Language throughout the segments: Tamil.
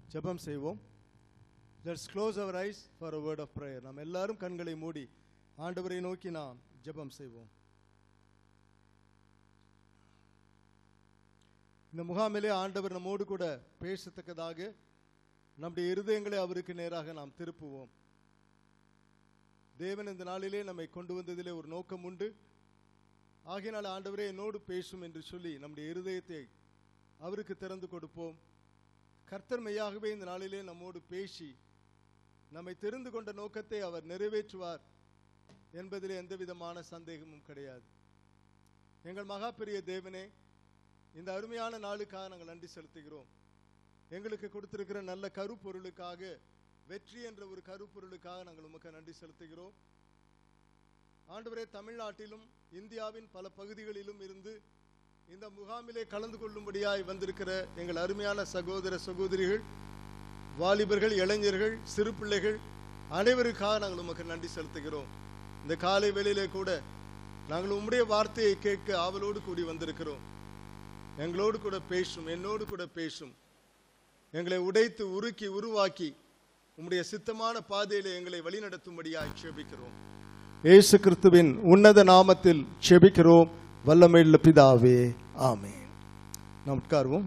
ஜெபம் செய்வோம் let's close our eyes for a word of prayer நாம் எல்லாரும் கண்களை மூடி ஆண்டவரை நோக்கி நாம் ஜெபம் செய்வோம் இந்த முகாமிலே ஆண்டவர் நம்மோடு கூட பேசத்தக்கதாக நம்முடைய இருதயங்களை அவருக்கு நேராக நாம் திருப்புவோம் தேவன் இந்த நாளிலே நம்மை கொண்டு வந்ததிலே ஒரு நோக்கம் உண்டு ஆகையினால் ஆண்டவரே என்னோடு பேசும் என்று சொல்லி நம்முடைய இருதயத்தை அவருக்கு திறந்து கொடுப்போம் கர்த்தர் மெய்யாகவே இந்த நாளிலே நம்மோடு பேசி நம்மை தெரிந்து கொண்ட நோக்கத்தை அவர் நிறைவேற்றுவார் என்பதிலே எந்த விதமான சந்தேகமும் கிடையாது எங்கள் மகா பெரிய தேவனே இந்த அருமையான நாளுக்காக நாங்கள் நன்றி செலுத்துகிறோம் எங்களுக்கு கொடுத்திருக்கிற நல்ல கருப்பொருளுக்காக வெற்றி என்ற ஒரு கருப்பொருளுக்காக நாங்கள் உமக்கு நன்றி செலுத்துகிறோம் ஆண்டவரே தமிழ்நாட்டிலும் இந்தியாவின் பல பகுதிகளிலும் இருந்து இந்த முகாமிலே கலந்து கொள்ளும்படியாய் வந்திருக்கிற எங்கள் அருமையான சகோதர சகோதரிகள் வாலிபர்கள் இளைஞர்கள் சிறு பிள்ளைகள் அனைவருக்காக நாங்கள் உமக்கு நன்றி செலுத்துகிறோம் இந்த காலை வேளையிலே கூட நாங்கள் உம்முடைய வார்த்தையை கேட்க ஆவலோடு கூடி வந்திருக்கிறோம் எங்களோடு கூட பேசும் என்னோடு கூட பேசும் எங்களை உடைத்து உருக்கி உருவாக்கி உம்முடைய சித்தமான பாதையிலே எங்களை வழிநடத்தும்படியாய் செபிக்கிறோம் இயேசு கிறிஸ்துவின் உன்னத நாமத்தில் செபிக்கிறோம் வல்லமையுள்ள பிதாவே ஆமென் நாம் உட்காருவோம்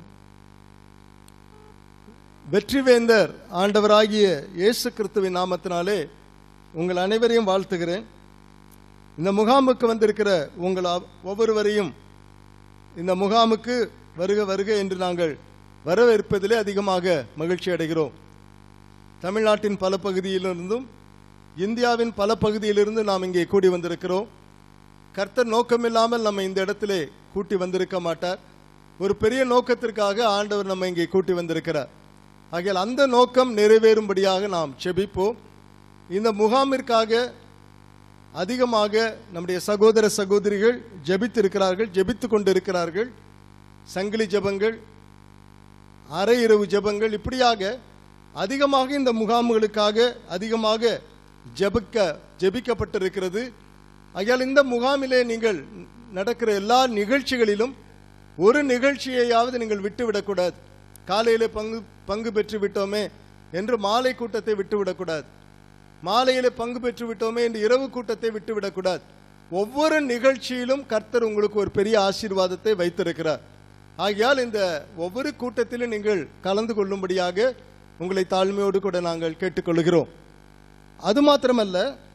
வெற்றிவேந்தர் ஆண்டவராகிய இயேசு கிறிஸ்துவின் நாமத்தினாலே உங்கள் அனைவரையும் வாழ்த்துகிறேன் இந்த முகாமுக்கு வந்திருக்கிற உங்கள் அவ்- ஒவ்வொருவரையும் இந்த முகாமுக்கு வருக வருக என்று நாங்கள் வரவேற்பதிலே அதிகமாக மகிழ்ச்சி அடைகிறோம் தமிழ்நாட்டின் பல பகுதியிலிருந்தும் இந்தியாவின் பல பகுதியிலிருந்து நாம் இங்கே கூடி வந்திருக்கிறோம் கர்த்தர் நோக்கமில்லாமல் நம்ம இந்த இடத்திலே கூட்டி வந்திருக்க மாட்டார் ஒரு பெரிய நோக்கத்திற்காக ஆண்டவர் நம்ம இங்கே கூட்டி வந்திருக்கிறார் ஆகையால் அந்த நோக்கம் நிறைவேறும்படியாக நாம் செபிப்போம் இந்த முகாமிற்காக அதிகமாக நம்முடைய சகோதர சகோதரிகள் ஜெபித்திருக்கிறார்கள் ஜெபித்து கொண்டிருக்கிறார்கள் சங்கிலி ஜெபங்கள் அரை இரவு ஜெபங்கள் இப்படியாக அதிகமாக இந்த முகாம்களுக்காக அதிகமாக ஜெபிக்க ஜெபிக்கப்பட்டிருக்கிறது ஆகையால் இந்த முகாமிலே நீங்கள் நடக்கிற எல்லா நிகழ்ச்சிகளிலும் ஒரு நிகழ்ச்சியையாவது நீங்கள் விட்டுவிடக்கூடாது காலையிலே பங்கு பங்கு பெற்று விட்டோமே என்று மாலை கூட்டத்தை விட்டுவிடக்கூடாது மாலையிலே பங்கு பெற்று விட்டோமே என்று இரவு கூட்டத்தை விட்டுவிடக்கூடாது ஒவ்வொரு நிகழ்ச்சியிலும் கர்த்தர் உங்களுக்கு ஒரு பெரிய ஆசீர்வாதத்தை வைத்திருக்கிறார் ஆகையால் இந்த ஒவ்வொரு கூட்டத்திலும் நீங்கள் கலந்து கொள்ளும்படியாக உங்களை தாழ்மையோடு கூட நாங்கள் கேட்டுக்கொள்கிறோம் அது மாத்திரமல்ல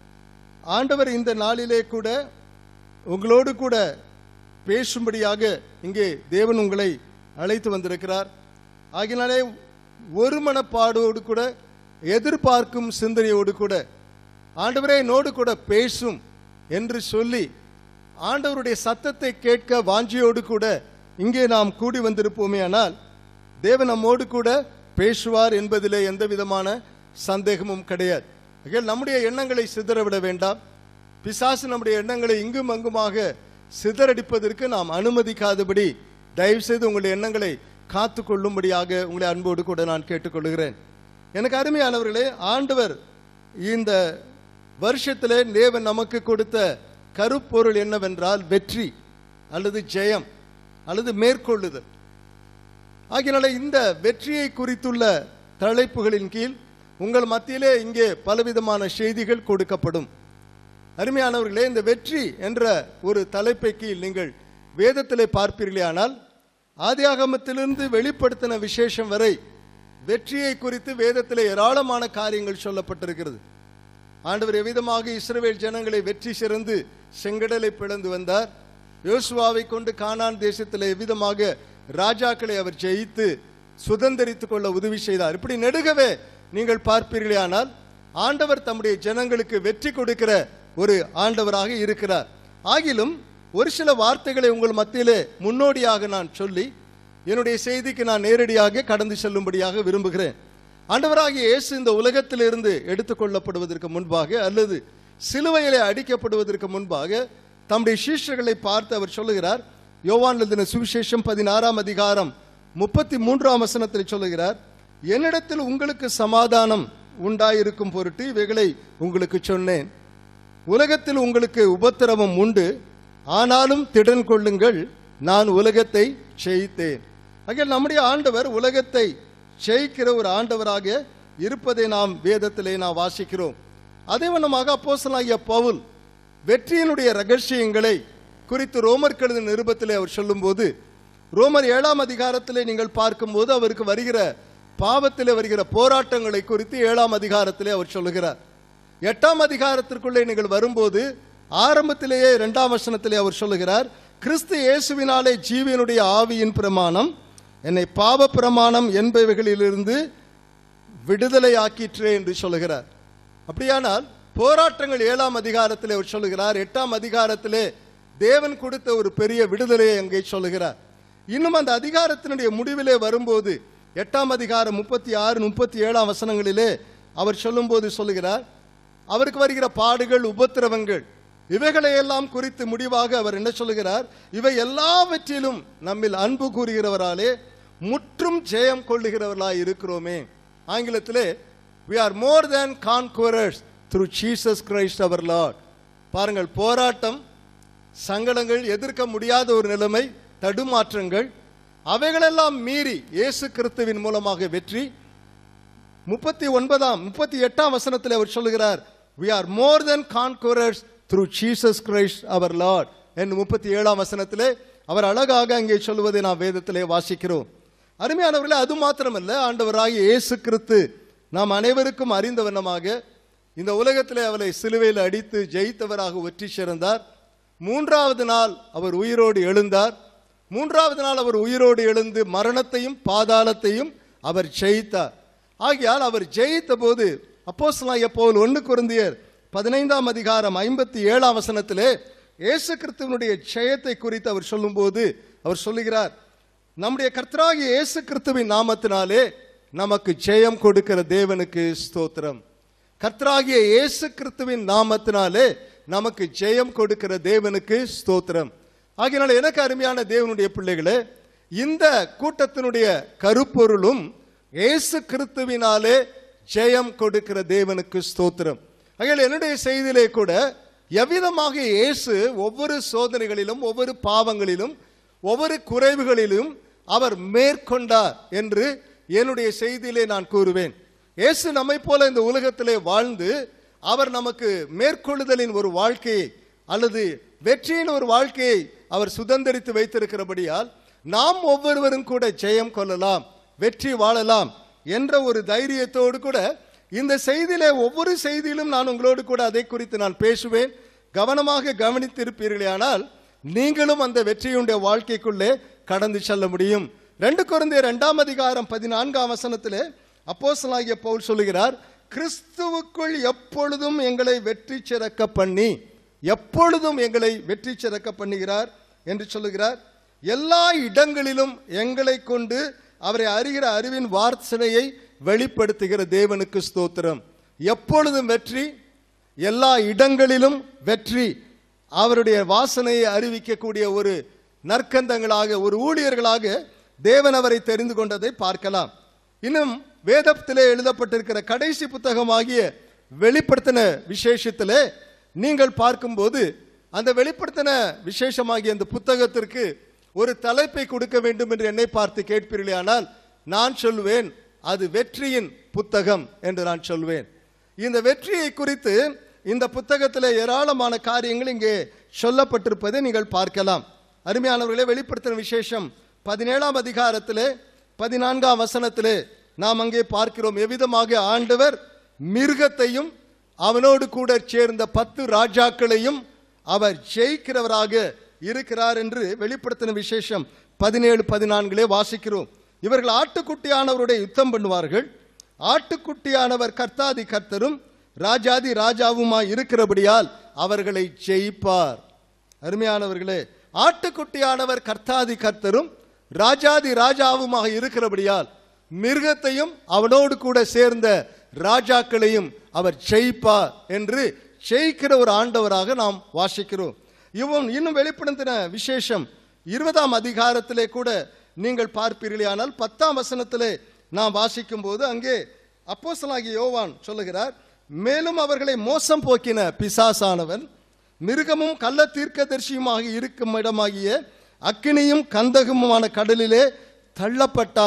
ஆண்டவர் இந்த நாளிலே கூட உங்களோடு கூட பேசும்படியாக இங்கே தேவன் உங்களை அழைத்து வந்திருக்கிறார் ஆகினாலே ஒரு மனப்பாடோடு கூட எதிர்பார்க்கும் சிந்தனையோடு கூட ஆண்டவரே என்னோடு கூட பேசும் என்று சொல்லி ஆண்டவருடைய சத்தத்தை கேட்க வாஞ்சியோடு கூட இங்கே நாம் கூடி வந்திருப்போமே ஆனால் தேவன் நம்மோடு கூட பேசுவார் என்பதிலே எந்த விதமான சந்தேகமும் கிடையாது ஆகையால் நம்முடைய எண்ணங்களை சிதறவிட வேண்டாம் பிசாசு நம்முடைய எண்ணங்களை இங்கும் அங்குமாக சிதறடிப்பதற்கு நாம் அனுமதிக்காதபடி தயவு செய்து உங்களுடைய எண்ணங்களை காத்து கொள்ளும்படியாக உங்களை அன்போடு கூட நான் கேட்டுக்கொள்கிறேன் எனக்கு அருமையானவர்களே ஆண்டவர் இந்த வருஷத்திலே தேவன் நமக்கு கொடுத்த கருப்பொருள் என்னவென்றால் வெற்றி அல்லது ஜெயம் அல்லது மேற்கொள்ளுதல் ஆகையினால இந்த வெற்றியை குறித்துள்ள தலைப்புகளின் கீழ் உங்கள் மத்தியிலே இங்கே பலவிதமான செய்திகள் கொடுக்கப்படும் அருமையானவர்களே இந்த வெற்றி என்ற ஒரு தலைப்பை கீழ் நீங்கள் வேதத்திலே பார்ப்பீர்களே ஆனால் ஆதியாகமத்திலிருந்து வெளிப்படுத்தின விசேஷம் வரை வெற்றியை குறித்து வேதத்திலே ஏராளமான காரியங்கள் சொல்லப்பட்டிருக்கிறது ஆண்டவர் எவ்விதமாக இஸ்ரவேல் ஜனங்களை வெற்றி சிறந்து செங்கடலை பிளந்து வந்தார் யோசுவாவை கொண்டு கானான் தேசத்தில் எவ்விதமாக ராஜாக்களை அவர் ஜெயித்து சுதந்திரித்துக் கொள்ள உதவி செய்தார் இப்படி நெடுகவே நீங்கள் பார்ப்பீர்களே ஆனால் ஆண்டவர் தம்முடைய ஜனங்களுக்கு வெற்றி கொடுக்கிற ஒரு ஆண்டவராக இருக்கிறார் ஆகிலும் ஒரு சில வார்த்தைகளை உங்கள் மத்தியிலே முன்னோடியாக நான் சொல்லி என்னுடைய செய்திக்கு நான் நேரடியாக கடந்து செல்லும்படியாக விரும்புகிறேன் ஆண்டவராகிய இயேசு இந்த உலகத்திலிருந்து எடுத்துக்கொள்ளப்படுவதற்கு முன்பாக அல்லது சிலுவையிலே அடிக்கப்படுவதற்கு முன்பாக தம்முடைய சீஷர்களை பார்த்து அவர் சொல்லுகிறார் யோவான் எழுதின சுவிசேஷம் பதினாறாம் அதிகாரம் முப்பத்தி மூன்றாம் வசனத்தில் சொல்லுகிறார் என்னிடத்தில் உங்களுக்கு சமாதானம் உண்டாயிருக்கும் பொருட்டு இவைகளை உங்களுக்கு சொன்னேன் உலகத்தில் உங்களுக்கு உபத்திரவம் உண்டு ஆனாலும் திடன் கொள்ளுங்கள் நான் உலகத்தை ஜெயித்தேன் ஆகையால் நம்முடைய ஆண்டவர் உலகத்தை ஜெயிக்கிற ஒரு ஆண்டவராக இருப்பதை நாம் வேதத்திலே நாம் வாசிக்கிறோம் அதே வண்ணமாக அப்போஸ்தலனாகிய பவுல் வெற்றியினுடைய ரகசியங்களை குறித்து ரோமர் கழுத நிருபத்திலே அவர் சொல்லும்போது ரோமர் ஏழாம் அதிகாரத்திலே நீங்கள் பார்க்கும்போது அவருக்கு வருகிற பாவத்திலே வருகிற போராட்டங்களை குறித்து ஏழாம் அதிகாரத்திலே அவர் சொல்லுகிறார் எட்டாம் அதிகாரத்திற்குள்ளே நீங்கள் வரும்போது ஆரம்பத்திலேயே இரண்டாம் வசனத்திலே அவர் சொல்லுகிறார் கிறிஸ்து இயேசுவினாலே ஜீவனுடைய ஆவியின் பிரமாணம் என்னை பாவ பிரமாணம் என்பவைகளிலிருந்து விடுதலை ஆக்கிற்றே என்று சொல்லுகிறார் அப்படியானால் போராட்டங்கள் ஏழாம் அதிகாரத்திலே அவர் சொல்லுகிறார் எட்டாம் அதிகாரத்திலே தேவன் கொடுத்த ஒரு பெரிய விடுதலையை அங்கே சொல்லுகிறார் இன்னும் அந்த அதிகாரத்தினுடைய முடிவிலே வரும்போது எட்டாம் அதிகாரம் முப்பத்தி ஆறு முப்பத்தி ஏழாம் வசனங்களிலே அவர் சொல்லும்போது சொல்லுகிறார் அவருக்கு வருகிற பாடுகள் உபத்திரவங்கள் இவைகளையெல்லாம் குறித்து முடிவாக அவர் என்ன சொல்லுகிறார் இவை எல்லாவற்றிலும் நம்மில் அன்பு கூறுகிறவராலே முற்றும் ஜெயம் கொள்ளுகிறவர்களாய் இருக்கிறோமே ஆங்கிலத்திலே we are more than conquerors through Jesus Christ our Lord பாருங்கள் போராட்டம் சங்கடங்கள் எதிர்க்க முடியாத ஒரு நிலைமை தடுமாற்றங்கள் அவைகளெல்லாம் மீறி இயேசு கிறிஸ்துவின் மூலமாக வெற்றி முப்பத்தி ஒன்பதாம் முப்பத்தி எட்டாம் வசனத்தில் அவர் சொல்லுகிறார் we are more than conquerors through Jesus Christ our Lord என்று முப்பத்தி ஏழாம் வசனத்திலே அவர் அழகாக அங்கே சொல்லுவதை நாம் வேதத்திலே வாசிக்கிறோம் அருமையானவர்களே அது மாத்திரமல்ல ஆண்டவராகிய இயேசு கிறிஸ்து நாம் அனைவருக்கும் அறிந்த வண்ணமாக இந்த உலகத்திலே அவரை சிலுவையில் அடித்து ஜெயித்தவராக வெற்றி சேர்ந்தார் மூன்றாவது நாள் அவர் உயிரோடு எழுந்தார் மூன்றாவது நாள் அவர் உயிரோடு எழுந்து மரணத்தையும் பாதாளத்தையும் அவர் ஜெயித்தார் ஆகையால் அவர் ஜெயித்த போது அப்போஸ்தலனாகிய பவுல் ஒன்று குருந்தியர் பதினைந்தாம் அதிகாரம் ஐம்பத்தி ஏழாம் வசனத்திலே இயேசு கிறிஸ்துவனுடைய ஜெயத்தை குறித்து அவர் சொல்லும்போது அவர் சொல்லுகிறார் நம்முடைய கர்த்தராகிய இயேசு கிறிஸ்துவின் நாமத்தினாலே நமக்கு ஜெயம் கொடுக்கிற தேவனுக்கு ஸ்தோத்திரம் கர்த்தராகிய இயேசு கிறிஸ்துவின் நாமத்தினாலே நமக்கு ஜெயம் கொடுக்கிற தேவனுக்கு ஸ்தோத்திரம் ஆகையினால எனக்கு அருமையான தேவனுடைய பிள்ளைகளே இந்த கூட்டத்தினுடைய கருப்பொருளும் இயேசு கிறிஸ்துவினாலே ஜெயம் கொடுக்கிற தேவனுக்கு ஸ்தோத்திரம் ஆகையால் என்னுடைய செய்தியிலே கூட எவ்விதமாக இயேசு ஒவ்வொரு சோதனைகளிலும் ஒவ்வொரு பாவங்களிலும் ஒவ்வொரு குறைவுகளிலும் அவர் மேற்கொண்டார் என்று என்னுடைய செய்தியிலே நான் கூறுவேன் இயேசு நம்மை போல இந்த உலகத்திலே வாழ்ந்து அவர் நமக்கு மேற்கொள்ளுதலின் ஒரு வாழ்க்கையை அல்லது வெற்றியின் ஒரு வாழ்க்கையை அவர் சுதந்திரித்து வைத்திருக்கிறபடியால் நாம் ஒவ்வொருவரும் கூட ஜெயம் கொள்ளலாம் வெற்றி வாழலாம் என்ற ஒரு தைரியத்தோடு கூட இந்த செய்தியிலே ஒவ்வொரு செய்தியிலும் நான் உங்களோடு கூட அதை குறித்து நான் பேசுவேன் கவனமாக கவனித்திருப்பீர்களேயானால் நீங்களும் அந்த வெற்றியுடைய வாழ்க்கைக்குள்ளே கடந்து செல்ல முடியும் ரெண்டு குழந்தைய இரண்டாம் அதிகாரம் பதினான்காம் வசனத்திலே அப்போஸ்தலனாகிய பவுல் சொல்லுகிறார் கிறிஸ்துவுக்குள் எப்பொழுதும் எங்களை வெற்றி சிறக்க பண்ணி எப்பொழுதும் எங்களை வெற்றி சிறக்க பண்ணுகிறார் என்று சொல்லுகிறார் எல்லா இடங்களிலும் எங்களை கொண்டு அவரை அறிகிற அறிவின் வார்த்தனையை வெளிப்படுத்துகிற தேவனுக்கு ஸ்தோத்திரம் எப்பொழுதும் வெற்றி எல்லா இடங்களிலும் வெற்றி அவருடைய வாசனையை அறிவிக்கக்கூடிய ஒரு நற்கந்தங்களாக ஒரு ஊழியர்களாக தேவன் அவரை தெரிந்து கொண்டதை பார்க்கலாம் இன்னும் வேதத்திலே எழுதப்பட்டிருக்கிற கடைசி புத்தகமாகிய வெளிப்படுத்தின விசேஷத்திலே நீங்கள் பார்க்கும்போது அந்த வெளிப்படுத்தின விசேஷமாகிய அந்த புத்தகத்திற்கு ஒரு தலைப்பை கொடுக்க வேண்டும் என்று என்னை பார்த்து கேட்பீர்களானால் நான் சொல்வேன் அது வெற்றியின் புத்தகம் என்று நான் சொல்வேன் இந்த வெற்றியை குறித்து இந்த புத்தகத்தில் ஏராளமான காரியங்கள் இங்கே சொல்லப்பட்டிருப்பதை நீங்கள் பார்க்கலாம் அருமையானவர்களே வெளிப்படுத்தின விசேஷம் பதினேழாம் அதிகாரத்திலே பதினான்காம் வசனத்திலே நாம் அங்கே பார்க்கிறோம் எவ்விதமாக ஆண்டவர் மிருகத்தையும் அவனோடு கூட சேர்ந்த பத்து ராஜாக்களையும் அவர் ஜெயிக்கிறவராக இருக்கிறார் என்று வெளிப்படுத்தின விசேஷம் பதினேழு பதினான்கிலே வாசிக்கிறோம் இவர்கள் ஆட்டுக்குட்டியானவருடைய யுத்தம் பண்ணுவார்கள் ஆட்டுக்குட்டியானவர் கர்த்தாதி கர்த்தரும் ராஜாதி ராஜாவுமாய் இருக்கிறபடியால் அவர்களை ஜெயிப்பார் அருமையானவர்களே ஆட்டுக்குட்டியானவர் கர்த்தாதி கர்த்தரும் ராஜாதி ராஜாவுமாக இருக்கிறபடியால் மிருகத்தையும் அவனோடு கூட சேர்ந்த ராஜாக்களையும் அவர் ஜெயிப்பார் என்று ஜெயிக்கிற ஒரு ஆண்டவராக நாம் வாசிக்கிறோம் இவன் இன்னும் வெளிப்படுத்தின விசேஷம் இருபதாம் அதிகாரத்திலே கூட நீங்கள் பார்ப்பீர்களானால் பத்தாம் வசனத்திலே நாம் வாசிக்கும் போது அங்கே அப்போஸ்தலனாகிய யோவான் சொல்லுகிறார் மேலும் அவர்களை மோசம் போக்கின பிசாசானவன் மிருகமும் கள்ள தீர்க்கதரிசியுமாக இருக்கும் இடமாகிய அக்கினியும் கந்தகமுமான கடலிலே தள்ளப்பட்டான்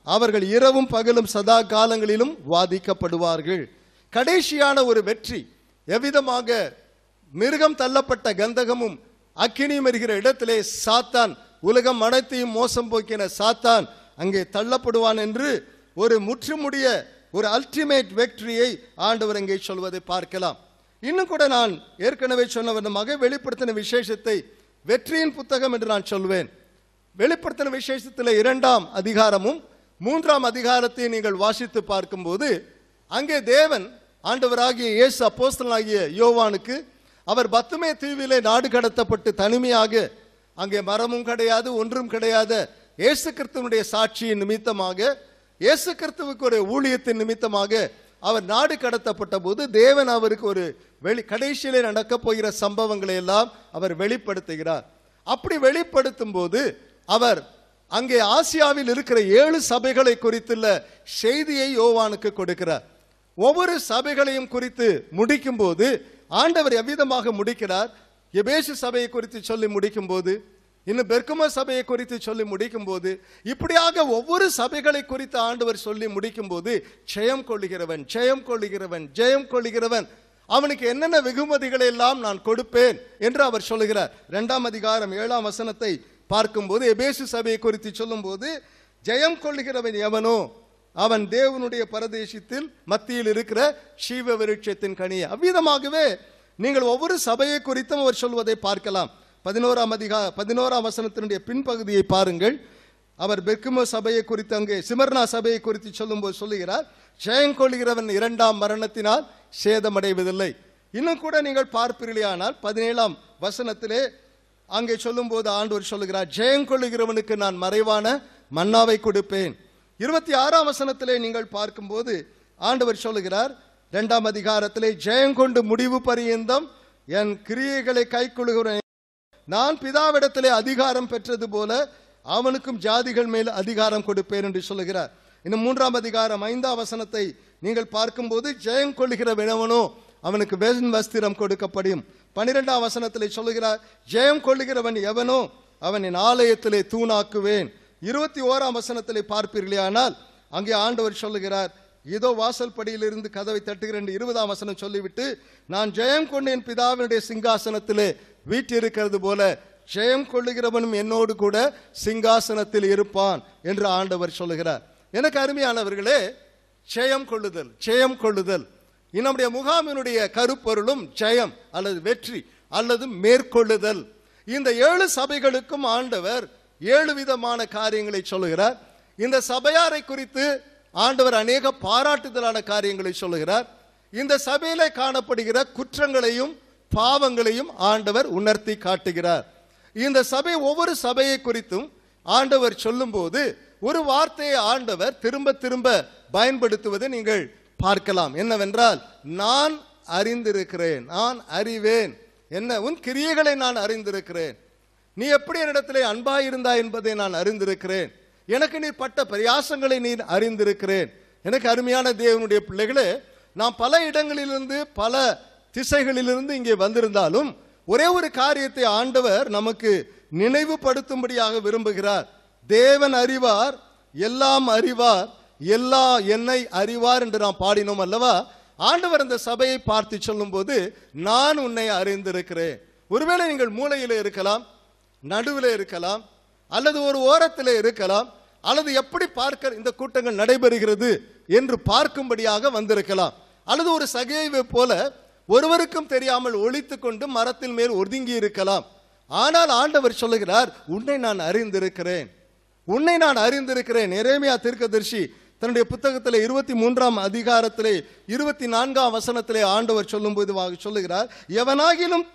அவர்கள் இரவும் பகலும் சதா காலங்களிலும் வாதிக்கப்படுவார்கள் கடைசியான ஒரு வெற்றி எவ்விதமாக மிருகம் தள்ளப்பட்ட கந்தகமும் அக்கினியும் எரிகிற இடத்திலே சாத்தான் உலகம் அனைத்தையும் மோசம் போக்கின சாத்தான் அங்கே தள்ளப்படுவான் என்று ஒரு முற்றுமுடிய ஒரு அல்டிமேட் வெற்றியை ஆண்டவர் அங்கே சொல்வதை பார்க்கலாம் இன்னும் கூட நான் ஏற்கனவே சொன்ன விதமாக வெளிப்படுத்தின விசேஷத்தை வெற்றியின் புத்தகம் என்று நான் சொல்வேன் வெளிப்படுத்தின விசேஷத்தில் இரண்டாம் அதிகாரமும் மூன்றாம் அதிகாரத்தை நீங்கள் வாசித்து பார்க்கும்போது அங்கே தேவன் ஆண்டவராகிய இயேசு அப்போஸ்தலனாகிய யோவானுக்கு அவர் பத்துமே தீவிலே நாடு கடத்தப்பட்டு தனிமையாக அங்கே மரமும் கிடையாது ஒன்றும் கிடையாத இயேசு கிறிஸ்துவனுடைய சாட்சியின் நிமித்தமாக இயேசு கிறிஸ்துவுக்கு ஒரு ஊழியத்தின் நிமித்தமாக அவர் நாடு கடத்தப்பட்ட போது தேவன் அவருக்கு ஒரு வெளி கடைசியிலே நடக்கப் போகிற சம்பவங்களை எல்லாம் அவர் வெளிப்படுத்துகிறார் அப்படி வெளிப்படுத்தும் போது அவர் அங்கே ஆசியாவில் இருக்கிற ஏழு சபைகளை குறித்துள்ள செய்தியை யோவானுக்கு கொடுக்கிறார் ஒவ்வொரு சபைகளையும் குறித்து முடிக்கும் போது ஆண்டவர் எவ்விதமாக முடிக்கிறார் எபேசு சபையை குறித்து சொல்லி முடிக்கும் போது இன்னும் பெர்கும சபையை குறித்து சொல்லி முடிக்கும் போது இப்படியாக ஒவ்வொரு சபைகளை குறித்து ஆண்டவர் சொல்லி முடிக்கும் போது ஜெயம் கொள்ளுகிறவன் ஜெயம் கொள்ளுகிறவன் ஜெயம் கொள்ளுகிறவன் அவனுக்கு என்னென்ன வெகுமதிகளை எல்லாம் நான் கொடுப்பேன் என்று அவர் சொல்லுகிறார் இரண்டாம் அதிகாரம் ஏழாம் வசனத்தை பார்க்கும்போது எபேசு சபையை குறித்து சொல்லும்போது ஜெயம் கொள்ளுகிறவன் எவனோ அவன் தேவனுடைய பரதேசத்தில் மத்தியில் இருக்கிற சீவ விருட்சத்தின் கனி அவ்விதமாகவே நீங்கள் ஒவ்வொரு சபையை குறித்தும் அவர் சொல்வதை பார்க்கலாம் பதினோராம் அதிகா பதினோராம் வசனத்தினுடைய பின்பகுதியை பாருங்கள் அவர் பெர்குமோ சபையை குறித்து அங்கே சிமர்னா சபையை குறித்து சொல்லும்போது சொல்லுகிறார் ஜெயங்கொள்கிறவன் இரண்டாம் மரணத்தினால் சேதமடைவதில்லை இன்னும் கூட நீங்கள் பார்ப்பீர்களானால் பதினேழாம் வசனத்திலே அங்கே சொல்லும்போது ஆண்டவர் சொல்லுகிறார் ஜெயங்கொள்ளுகிறவனுக்கு நான் மறைவான மன்னாவை கொடுப்பேன் இருபத்தி ஆறாம் வசனத்திலே நீங்கள் பார்க்கும்போது ஆண்டவர் சொல்லுகிறார் இரண்டாம் அதிகாரத்திலே ஜெயங்கொண்டு முடிவு பரியந்தம் என் கிரியைகளை கைக்கொள்கிறேன் நான் பிதாவிடத்திலே அதிகாரம் பெற்றது போல அவனுக்கும் ஜாதிகள் மேல் அதிகாரம் கொடுப்பேன் என்று சொல்லுகிறார் இன்னும் மூன்றாம் அதிகாரம் ஐந்தாம் வசனத்தை நீங்கள் பார்க்கும்போது ஜெயம் கொள்ளுகிற வினவனோ அவனுக்கு வெண் வஸ்திரம் கொடுக்கப்படும் பனிரெண்டாம் வசனத்திலே சொல்லுகிறார் ஜெயம் கொள்ளுகிறவன் எவனோ அவன் என் ஆலயத்திலே தூணாக்குவேன் இருபத்தி ஓராம் வசனத்திலே பார்ப்பீர்களானால் அங்கே ஆண்டவர் சொல்லுகிறார் இதோ வாசல் படியிலிருந்து கதவை தட்டுகிறேன் என்று இருபதாம் வசனம் சொல்லிவிட்டு நான் ஜெயம் கொண்டு என் பிதாவினுடைய சிங்காசனத்திலே வீற்றிருக்கிறது போல ஜெயம் கொள்ளுகிறவனும் என்னோடு கூட சிங்காசனத்தில் இருப்பான் என்று ஆண்டவர் சொல்லுகிறார் எனக்கு அருமையானவர்களே ஜெயம் கொள்ளுதல் ஜெயம் கொள்ளுதல் நம்முடைய முகாமினுடைய கருப்பொருளும் ஜெயம் அல்லது வெற்றி அல்லது மேற்கொள்ளுதல் இந்த ஏழு சபைகளுக்கும் ஆண்டவர் ஏழு விதமான காரியங்களை சொல்லுகிறார் இந்த சபையாரை குறித்து ஆண்டவர் அநேக பாராட்டுதலான காரியங்களை சொல்லுகிறார் இந்த சபையிலே காணப்படுகிற குற்றங்களையும் பாவங்களையும் ஆண்டவர் உணர்த்தி காட்டுகிறார் இந்த சபை ஒவ்வொரு சபையை குறித்தும் ஆண்டவர் சொல்லும்போது ஒரு வார்த்தையை ஆண்டவர் திரும்ப திரும்ப பயன்படுத்துவதை நீங்கள் பார்க்கலாம் என்னவென்றால் நான் அறிந்திருக்கிறேன் நான் அறிவேன் என்ன உன் கிரியைகளை நான் அறிந்திருக்கிறேன் நீ எப்படி என்னிடத்திலே அன்பாயிருந்தாய் என்பதை நான் அறிந்திருக்கிறேன் எனக்கு நீ பட்ட பிரயாசங்களை நீ அறிந்திருக்கிறேன் எனக்கு அருமையான தேவனுடைய பிள்ளைகளே நாம் பல இடங்களிலிருந்து பல திசைகளிலிருந்து இங்கே வந்திருந்தாலும் ஒரே ஒரு காரியத்தை ஆண்டவர் நமக்கு நினைவுபடுத்தும்படியாக விரும்புகிறார் தேவன் அறிவார் எல்லாம் அறிவார் எல்லா என்னை அறிவார் என்று நாம் பாடினோம் அல்லவா ஆண்டவர் அந்த சபையை பார்த்து சொல்லும்போது நான் உன்னை அறிந்திருக்கிறேன் ஒருவேளை நீங்கள் மூலையிலே இருக்கலாம் நடுவில் இருக்கலாம் அல்லது ஒரு ஓரத்தில் இருக்கலாம் அல்லது எப்படி பார்க்க இந்த கூட்டங்கள் நடைபெறுகிறது என்று பார்க்கும்படியாக வந்திருக்கலாம் அல்லது ஒரு சகைவை போல ஒருவருக்கும் தெரியாமல் ஒழித்து கொண்டு மரத்தின் மேல் ஒதுங்கி இருக்கலாம் ஆனால் ஆண்டவர் சொல்லுகிறார் உன்னை நான் அறிந்திருக்கிறேன் உன்னை நான் அறிந்திருக்கிறேன் எரேமியா தீர்க்கதரிசி தன்னுடைய புத்தகத்திலே இருபத்தி மூன்றாம் அதிகாரத்திலே இருபத்தி நான்காம் வசனத்திலே ஆண்டவர் சொல்லும்போது வா- சொல்லுகிறார் எவனாகிலும்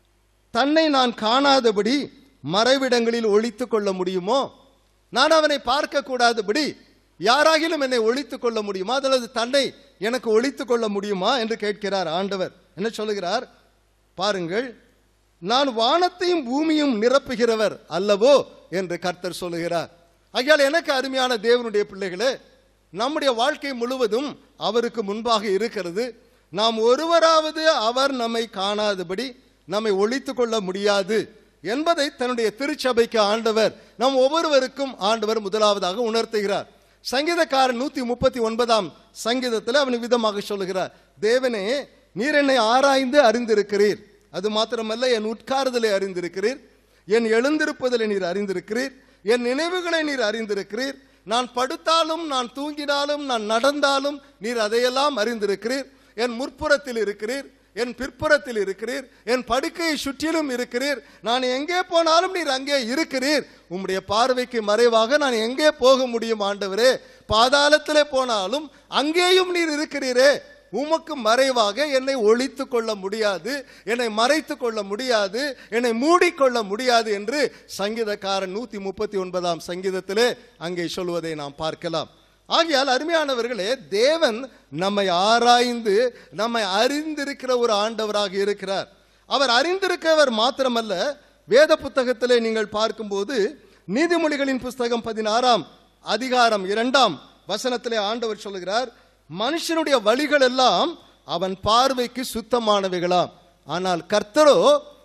தன்னை நான் காணாதபடி மறைவிடங்களில் ஒழித்துக் கொள்ள முடியுமோ நான் அவனை பார்க்க கூடாதபடி யாராகிலும் என்னை ஒழித்துக் கொள்ள முடியுமா அல்லது தன்னை எனக்கு ஒழித்துக் கொள்ள முடியுமா என்று கேட்கிறார் ஆண்டவர் என்ன சொல்லுகிறார் பாருங்கள் நான் வானத்தையும் பூமியும் நிரப்புகிறவர் அல்லவோ என்று கர்த்தர் சொல்லுகிறார் ஆகையால் எனக்கு அருமையான தேவனுடைய பிள்ளைகளே நம்முடைய வாழ்க்கை முழுவதும் அவருக்கு முன்பாக இருக்கிறது நாம் ஒருவராவது அவர் நம்மை காணாதபடி நம்மை ஒழித்துக் கொள்ள முடியாது என்பதை தன்னுடைய திருச்சபைக்கு ஆண்டவர் நம் ஒவ்வொருவருக்கும் ஆண்டவர் முதலாவதாக உணர்த்துகிறார் சங்கீதக்காரன் நூத்தி முப்பத்தி ஒன்பதாம் சங்கீதத்தில் அவன் விதமாக சொல்லுகிறார் தேவனே நீர் என்னை ஆராய்ந்து அறிந்திருக்கிறீர் அது மாத்திரமல்ல என் உட்காருதலை அறிந்திருக்கிறீர் என் எழுந்திருப்பதில் நீர் அறிந்திருக்கிறீர் என் நினைவுகளை நீர் அறிந்திருக்கிறீர் நான் படுத்தாலும் நான் தூங்கினாலும் நான் நடந்தாலும் நீர் அதையெல்லாம் அறிந்திருக்கிறீர் என் முற்புறத்தில் இருக்கிறீர் என் பிற்புறத்தில் இருக்கிறீர் என் படுக்கையை சுற்றிலும் இருக்கிறீர் நான் எங்கே போனாலும் நீர் அங்கே இருக்கிறீர் உம்முடைய பார்வைக்கு மறைவாக நான் எங்கே போக முடியும் ஆண்டவரே பாதாளத்திலே போனாலும் அங்கேயும் நீர் இருக்கிறீரே உமக்கு மறைவாக என்னை ஒழித்து கொள்ள முடியாது என்னை மறைத்து கொள்ள முடியாது என்னை மூடிக்கொள்ள முடியாது என்று சங்கீதக்காரன் நூத்தி முப்பத்தி ஒன்பதாம் சங்கீதத்திலே அங்கே சொல்வதை நாம் பார்க்கலாம் ஆகையால் அருமையானவர்களே தேவன் நம்மை ஆராய்ந்து நம்மை அறிந்திருக்கிற ஒரு ஆண்டவராக இருக்கிறார் அவர் அறிந்திருக்கிறவர் மாத்திரமல்ல வேத புத்தகத்திலே நீங்கள் பார்க்கும்போது நீதிமொழிகளின் புஸ்தகம் பதினாறாம் அதிகாரம் இரண்டாம் வசனத்திலே ஆண்டவர் சொல்லுகிறார் மனுஷனுடைய வழிகள் எல்லாம் அவன் பார்வைக்கு சுத்தமானவைகளாம் ஆனால் கர்த்தரோ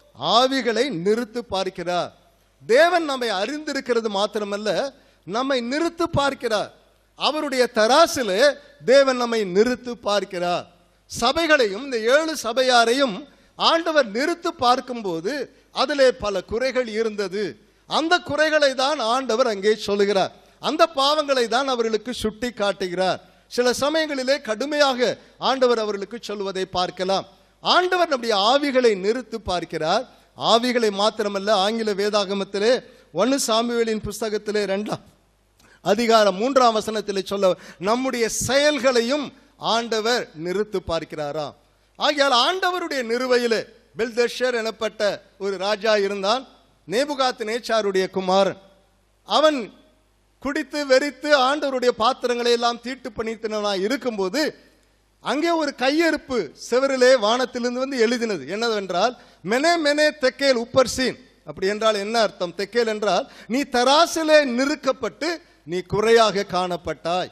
ஆவிகளை நிறுத்து பார்க்கிறார் தேவன் நம்மை அறிந்திருக்கிறது மாத்திரமல்ல நம்மை நிறுத்து பார்க்கிறார் அவருடைய தராசிலே தேவன் நம்மை நிறுத்து பார்க்கிறார் சபைகளையும் இந்த ஏழு சபையாரையும் ஆண்டவர் நிறுத்து பார்க்கும்போது அதிலே பல குறைகள் இருந்தது அந்த குறைகளை தான் ஆண்டவர் அங்கே சொல்லுகிறார் அந்த பாவங்களை தான் அவர்களுக்கு சுட்டி காட்டுகிறார் சில சமயங்களிலே கடுமையாக ஆண்டவர் அவர்களுக்கு சொல்வதை பார்க்கலாம் ஆண்டவர் நம்முடைய ஆவிகளை நிறுத்து பார்க்கிறார் ஆவிகளை மாத்திரமல்ல ஆங்கில வேதாகமத்திலே ஒன்னு சாமுவேலின் புஸ்தகத்திலே ரெண்டாம் அதிகாரம் மூன்றாம் வசனத்திலே சொல்ல நம்முடைய செயல்களையும் ஆண்டவர் நிறுத்து பார்க்கிறாராம் ஆகையால் ஆண்டவருடைய நிறுவையிலே பெல்தஷர் எனப்பட்ட ஒரு ராஜா இருந்தான் நேபுகாத் நேச்சாருடைய குமாரன் அவன் குடித்து வெறித்து ஆண்டவருடைய பாத்திரங்களை எல்லாம் தீட்டு பண்ணித்தனவனாய் இருக்கும்போது அங்கே ஒரு கையெறுப்பு செவரிலே வானத்திலிருந்து வந்து எழுதினது என்னவென்றால் மெனே மெனே தெக்கேல் உப்பர்சீன் அப்படி என்றால் என்ன அர்த்தம் தெக்கேல் என்றால் நீ தராசிலே நிறுக்கப்பட்டு நீ குறையாக காணப்பட்டாய்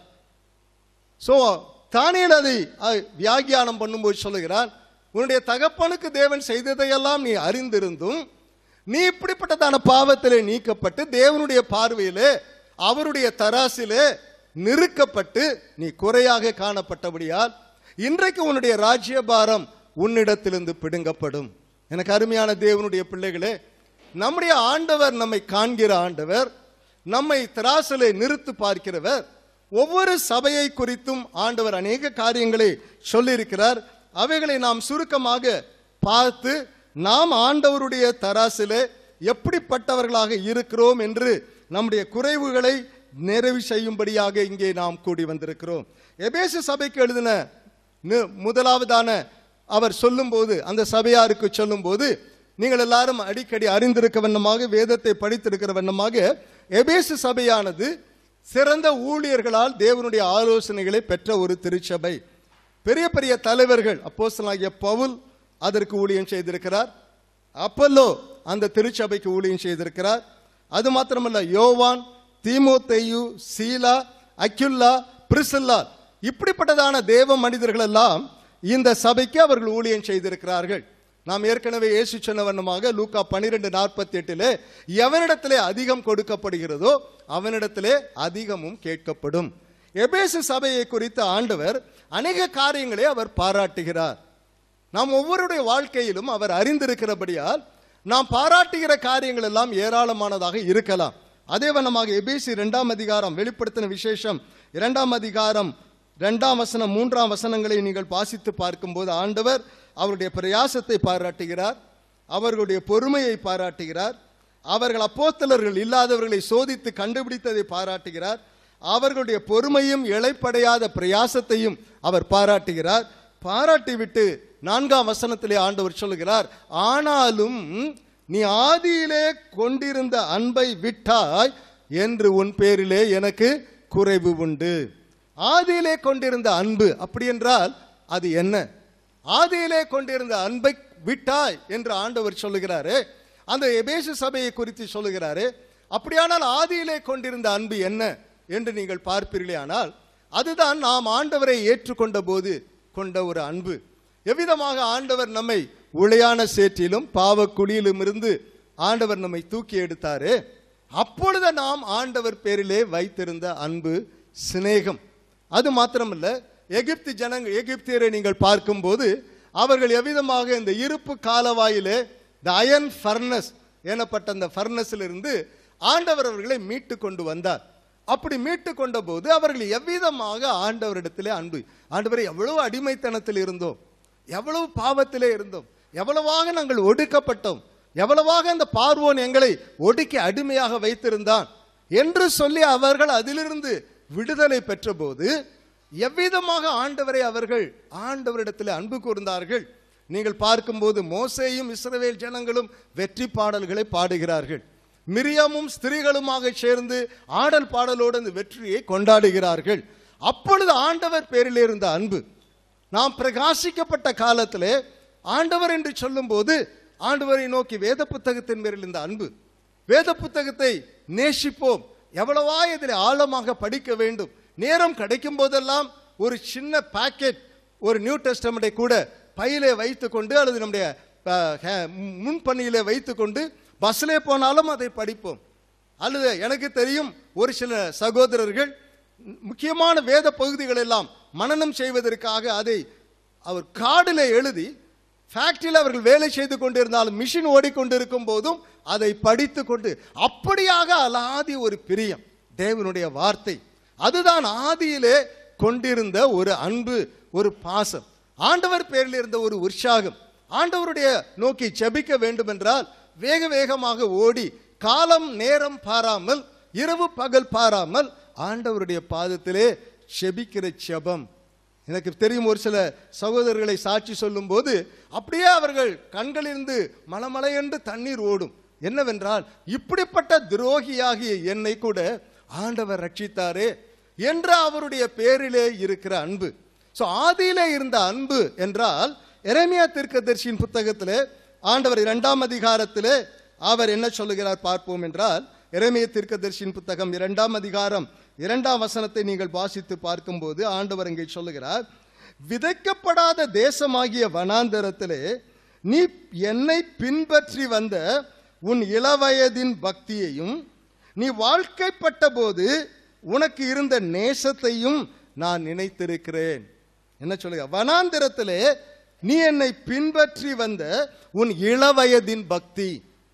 சோ தானியல் அதை அஹ், வியாக்கியானம் பண்ணும்போது சொல்லுகிறான் உன்னுடைய தகப்பனுக்கு தேவன் செய்ததையெல்லாம் நீ அறிந்திருந்தும் நீ இப்படிப்பட்டதான பாவத்திலே நீக்கப்பட்டு தேவனுடைய பார்வையிலே அவருடைய தராசிலே நிறுக்கப்பட்டு நீ குறையாக காணப்பட்டபடியால் இன்றைக்கு உன்னுடைய ராஜ்யபாரம் உன்னிடத்திலிருந்து பிடுங்கப்படும் எனக்கு அருமையான தேவனுடைய பிள்ளைகளே நம்முடைய ஆண்டவர் நம்மை காண்கிற ஆண்டவர் நம்மை திராசிலே நிறுத்து பார்க்கிறவர் ஒவ்வொரு சபையை குறித்தும் ஆண்டவர் அநேக காரியங்களை சொல்லியிருக்கிறார் அவைகளை நாம் சுருக்கமாக பார்த்து நாம் ஆண்டவருடைய தராசிலே எப்படிப்பட்டவர்களாக இருக்கிறோம் என்று நம்முடைய குறைவுகளை நிறைவு செய்யும்படியாக இங்கே நாம் கூடி வந்திருக்கிறோம் எபேசு சபைக்கு எழுதின நு- முதலாவதான அவர் சொல்லும்போது அந்த சபையாருக்கு சொல்லும்போது நீங்கள் எல்லாரும் அடிக்கடி அறிந்திருக்க வண்ணமாக வேதத்தை படித்திருக்கிற வண்ணமாக எபேசு சபையானது சிறந்த ஊழியர்களால் தேவனுடைய ஆலோசனைகளை பெற்ற ஒரு திருச்சபை பெரிய பெரிய தலைவர்கள் அப்போஸ்தலனாகிய பவுல் அதற்கு ஊழியம் செய்திருக்கிறார் அப்பல்லோ அந்த திருச்சபைக்கு ஊழியம் செய்திருக்கிறார் அது மாத்திரமல்ல யோவான் தீமோத்தேயு சீலா அக்யுல்லா பிரிசில்லா இப்படிப்பட்டதான தேவ மனிதர்கள் எல்லாம் இந்த சபைக்கு அவர்கள் ஊழியம் செய்திருக்கிறார்கள் நாம் ஏற்கனவே இயேசு சொன்ன வண்ணமாக லூக்கா பன்னிரெண்டு நாற்பத்தி எட்டிலே எவனிடத்திலே அதிகம் கொடுக்கப்படுகிறதோ அவனிடத்திலே அதிகமும் கேட்கப்படும் எபேசு சபையை குறித்த ஆண்டவர் அநேக காரியங்களை அவர் பாராட்டுகிறார் நாம் ஒவ்வொருடைய வாழ்க்கையிலும் அவர் அறிந்திருக்கிறபடியால் நாம் பாராட்டுகிற காரியங்கள் எல்லாம் ஏராளமானதாக இருக்கலாம் அதே வண்ணமாக எபேசி இரண்டாம் அதிகாரம் வெளிப்படுத்தின விசேஷம் இரண்டாம் அதிகாரம் இரண்டாம் வசனம் மூன்றாம் வசனங்களை நீங்கள் வாசித்து பார்க்கும்போது ஆண்டவர் அவருடைய பிரயாசத்தை பாராட்டுகிறார் அவர்களுடைய பொறுமையை பாராட்டுகிறார் அவர்கள் அப்போஸ்தலர்கள் இல்லாதவர்களை சோதித்து கண்டுபிடித்ததை பாராட்டுகிறார் அவர்களுடைய பொறுமையும் இழைப்படையாத பிரயாசத்தையும் அவர் பாராட்டுகிறார் பாராட்டிவிட்டு நான்காம் வசனத்திலே ஆண்டவர் சொல்லுகிறார் ஆனாலும் நீ ஆதியிலே கொண்டிருந்த அன்பை விட்டாய் என்று உன் பேரிலே எனக்கு குறைவு உண்டு ஆதியிலே கொண்டிருந்த அன்பு அப்படி என்றால் அது என்ன ஆதியிலே கொண்டிருந்த அன்பை விட்டாய் என்று ஆண்டவர் சொல்லுகிறாரே அந்த எபேசு சபையை குறித்து சொல்லுகிறாரே அப்படியானால் ஆதியிலே கொண்டிருந்த அன்பு என்ன என்று நீங்கள் பார்ப்பீர்களே ஆனால் அதுதான் நாம் ஆண்டவரை ஏற்றுக்கொண்ட போது கொண்ட ஒரு அன்பு எவ்விதமாக ஆண்டவர் நம்மை உளையான சேற்றிலும் பாவக்குழியிலும் இருந்து ஆண்டவர் நம்மை தூக்கி எடுத்தாரே அப்பொழுது நாம் ஆண்டவர் பேரிலே வைத்திருந்த அன்பு சிநேகம் அது மாத்திரமல்ல எகிப்து ஜனங்க எகிப்தியரை நீங்கள் பார்க்கும்போது அவர்கள் எவ்விதமாக இந்த இருப்பு காலவாயிலே இந்த அயன் ஃபர்னஸ் எனப்பட்ட அந்த ஃபர்னஸில் இருந்து ஆண்டவர் அவர்களை மீட்டு கொண்டு வந்தார் அப்படி மீட்டு கொண்ட போது அவர்கள் எவ்விதமாக ஆண்டவரிடத்திலே அன்பு ஆண்டவரை எவ்வளவு அடிமைத்தனத்தில் இருந்தோம் எவ்வளவு பாவத்திலே இருந்தோம் எவ்வளவாக நாங்கள் ஒடுக்கப்பட்டோம் எவ்வளவாக அந்த பார்வோன் எங்களை ஒடுக்கி அடிமையாக வைத்திருந்தான் என்று சொல்லி அவர்கள் அதிலிருந்து விடுதலை பெற்றபோது எவ்விதமாக ஆண்டவரை அவர்கள் ஆண்டவரிடத்தில் அன்பு கூர்ந்தார்கள் நீங்கள் பார்க்கும்போது மோசேயும் இஸ்ரவேல் ஜனங்களும் வெற்றி பாடல்களை பாடுகிறார்கள் மிரியாமும் ஸ்திரீகளுமாக சேர்ந்து ஆடல் பாடலோடு அந்த வெற்றியை கொண்டாடுகிறார்கள் அப்பொழுது ஆண்டவர் பேரில் இருந்த அன்பு நாம் பிரகாசிக்கப்பட்ட காலத்திலே ஆண்டவர் என்று சொல்லும்போது ஆண்டவரை நோக்கி வேத புத்தகத்தின் மேல் இந்த அன்பு வேத புத்தகத்தை நேசிப்போம் எவ்வளவா இதில் ஆழமாக படிக்க வேண்டும் நேரம் கிடைக்கும் போதெல்லாம் ஒரு சின்ன பாக்கெட் ஒரு நியூ டெஸ்டமெண்டை கூட பையிலே வைத்துக்கொண்டு அல்லது நம்முடைய அஹ், ஹே- முன்பணியிலே வைத்துக்கொண்டு பஸ்ஸிலே போனாலும் அதை படிப்போம் அல்லது எனக்கு தெரியும் ஒரு சில சகோதரர்கள் முக்கியமான வேத பகுதிகள் எல்லாம் மனனம் செய்வதற்காக அதை அவர் கார்டில் எழுதி ஃபேக்டரியில் அவர்கள் வேலை செய்து கொண்டிருந்தாலும் மிஷின் ஓடிக்கொண்டிருக்கும் போதும் அதை படித்து கொண்டு அப்படியாக அலாதி ஒரு பிரியம் தேவனுடைய வார்த்தை அதுதான் ஆதியிலே கொண்டிருந்த ஒரு அன்பு ஒரு பாசம் ஆண்டவர் பேரில் இருந்த ஒரு உற்சாகம் ஆண்டவருடைய நோக்கி ஜெபிக்க வேண்டும் என்றால் வேக வேகமாக ஓடி காலம் நேரம் பாராமல் இரவு பகல் பாராமல் ஆண்டவருடைய பாதத்திலே செபிக்கிற செபம் எனக்கு தெரியும் ஒரு சில சகோதரர்களை சாட்சி சொல்லும்போது அப்படியே அவர்கள் கண்களிலிருந்து மலமலையென்று தண்ணீர் ஓடும் என்னவென்றால் இப்படிப்பட்ட துரோகியாகிய என்னை கூட ஆண்டவர் ரட்சித்தாரே என்ற அவருடைய பேரிலே இருக்கிற அன்பு ஸோ ஆதியிலே இருந்த அன்பு என்றால் எரேமியா தீர்க்கதரிசியின் புத்தகத்திலே ஆண்டவர் இரண்டாம் அதிகாரத்திலே அவர் என்ன சொல்லுகிறார் பார்ப்போம் என்றால் எரேமியா தீர்க்கதரிசியின் புத்தகம் இரண்டாம் அதிகாரம் இரண்டாம் வசனத்தை நீங்கள் வாசித்து பார்க்கும்போது ஆண்டவர் இங்கே சொல்லுகிறார் விதைக்கப்படாத தேசமாகிய வனாந்தரத்திலே நீ என்னை பின்பற்றி வந்த உன் இளவயதின் பக்தியையும் நீ வாழ்க்கைப்பட்ட போது உனக்கு இருந்த நேசத்தையும் நான் நினைத்திருக்கிறேன் என்ன சொல்லுங்க வனாந்திரத்திலே நீ என்னை பின்பற்றி வந்த உன் இளவயதின் பக்தி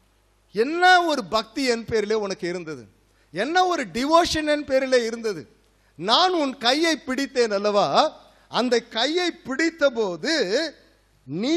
என்ன ஒரு பக்தி என் பேரிலே உனக்கு இருந்தது என்ன ஒரு டிவோஷன் என் பேரிலே இருந்தது நான் உன் கையை பிடித்தேன் அல்லவா அந்த கையை பிடித்த போது நீ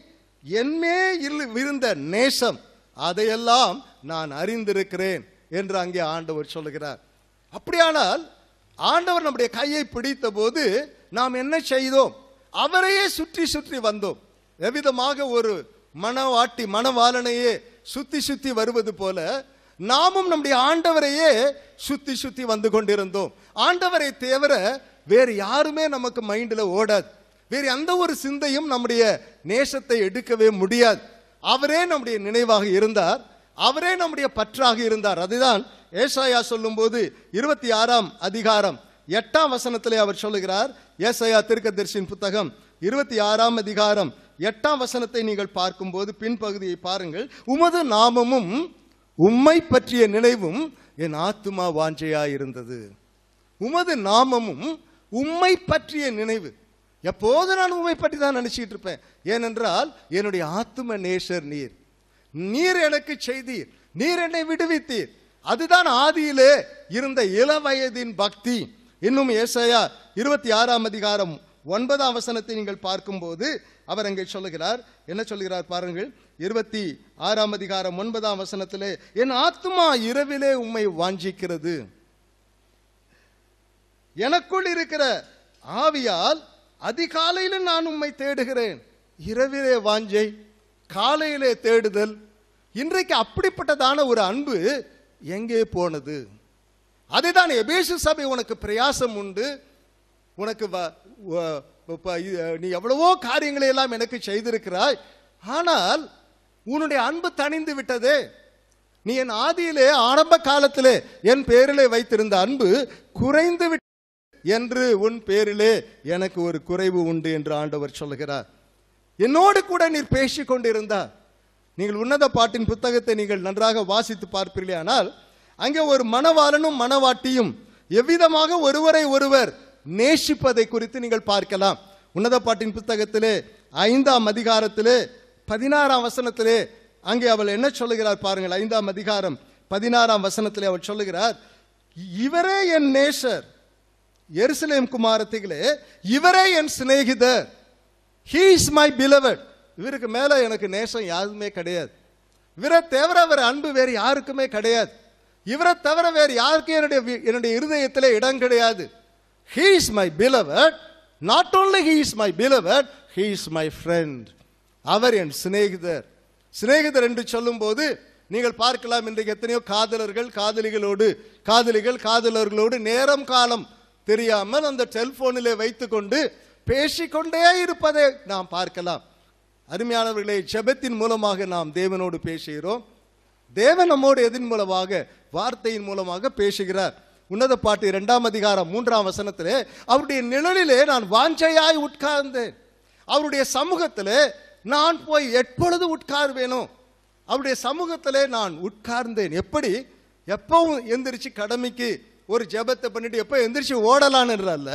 என்மே இல்- இருந்த நேசம் அதையெல்லாம் நான் அறிந்திருக்கிறேன் என்று அங்கே ஆண்டவர் சொல்லுகிறார் அப்படியானால் ஆண்டவர் நம்முடைய கையை பிடித்த போது நாம் என்ன செய்தோம் அவரையே சுற்றி சுற்றி வந்தோம் எவ்விதமாக ஒரு மணவாட்டி மணவாளனையே சுத்தி சுத்தி வருவது போல நாமும் நம்முடைய ஆண்டவரையே சுத்தி சுத்தி வந்து கொண்டிருந்தோம் ஆண்டவரை தவிர வேறு யாருமே நமக்கு மைண்டில் ஓடாது வேறு எந்த ஒரு சிந்தையும் நம்முடைய நேசத்தை எடுக்கவே முடியாது அவரே நம்முடைய நினைவாக இருந்தார் அவரே நம்முடைய பற்றாக இருந்தார் அதுதான் ஏசாயா சொல்லும்போது இருபத்தி ஆறாம் அதிகாரம் எட்டாம் வசனத்திலே அவர் சொல்லுகிறார் ஏசாயா தீர்க்கதரிசியின் புத்தகம் இருபத்தி ஆறாம் அதிகாரம் எட்டாம் வசனத்தை நீங்கள் பார்க்கும்போது பின்பகுதியை பாருங்கள் உமது நாமமும் உம்மை பற்றிய நினைவும் என் ஆத்துமா வாஞ்சையா இருந்தது உமது நாமமும் உம்மை பற்றிய நினைவு எப்போது நான் உம்மை பற்றி தான் நினைச்சிட்டு இருப்பேன் ஏனென்றால் என்னுடைய ஆத்தும நேசர் நீர் நீர் எனக்கு செய்தீர் நீர் என்னை விடுவித்தீர் அதுதான் ஆதியிலே இருந்த இளவயதின் பக்தி இன்னும் ஏசாயா இருபத்தி ஆறாம் அதிகாரம் ஒன்பதாம் வசனத்தை நீங்கள் பார்க்கும்போது அவர் அங்கே சொல்லுகிறார் என்ன சொல்லுகிறார் பாருங்கள் இருபத்தி ஆறாம் அதிகாரம் ஒன்பதாம் வசனத்திலே என் ஆத்துமா இரவிலே உம்மை வாஞ்சிக்கிறது எனக்குள் இருக்கிற ஆவியால் அதிகாலையில நான் உம்மை தேடுகிறேன் இரவிலே வாஞ்சை காலையிலே தேடுதல் இன்றைக்கு அப்படிப்பட்டதான ஒரு அன்பு எங்கே போனது அதுதான் எபேசு சபை உனக்கு பிரயாசம் உண்டு உனக்கு வ- வ- இப்ப இது- நீ எவ்வளவோ காரியங்களை எல்லாம் எனக்கு செய்திருக்கிறாய் ஆனால் உன்னுடைய அன்பு தணிந்து விட்டதே நீ என் ஆதியிலே ஆரம்ப காலத்திலே என் பேரிலே வைத்திருந்த அன்பு குறைந்து விட்ட என்று உன் பேரிலே எனக்கு ஒரு குறைவு உண்டு என்று ஆண்டவர் சொல்லுகிறார் என்னோடு கூட நீர் பேசிக் கொண்டிருந்தார் நீங்கள் உன்னத பாட்டின் புத்தகத்தை நீங்கள் நன்றாக வாசித்து பார்ப்பீர்களே ஆனால் அங்கே ஒரு மணவாளனும் மணவாட்டியும் எவ்விதமாக ஒருவரை ஒருவர் நேசிப்பதை குறித்து நீங்கள் பார்க்கலாம் உன்னத பாட்டின் புத்தகத்திலே ஐந்தாம் அதிகாரத்திலே பதினாறாம் வசனத்திலே அங்கே அவள் என்ன சொல்லுகிறார் பாருங்கள் ஐந்தாம் அதிகாரம் பதினாறாம் வசனத்திலே அவள் சொல்லுகிறார் இவரே என் நேசர் எருசலேம் குமாரத்திகளே இவரே என் சிநேகிதர் ஹீ இஸ் மை பிலவட் இவருக்கு மேல எனக்கு நேசம் யாருமே கிடையாது இவரை தவிர வேற அன்பு வேறு யாருக்குமே கிடையாது இவரை தவிர வேறு யாருக்கும் என்னுடைய வி- என்னுடைய இருதயத்திலே இடம் கிடையாது he is my beloved not only he is my beloved he is my friend அவர் என் சிநேகிதர் சிநேகிதர் என்று சொல்லும்போது நீங்கள் பார்க்கலாம் இன்றைக்கு எத்தனையோ காதலர்கள் காதலிகளோடு காதலிகள் காதலர்களோடு நேரம் காலம் தெரியாமல் அந்த செல்போனிலே வைத்துக்கொண்டு பேசிக்கொண்டே இருப்பதை நாம் பார்க்கலாம் அருமையானவர்களே ஜெபத்தின் மூலமாக நாம் தேவனோடு பேசுகிறோம் தேவன் நம்மோடு எதின் மூலமாக வார்த்தையின் மூலமாக பேசுகிறார் உன்னத பாட்டு இரண்டாம் அதிகாரம் மூன்றாம் வசனத்திலே அவருடைய நிழலிலே நான் வாஞ்சையாய் உட்கார்ந்தேன் அவருடைய சமூகத்திலே நான் போய் எப்பொழுது உட்கார்வேனோ அவருடைய சமூகத்திலே நான் உட்கார்ந்தேன் எப்படி எப்பவும் எந்திரிச்சு கடமைக்கு ஒரு ஜெபத்தை பண்ணிட்டு எப்போ எந்திரிச்சு ஓடலான்னு அல்ல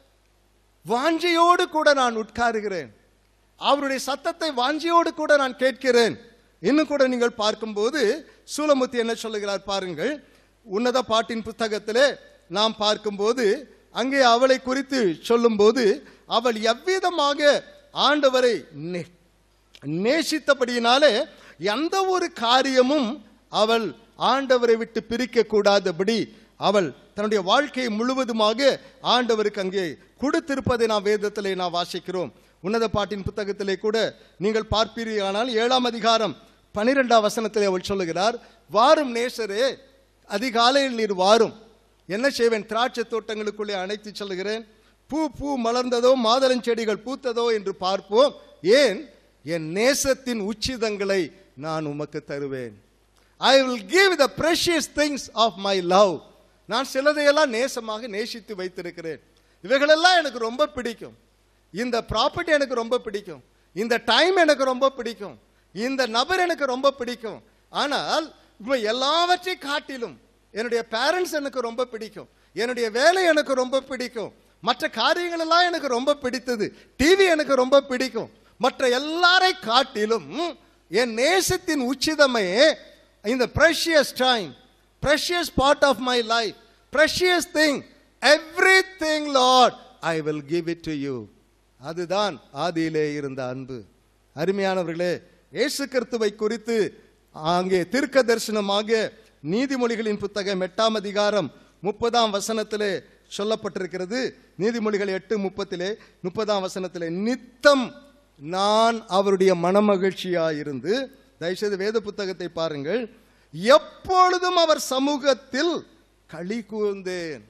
வாஞ்சையோடு கூட நான் உட்காருகிறேன் அவருடைய சத்தத்தை வாஞ்சியோடு கூட நான் கேட்கிறேன் இன்னும் கூட நீங்கள் பார்க்கும்போது சூலமுத்தி என்ன சொல்லுகிறார் பாருங்கள் உன்னத பாட்டின் புத்தகத்திலே நாம் பார்க்கும்போது அங்கே அவளை குறித்து சொல்லும்போது அவள் எவ்விதமாக ஆண்டவரை நே- நேசித்தபடியினாலே எந்த ஒரு காரியமும் அவள் ஆண்டவரை விட்டு பிரிக்க கூடாதபடி அவள் தன்னுடைய வாழ்க்கையை முழுவதுமாக ஆண்டவருக்கு அங்கே கொடுத்திருப்பதை நாம் வேதத்திலே நாம் வாசிக்கிறோம் உன்னத பாட்டின் புத்தகத்திலே கூட நீங்கள் பார்ப்பீர்களானால் ஏழாம் அதிகாரம் பனிரெண்டாம் வசனத்திலே அவள் சொல்லுகிறார் வாரும் நேசரே அதிகாலையில் நீர் வாரும் என்ன செய்வேன் திராட்சை தோட்டங்களுக்குள்ளே அணைத்து சொல்லுகிறேன் பூ பூ மலர்ந்ததோ மாதளஞ்செடிகள் பூத்ததோ என்று பார்ப்போம் ஏன் என் நேசத்தின் உச்சிதங்களை நான் உமக்கு தருவேன் I will give the precious things of my love நான் சிலதையெல்லாம் நேசமாக நேசித்து வைத்திருக்கிறேன் இவைகளெல்லாம் எனக்கு ரொம்ப பிடிக்கும் இந்த ப்ராப்பர்ட்டி எனக்கு ரொம்ப பிடிக்கும் இந்த டைம் எனக்கு ரொம்ப பிடிக்கும் இந்த நபர் எனக்கு ரொம்ப பிடிக்கும் ஆனால் இப்போ எல்லாவற்றை காட்டிலும் என்னுடைய பேரண்ட்ஸ் எனக்கு ரொம்ப பிடிக்கும் என்னுடைய வேலை எனக்கு ரொம்ப பிடிக்கும் மற்ற காரியங்கள் எல்லாம் எனக்கு ரொம்ப பிடித்தது டிவி எனக்கு ரொம்ப பிடிக்கும் மற்ற எல்லாரை காட்டிலும் என் நேசத்தின் உச்சிதமே இந்த precious time precious part of my life precious thing everything lord i will give it to you அதுதான் ஆதியிலே இருந்த அன்பு அருமையானவர்களே இயேசு கிறிஸ்துவை குறித்து அங்கே தீர்க்க தரிசனமாக நீதிமொழிகளின் புத்தகம் எட்டாம் அதிகாரம் முப்பதாம் வசனத்திலே சொல்லப்பட்டிருக்கிறது நீதிமொழிகள் எட்டு முப்பத்திலே முப்பதாம் வசனத்திலே நித்தம் நான் அவருடைய மனமகிழ்ச்சியாயிருந்து தயவுசெய்து வேத புத்தகத்தை பாருங்கள் எப்பொழுதும் அவர் சமூகத்தில் களி கூர்ந்தேன்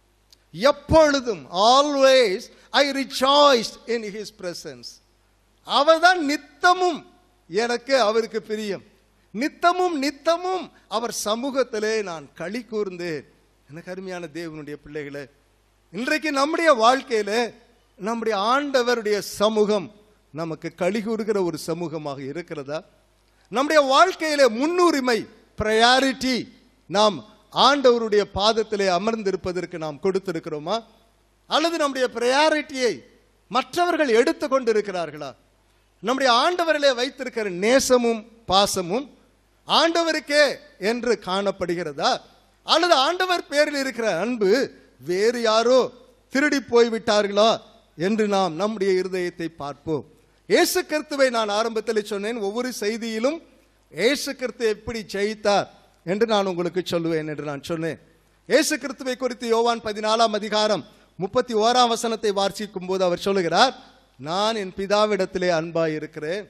எப்பொழுதும் always I rejoice in his presence அவர்தான் நித்தமும் எனக்கு அவருக்கு பிரியம் நித்தமும் நித்தமும் அவர் சமூகத்திலே நான் களி கூர்ந்தேன் எனக்கு அருமையான தேவனுடைய பிள்ளைகளே இன்றைக்கு நம்முடைய வாழ்க்கையில நம்முடைய ஆண்டவருடைய சமூகம் நமக்கு களி கூறுகிற ஒரு சமூகமாக இருக்கிறதா நம்முடைய வாழ்க்கையில முன்னுரிமை ப்ரையாரிட்டி நாம் ஆண்டவருடைய பாதத்திலே அமர்ந்திருப்பதற்கு நாம் கொடுத்திருக்கிறோமா அல்லது நம்முடைய ப்ரையாரிட்டியை மற்றவர்கள் எடுத்து கொண்டிருக்கிறார்களா நம்முடைய ஆண்டவரிலே வைத்திருக்கிற நேசமும் பாசமும் ஆண்டவருக்கே என்று காணப்படுகிறதா அல்லது ஆண்டவர் பேரில் இருக்கிற அன்பு வேறு யாரோ திருடி போய்விட்டார்களா என்று நாம் நம்முடைய இருதயத்தை பார்ப்போம் இயேசு கிறிஸ்துவை நான் ஆரம்பத்தில் சொன்னேன் ஒவ்வொரு செய்தியிலும் இயேசு கிறிஸ்து எப்படி ஜெயித்தார் என்று நான் உங்களுக்கு சொல்லுவேன் என்று நான் சொன்னேன் இயேசு கிறிஸ்துவை குறித்து யோவான் பதினாலாம் அதிகாரம் முப்பத்தி ஓராம் வசனத்தை வாசிக்கும் போது அவர் சொல்லுகிறார் நான் என் பிதாவிடத்திலே அன்பாய் இருக்கிறேன்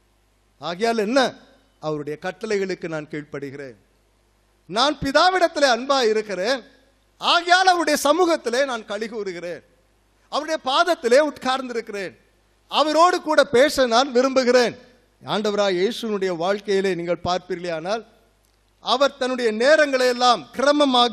ஆகையால் என்ன அவருடைய கட்டளைகளுக்கு நான் கீழ்ப்படுகிறேன் நான் பிதாவிடத்திலே அன்பா இருக்கிறேன் ஆகையால் அவருடைய சமூகத்திலே நான் களி கூறுகிறேன் அவருடைய பாதத்திலே உட்கார்ந்திருக்கிறேன் அவரோடு கூட பேச நான் விரும்புகிறேன் ஆண்டவராய் இயேசுனுடைய வாழ்க்கையிலே நீங்கள் பார்ப்பீர்களே ஆனால் அவர் தன்னுடைய நேரங்களை எல்லாம் கிரமமாக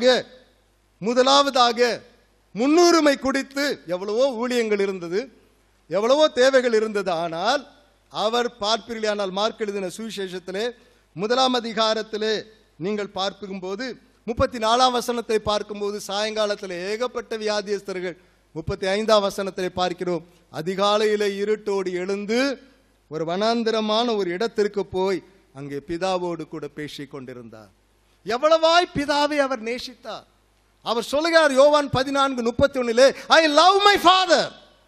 முதலாவதாக முன்னுரிமை குடித்து எவ்வளவோ ஊழியங்கள் இருந்தது எவ்வளவோ தேவைகள் இருந்தது ஆனால் அவர் பார்ப்பீர்களே ஆனால் மார்க் எழுதின சுவிசேஷத்திலே முதலாம் அதிகாரத்திலே நீங்கள் பார்க்கும்போது முப்பத்தி நாலாம் வசனத்தை பார்க்கும்போது சாயங்காலத்தில் ஏகப்பட்ட வியாதியஸ்தர்கள் முப்பத்தி ஐந்தாம் வசனத்தை பார்க்கிறோம் அதிகாலையில இருட்டோடு எழுந்து ஒரு வனாந்திரமான ஒரு இடத்திற்கு போய் அங்கே பிதாவோடு கூட பேசிக் கொண்டிருந்தார் எவ்வளவாய் பிதாவை அவர் நேசித்தார் அவர் சொல்லுகிறார் யோவான் பதினான்கு முப்பத்தி ஒண்ணிலே I love my father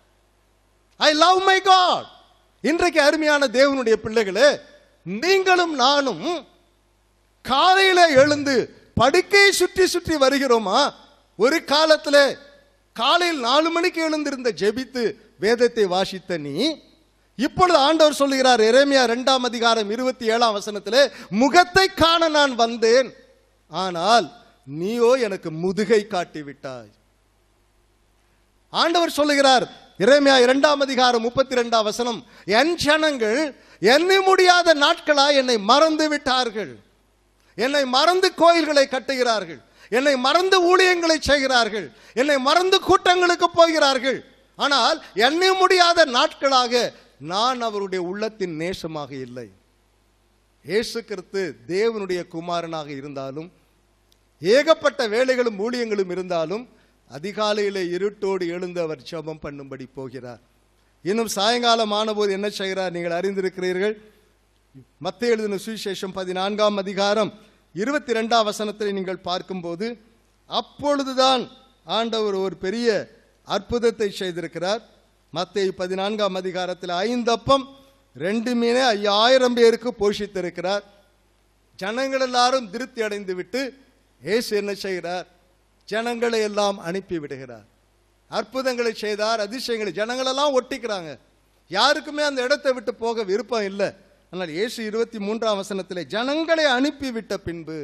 I love my God இன்றைக்கு அருமையான தேவனுடைய பிள்ளைகளே நீங்களும் நானும் காலையில எழுந்து படுக்கையை சுற்றி சுற்றி வருகிறோமா ஒரு காலத்துல காலையில் நாலு மணிக்கு எழுந்திருந்த ஜெபித்து வேதத்தை வாசித்த நீ இப்பொழுது ஆண்டவர் சொல்லுகிறார் எரேமியா இரண்டாம் அதிகாரம் இருபத்தி ஏழாம் வசனத்திலே முகத்தை காண நான் வந்தேன் ஆனால் நீயோ எனக்கு முதுகை காட்டி விட்டாய் ஆண்டவர் சொல்லுகிறார் இறைமையா இரண்டாம் அதிகாரம் முப்பத்தி ரெண்டாம் வசனம் என் ஜனங்கள் எண்ணி முடியாத நாட்களா என்னை மறந்து விட்டார்கள் என்னை மறந்து கோயில்களை கட்டுகிறார்கள் என்னை மறந்து ஊழியங்களை செய்கிறார்கள் என்னை மறந்து கூட்டங்களுக்கு போகிறார்கள் ஆனால் எண்ணி முடியாத நாட்களாக நான் அவருடைய உள்ளத்தின் நேசமாக இல்லை இயேசு கிறிஸ்து தேவனுடைய குமாரனாக இருந்தாலும் ஏகப்பட்ட வேலைகளும் ஊழியங்களும் இருந்தாலும் அதிகாலையிலே இருட்டோடு எழுந்து அவர் ஜெபம் பண்ணும்படி போகிறார் இன்னும் சாயங்காலம் ஆனபோது என்ன செய்கிறார் நீங்கள் அறிந்திருக்கிறீர்கள் மத்திய எழுதின சுவிசேஷம் பதினான்காம் அதிகாரம் இருபத்தி ரெண்டாம் வசனத்தில் நீங்கள் பார்க்கும்போது அப்பொழுதுதான் ஆண்டவர் ஒரு பெரிய அற்புதத்தை செய்திருக்கிறார் மத்திய பதினான்காம் அதிகாரத்தில் ஐந்தப்பம் ரெண்டு மீனே ஐயாயிரம் பேருக்கு போஷித்திருக்கிறார் ஜனங்கள் எல்லாரும் திருப்தி அடைந்து விட்டு இயேசு என்ன செய்கிறார் ஜனங்களை எல்லாம் அனுப்பி விடுகிறார் அற்புதங்களை செய்தார் அதிசயங்களை ஜனங்களெல்லாம் ஒட்டிக்கிறாங்க யாருக்குமே அந்த இடத்தை விட்டு போக விருப்பம் இல்லை ஆனால் இயேசு இருபத்தி மூன்றாம் வசனத்திலே ஜனங்களை அனுப்பி விட்ட பின்பு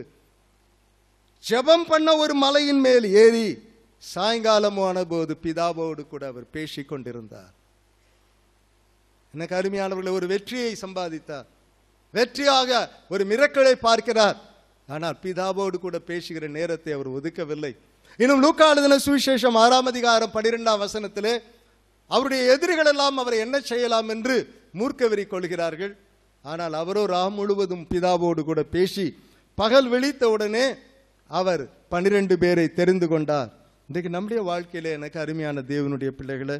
ஜெபம் பண்ண ஒரு மலையின் மேல் ஏறி சாயங்காலமான போது பிதாவோடு கூட அவர் பேசிக் கொண்டிருந்தார் எனக்கு அருமையானவர்களை ஒரு வெற்றியை சம்பாதித்தார் வெற்றியாக ஒரு மிரக்களை பார்க்கிறார் ஆனால் பிதாவோடு கூட பேசுகிற நேரத்தை அவர் ஒதுக்கவில்லை இன்னும் லூக்கா எழுதின சுவிசேஷம் ஆறாம் அதிகாரம் பனிரெண்டாம் வசனத்திலே அவருடைய எதிரிகள் எல்லாம் அவரை என்ன செய்யலாம் என்று மூர்க்கவெறி கொள்கிறார்கள் ஆனால் அவரோ ராம் முழுவதும் பிதாவோடு கூட பேசி பகல் விழித்த உடனே அவர் பனிரெண்டு பேரை தெரிந்து கொண்டார் இன்றைக்கு நம்முடைய வாழ்க்கையில எனக்கு அருமையான தேவனுடைய பிள்ளைகளை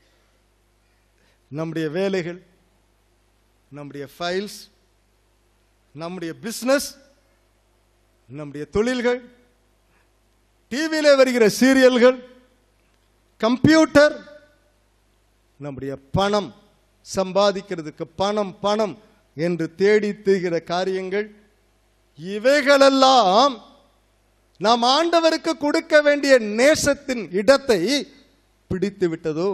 நம்முடைய வேலைகள் நம்முடைய ஃபைல்ஸ் நம்முடைய பிஸ்னஸ் நம்முடைய தொழில்கள் டிவியில வருகிற சீரியல்கள் கம்ப்யூட்டர் நம்முடைய பணம் சம்பாதிக்கிறதுக்கு பணம் பணம் என்று தேடி தீகிற காரியங்கள் இவைகளெல்லாம் நாம் ஆண்டவருக்கு கொடுக்க வேண்டிய நேசத்தின் இடத்தை பிடித்து விட்டதோ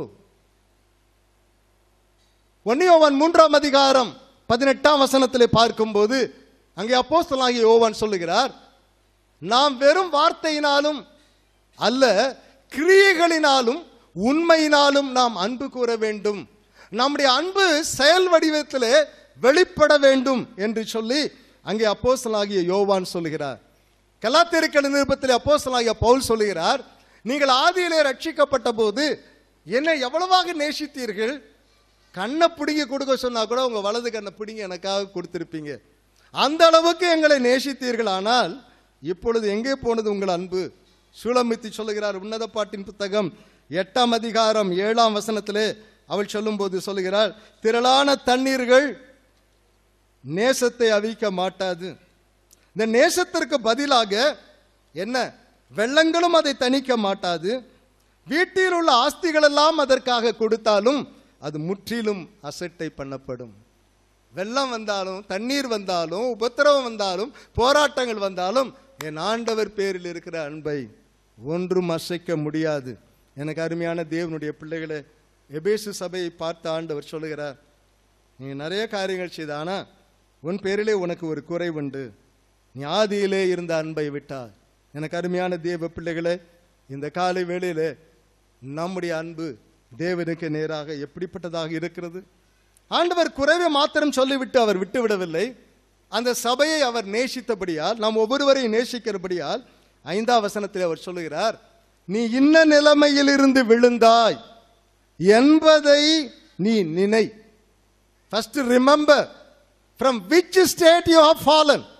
ஒன்னியோவான் மூன்றாம் அதிகாரம் பதினெட்டாம் வசனத்திலே பார்க்கும்போது அங்கே அப்போஸ்தலனாகிய யோவான் சொல்லுகிறார் நாம் வெறும் வார்த்தையினாலும் அல்ல கிரியைகளினாலும் உண்மையினாலும் நாம் அன்பு கூற வேண்டும் நம்முடைய அன்பு செயல் வடிவத்திலே வெளிப்பட வேண்டும் என்று சொல்லி அங்கே அப்போஸ்தலனாகிய யோவான் சொல்லுகிறார் கலாத்திருக்க நிருபத்தில் அப்போஸ்தலனாகிய பவுல் சொல்லுகிறார் நீங்கள் ஆதியிலே ரட்சிக்கப்பட்ட போது என்னை எவ்வளவாக நேசித்தீர்கள் கண்ணை பிடுங்கி கொடுக்க சொன்னா கூட உங்க வலது கண்ணை பிடுங்கி எனக்காக கொடுத்திருப்பீங்க அந்த அளவுக்கு எங்களை நேசித்தீர்கள் ஆனால் இப்பொழுது எங்கே போனது உங்கள் அன்பு சூளமித்தி சொல்லுகிறார் உன்னத பாட்டின் புத்தகம் எட்டாம் அதிகாரம் ஏழாம் வசனத்திலே அவள் சொல்லும்போது சொல்லுகிறார் திரளான தண்ணீர்கள் நேசத்தை அவிக்க மாட்டாது இந்த நேசத்திற்கு பதிலாக என்ன வெள்ளங்களும் அதை தணிக்க மாட்டாது வீட்டில் உள்ள ஆஸ்திகள் எல்லாம் அதற்காக கொடுத்தாலும் அது முற்றிலும் அசட்டை பண்ணப்படும் வெள்ளம் வந்தாலும் தண்ணீர் வந்தாலும் உபத்திரவம் வந்தாலும் போராட்டங்கள் வந்தாலும் என் ஆண்டவர் பேரில் இருக்கிற அன்பை ஒன்றும் அசைக்க முடியாது எனக்கு அருமையான தேவனுடைய பிள்ளைகளை எபேசு சபையை பார்த்த ஆண்டவர் சொல்லுகிறார் நீ நிறைய காரியங்கள் செய்த ஆனா உன் பேரிலே உனக்கு ஒரு குறை உண்டு நீ ஆதியிலே இருந்த அன்பை விட்டாய் எனக்கு அருமையான தேவ பிள்ளைகளே இந்த காலை வேளையிலே நம்முடைய அன்பு தேவனுக்கு நேராக எப்படிப்பட்டதாக இருக்கிறது ஆண்டவர் குறைவை மாத்திரம் சொல்லிவிட்டு அவர் விட்டு விடவில்லை அந்த சபையை அவர் நேசித்தபடியால் நாம் ஒவ்வொருவரையும் நேசிக்கிறபடியால் ஐந்தாம் வசனத்தில் அவர் சொல்லுகிறார் நீ இன்ன நிலைமையிலிருந்து விழுந்தாய் என்பதை நீ நினை first remember from which state you have fallen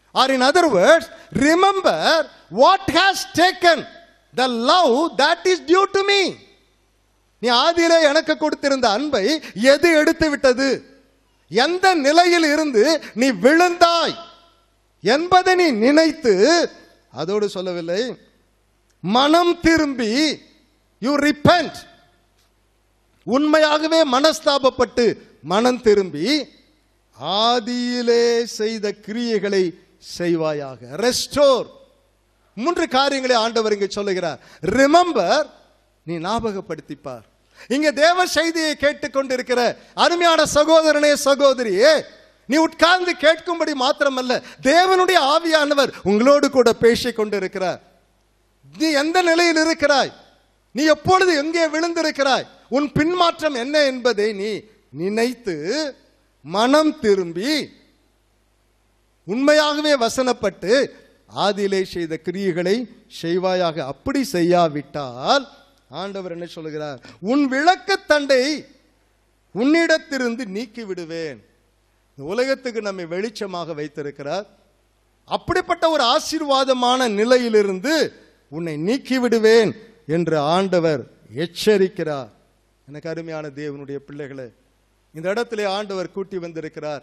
or in other words remember what has taken the love that is due to me நீ ஆதியிலே எனக்கு கொடுத்திருந்த அன்பை எது எடுத்து விட்டது எந்த நிலையில் இருந்து நீ விழுந்தாய் என்பதை நீ நினைத்து அதோடு சொல்லவில்லை மனம் திரும்பி யூ ரிப்பென்ட் உண்மையாகவே மனஸ்தாபப்பட்டு மனம் திரும்பி ஆதியிலே செய்த கிரியைகளை செய்வாயாக ரெஸ்டோர் மூன்று காரியங்களை ஆண்டவர் இங்கே சொல்லுகிறார் ரிமெம்பர் நீ ஞாபகப்படுத்திப்பார் இங்க தேவ செய்தியை கேட்டுக்கொண்டிருக்கிற அருமையான சகோதரனே சகோதரியே நீ உட்கார்ந்து கேட்கும்படி மாத்திரமல்ல தேவனுடைய ஆவியானவர் உங்களோடு கூட பேசிக் கொண்டிருக்கிறார் நீ எந்த நிலையில் இருக்கிறாய் நீ எப்பொழுது எங்கே விழுந்திருக்கிறாய் உன் பின்மாற்றம் என்ன என்பதை நீ நினைத்து மனம் திரும்பி உண்மையாகவே வசனப்பட்டு ஆதியிலே செய்த கிரியைகளை செய்வாயாக அப்படி செய்யாவிட்டால் ஆண்டவர் என்ன சொல்லுகிறார் உன் விளக்கத்தண்டை உன்னிடத்திலிருந்து நீக்கி விடுவேன் இந்த உலகத்துக்கு நம்மை வெளிச்சமாக வைத்திருக்கிறார் அப்படிப்பட்ட ஒரு ஆசீர்வாதமான நிலையிலிருந்து உன்னை நீக்கி விடுவேன் என்று ஆண்டவர் எச்சரிக்கிறார் எனக்கு அருமையான தேவனுடைய பிள்ளைகளே இந்த இடத்திலே ஆண்டவர் கூட்டி வந்திருக்கிறார்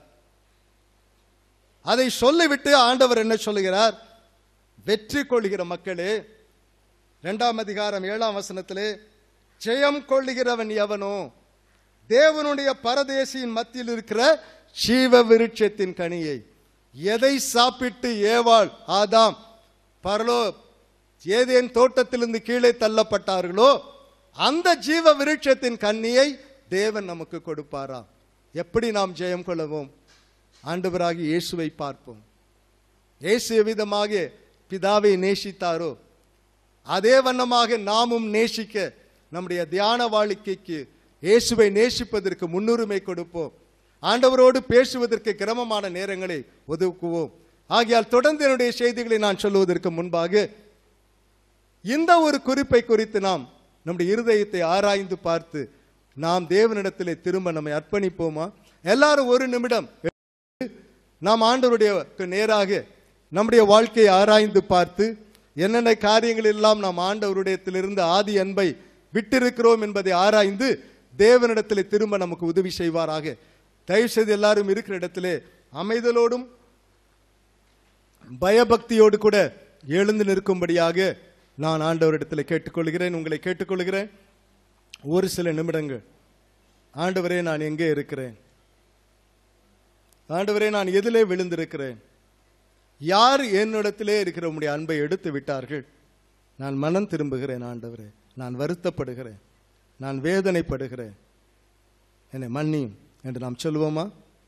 அதை சொல்லிவிட்டு ஆண்டவர் என்ன சொல்லுகிறார் வெற்றி கொள்ளுகிற மக்களே இரண்டாம் அதிகாரம் ஏழாம் வசனத்திலே ஜெயம் கொள்ளுகிறவன் எவனோ தேவனுடைய பரதேசியின் மத்தியில் இருக்கிற ஜீவ விருட்சத்தின் கனியை எதை சாப்பிட்டு ஏவாள் ஆதாம் பரலோ ஏதேன் தோட்டத்திலிருந்து கீழே தள்ளப்பட்டார்களோ அந்த ஜீவ விருட்சத்தின் கன்னியை தேவன் நமக்கு கொடுப்பாராம் எப்படி நாம் ஜெயம் கொள்ளவும் ஆண்டவராகி இயேசுவை பார்ப்போம் இயேசு எவ்விதமாக பிதாவை நேசித்தாரோ அதே வண்ணமாக நாமும் நேசிக்க நம்முடைய தியான வாழ்க்கைக்கு இயேசுவை நேசிப்பதற்கு முன்னுரிமை கொடுப்போம் ஆண்டவரோடு பேசுவதற்கு கிரமமான நேரங்களை ஒதுக்குவோம் ஆகையால் தொடர்ந்து என்னுடைய செய்திகளை நான் சொல்லுவதற்கு முன்பாக இந்த ஒரு குறிப்பை குறித்து நாம் நம்முடைய இருதயத்தை ஆராய்ந்து பார்த்து நாம் தேவனிடத்திலே திரும்ப நம்மை அர்ப்பணிப்போமா எல்லாரும் ஒரு நிமிடம் நாம் ஆண்டவருடைய நேராக நம்முடைய வாழ்க்கையை ஆராய்ந்து பார்த்து என்னென்ன காரியங்கள் எல்லாம் நாம் ஆண்டவருடையத்திலிருந்து ஆதி அன்பை விட்டிருக்கிறோம் என்பதை ஆராய்ந்து தேவனிடத்தில் திரும்ப நமக்கு உதவி செய்வாராக தயவு செய்து எல்லாரும் இருக்கிற இடத்திலே அமைதலோடும் பயபக்தியோடு கூட எழுந்து நிற்கும்படியாக நான் ஆண்டவரிடத்தில் கேட்டுக்கொள்கிறேன் உங்களை கேட்டுக்கொள்கிறேன் ஒரு சில நிமிடங்கள் ஆண்டவரே நான் எங்கே இருக்கிறேன் ஆண்டவரே நான் எதிலே விழுந்திருக்கிறேன் யார் என்னிடத்திலே இருக்கிற உம்முடைய அன்பை எடுத்து விட்டார்கள் நான் மனம் திரும்புகிறேன் ஆண்டவரே நான் வருத்தப்படுகிறேன் நான் வேதனைப்படுகிறேன் என்னை மன்னியும் என்று நாம் சொல்லுவோமா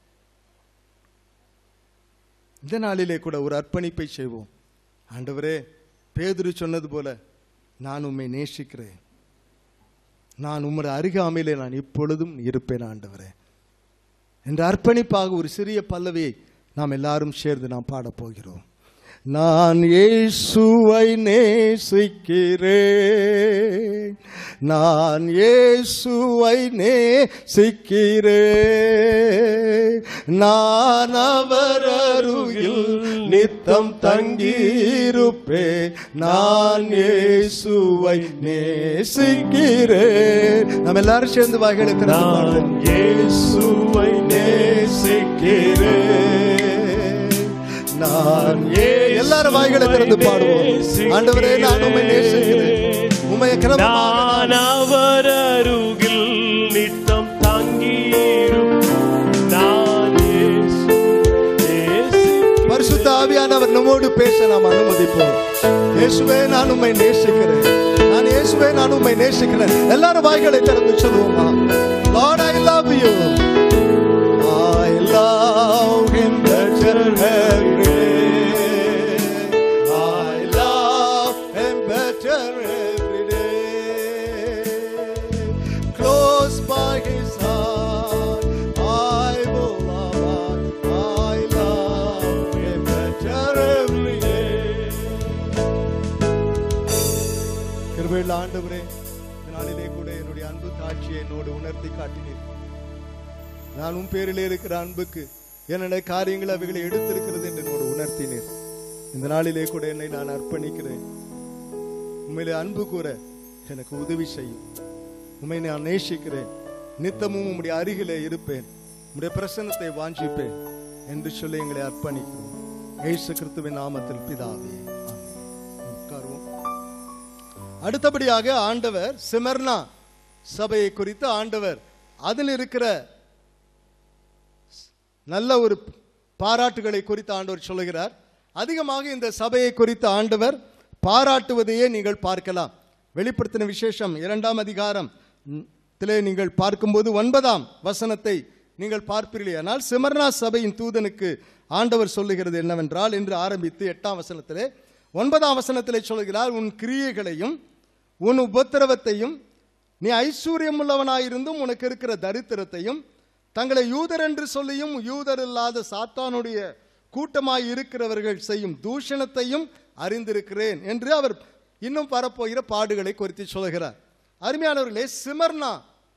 இந்த நாளிலே கூட ஒரு அர்ப்பணிப்பை செய்வோம் ஆண்டவரே பேதுரு சொன்னது போல நான் உம்மை நேசிக்கிறேன் நான் உம்முடைய அருகாமையிலே நான் இப்பொழுதும் இருப்பேன் ஆண்டவரே என்ற அர்ப்பணிப்பாக ஒரு சிறிய பல்லவியை நாம் எல்லாரும் சேர்ந்து நாம் பாடப் போகிறோம் நான் இயேசுவை நேசிக்கிறேன் நான் இயேசுவை நேசிக்கிறேன் நான் அவர் அருகில் நித்தம் தங்கியிருப்பேன் நான் இயேசுவை நேசிக்கிறேன் நம்ம எல்லாரும் சேர்ந்து வாய்களை திறந்து நான் பாடுவோம். இயேசுவை நேசிக்கிறேன் நான் ஏ எல்லாரும் வாய்களை திறந்து பாடுவோம் ஆண்டவரே நான் உம்மை நேசிக்கிறேன் உம்மை கிரமமாக நான் நான் அவர் அருகில் நித்தம் தங்கியிரும் நான் இயேசு நேசிக்கிறேன். பரிசுத்த ஆவியானவர் நம்மோடு பேச நாம் அனுமதிப்போம் இயேசுவே நான் உம்மை நேசிக்கிறேன் நான் இயேசுவே நான் உம்மை நேசிக்கிறேன் எல்லாரும் வாய்களை திறந்து சொல்லுவோமா Lord I love you I love him better every day I love him better every day close by his heart I will love I love him better every day கிருபையுள்ள ஆண்டவரே இந்த நாளிலே கூட என்னுடைய அன்பு காட்சியை என்னோடு உணர்த்தி காட்டினீர் நான் உன் பேரிலே இருக்கிற அன்புக்கு என்னென்ன காரியங்கள் அவைகளை எடுத்திருக்கிறது என்று என்னோடு உணர்த்தினீர் இந்த நாளிலே கூட என்னை நான் அர்ப்பணிக்கிறேன் உண்மையிலே அன்பு கூற எனக்கு உதவி செய்யும் உண்மை நான் நேசிக்கிறேன் நித்தமும் உம்முடைய அருகிலே இருப்பேன் உம்முடைய பிரசன்னத்தை வாஞ்சிப்பேன் என்று சொல்லி எங்களை அர்ப்பணிக்கிறோம் இயேசு கிறிஸ்துவின் நாமத்தில் பிதாவே ஆமென். உட்காருவோம் அடுத்தபடியாக ஆண்டவர் சிமர்னா சபையை குறித்து ஆண்டவர் அதில் இருக்கிற நல்ல ஒரு பாராட்டுகளை குறித்து ஆண்டவர் சொல்லுகிறார் அதிகமாக இந்த சபையை குறித்து ஆண்டவர் பாராட்டுவதையே நீங்கள் பார்க்கலாம் வெளிப்படுத்தின விசேஷம் இரண்டாம் அதிகாரம் ம், திலே நீங்கள் பார்க்கும்போது ஒன்பதாம் வசனத்தை நீங்கள் பார்ப்பீர்கள் ஆனால் சிமர்னா சபையின் தூதனுக்கு ஆண்டவர் சொல்லுகிறது என்னவென்றால் என்று ஆரம்பித்து எட்டாம் வசனத்திலே ஒன்பதாம் வசனத்திலே சொல்கிறார் உன் கிரியைகளையும் உன் உபத்திரவத்தையும் நீ ஐஸ்வர்யம் உள்ளவனாயிருந்தும் உனக்கு இருக்கிற தரித்திரத்தையும் தங்களை யூதர் என்று சொல்லியும் யூதர் இல்லாத சாத்தானுடைய கூட்டமாய் இருக்கிறவர்கள் செய்யும் தூஷணத்தையும் அறிந்திருக்கிறேன் என்று அவர் இன்னும் வரப்போகிற பாடுகளை குறித்து சொல்கிறார் அருமையானவர்களே சிமர்னா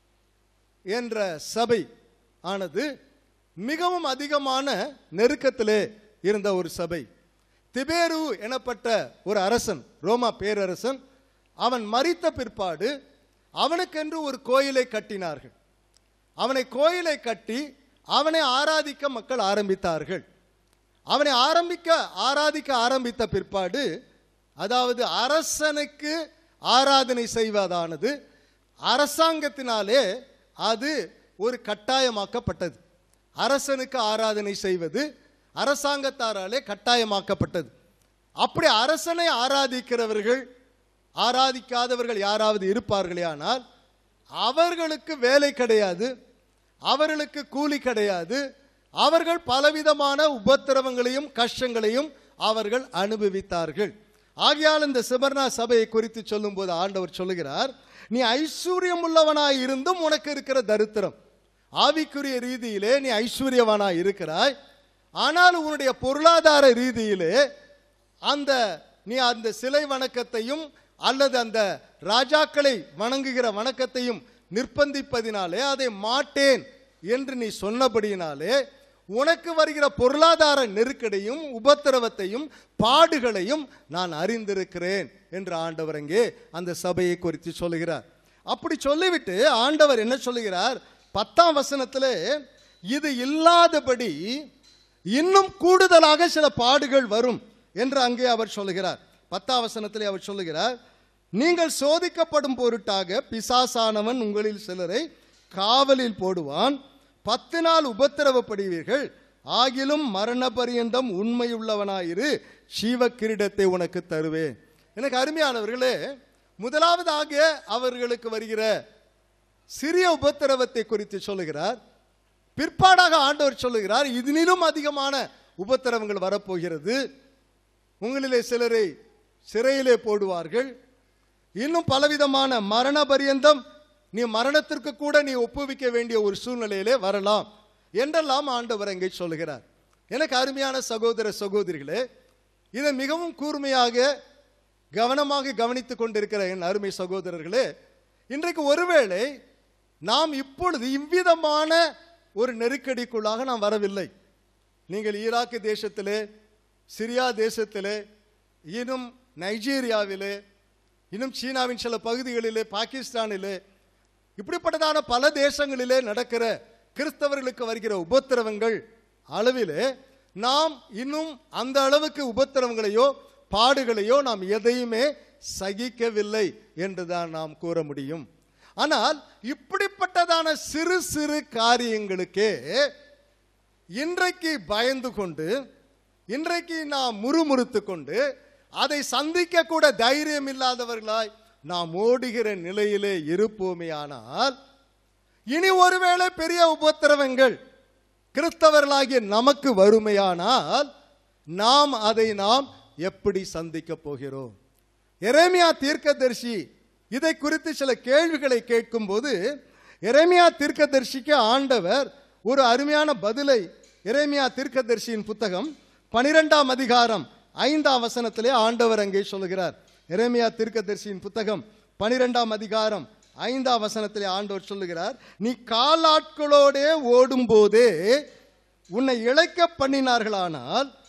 என்ற சபை ஆனது மிகவும் அதிகமான நெருக்கத்திலே இருந்த ஒரு சபை திபேரு எனப்பட்ட ஒரு அரசன் ரோமா பேரரசன் அவன் மரித்த பிற்பாடு அவனுக்கென்று ஒரு கோயிலை கட்டினார்கள் அவனை கோயிலை கட்டி அவனை ஆராதிக்க மக்கள் ஆரம்பித்தார்கள் அவனை ஆரம்பிக்க ஆராதிக்க ஆரம்பித்த பிற்பாடு அதாவது அரசனுக்கு ஆராதனை செய்வதானது அரசாங்கத்தினாலே அது ஒரு கட்டாயமாக்கப்பட்டது அரசனுக்கு ஆராதனை செய்வது அரசாங்கத்தாராலே கட்டாயமாக்கப்பட்டது அப்படி அரசனை ஆராதிக்கிறவர்கள் ஆராதிக்காதவர்கள் யாராவது இருப்பார்களே ஆனால் அவர்களுக்கு வேலை கிடையாது அவர்களுக்கு கூலி கிடையாது அவர்கள் பலவிதமான உபத்திரவங்களையும் கஷ்டங்களையும் அவர்கள் அனுபவித்தார்கள் ஆகையால் இந்த சிபர்னா சபையை குறித்து சொல்லும்போது ஆண்டவர் சொல்லுகிறார் நீ ஐஸ்வர்யம் உள்ளவனாய் இருந்தும் உனக்கு இருக்கிற தரித்திரம் ஆவிக்குரிய ரீதியிலே நீ ஐஸ்வர்யவானாய் இருக்கிறாய் ஆனால் உன்னுடைய பொருளாதார ரீதியிலே அந்த நீ அந்த சிலை வணக்கத்தையும் அல்லது அந்த ராஜாக்களை வணங்குகிற வணக்கத்தையும் நிர்பந்திப்பதினாலே அதை மாட்டேன் என்று நீ சொன்னபடியினாலே உனக்கு வருகிற பொருளாதார நெருக்கடியும் உபத்திரவத்தையும் பாடுகளையும் நான் அறிந்திருக்கிறேன் என்று ஆண்டவர் அங்கே அந்த சபையை குறித்து சொல்லுகிறார் அப்படி சொல்லிவிட்டு ஆண்டவர் என்ன சொல்லுகிறார் பத்தாம் வசனத்திலே இது இல்லாதபடி இன்னும் கூடுதலாக சில பாடுகள் வரும் என்று அங்கே அவர் சொல்லுகிறார் பத்தாம் வசனத்திலே அவர் சொல்லுகிறார் நீங்கள் சோதிக்கப்படும் பொருட்டாக பிசாசானவன் உங்களில் சிலரை காவலில் போடுவான் பத்து நாள் உபத்திரவப்படுவீர்கள் ஆகிலும் மரண பரியந்தம் உண்மையுள்ளவனாயிரு சீவ கிரீடத்தை உனக்கு தருவேன் எனக்கு அருமையானவர்களே முதலாவதாக அவர்களுக்கு வருகிற சிறிய உபத்திரவத்தை குறித்து சொல்லுகிறார் பிற்பாடாக ஆண்டவர் சொல்லுகிறார் இதனிலும் அதிகமான உபத்திரவங்கள் வரப்போகிறது உங்களிலே சிலரை சிறையிலே போடுவார்கள் இன்னும் பலவிதமான மரண பரியந்தம் நீ மரணத்திற்கு கூட நீ ஒப்புவிக்க வேண்டிய ஒரு சூழ்நிலையிலே வரலாம் என்றெல்லாம் ஆண்டவர் அங்கே சொல்லுகிறார் எனக்கு அருமையான சகோதர சகோதரிகளே இதை மிகவும் கூர்மையாக கவனமாக கவனித்துக் கொண்டிருக்கிற என் அருமை சகோதரர்களே இன்றைக்கு ஒருவேளை நாம் இப்பொழுது இவ்விதமான ஒரு நெருக்கடிக்குள்ளாக நாம் வரவில்லை நீங்கள் ஈராக்கு தேசத்திலே சிரியா தேசத்திலே இன்னும் நைஜீரியாவிலே இன்னும் சீனாவின் சில பகுதிகளிலே பாகிஸ்தானிலே இப்படிப்பட்டதான பல தேசங்களிலே நடக்கிற கிறிஸ்தவர்களுக்கு வருகிற உபத்திரவங்கள் அளவிலே நாம் இன்னும் அந்த அளவுக்கு உபத்திரவங்களையோ பாடுகளையோ நாம் எதையுமே சகிக்கவில்லை என்றுதான் நாம் கூற முடியும் ஆனால் இப்படிப்பட்டதான சிறு சிறு காரியங்களுக்கே இன்றைக்கு பயந்து கொண்டு இன்றைக்கு நாம் முறுமுறுத்து கொண்டு அதை சந்திக்க கூட தைரியம் இல்லாதவர்களாய் நாம் ஓடுகிற நிலையிலே இருப்போமேயானால் இனி ஒருவேளை பெரிய உபத்திரவங்கள் கிறிஸ்தவர்களாகிய நமக்கு வறுமையானால் நாம் அதை நாம் எப்படி சந்திக்க போகிறோம் எரேமியா தீர்க்கதரிசி இதை குறித்து சில கேள்விகளை கேட்கும்போது எரேமியா தீர்க்கதரிசிக்கு ஆண்டவர் ஒரு அருமையான பதிலை எரேமியா தீர்க்கதரிசியின் புத்தகம் பனிரெண்டாம் அதிகாரம் ஐந்தாம் வசனத்திலே ஆண்டவர் அங்கே சொல்லுகிறார் எரேமியா தீர்க்கதரிசியின் புத்தகம் பனிரெண்டாம் அதிகாரம் ஐந்தாம் வசனத்திலே ஆண்டவர் சொல்லுகிறார் நீ காலாட்களோடே ஓடும்போதே உன்னை இழைக்க பண்ணினார்களானால்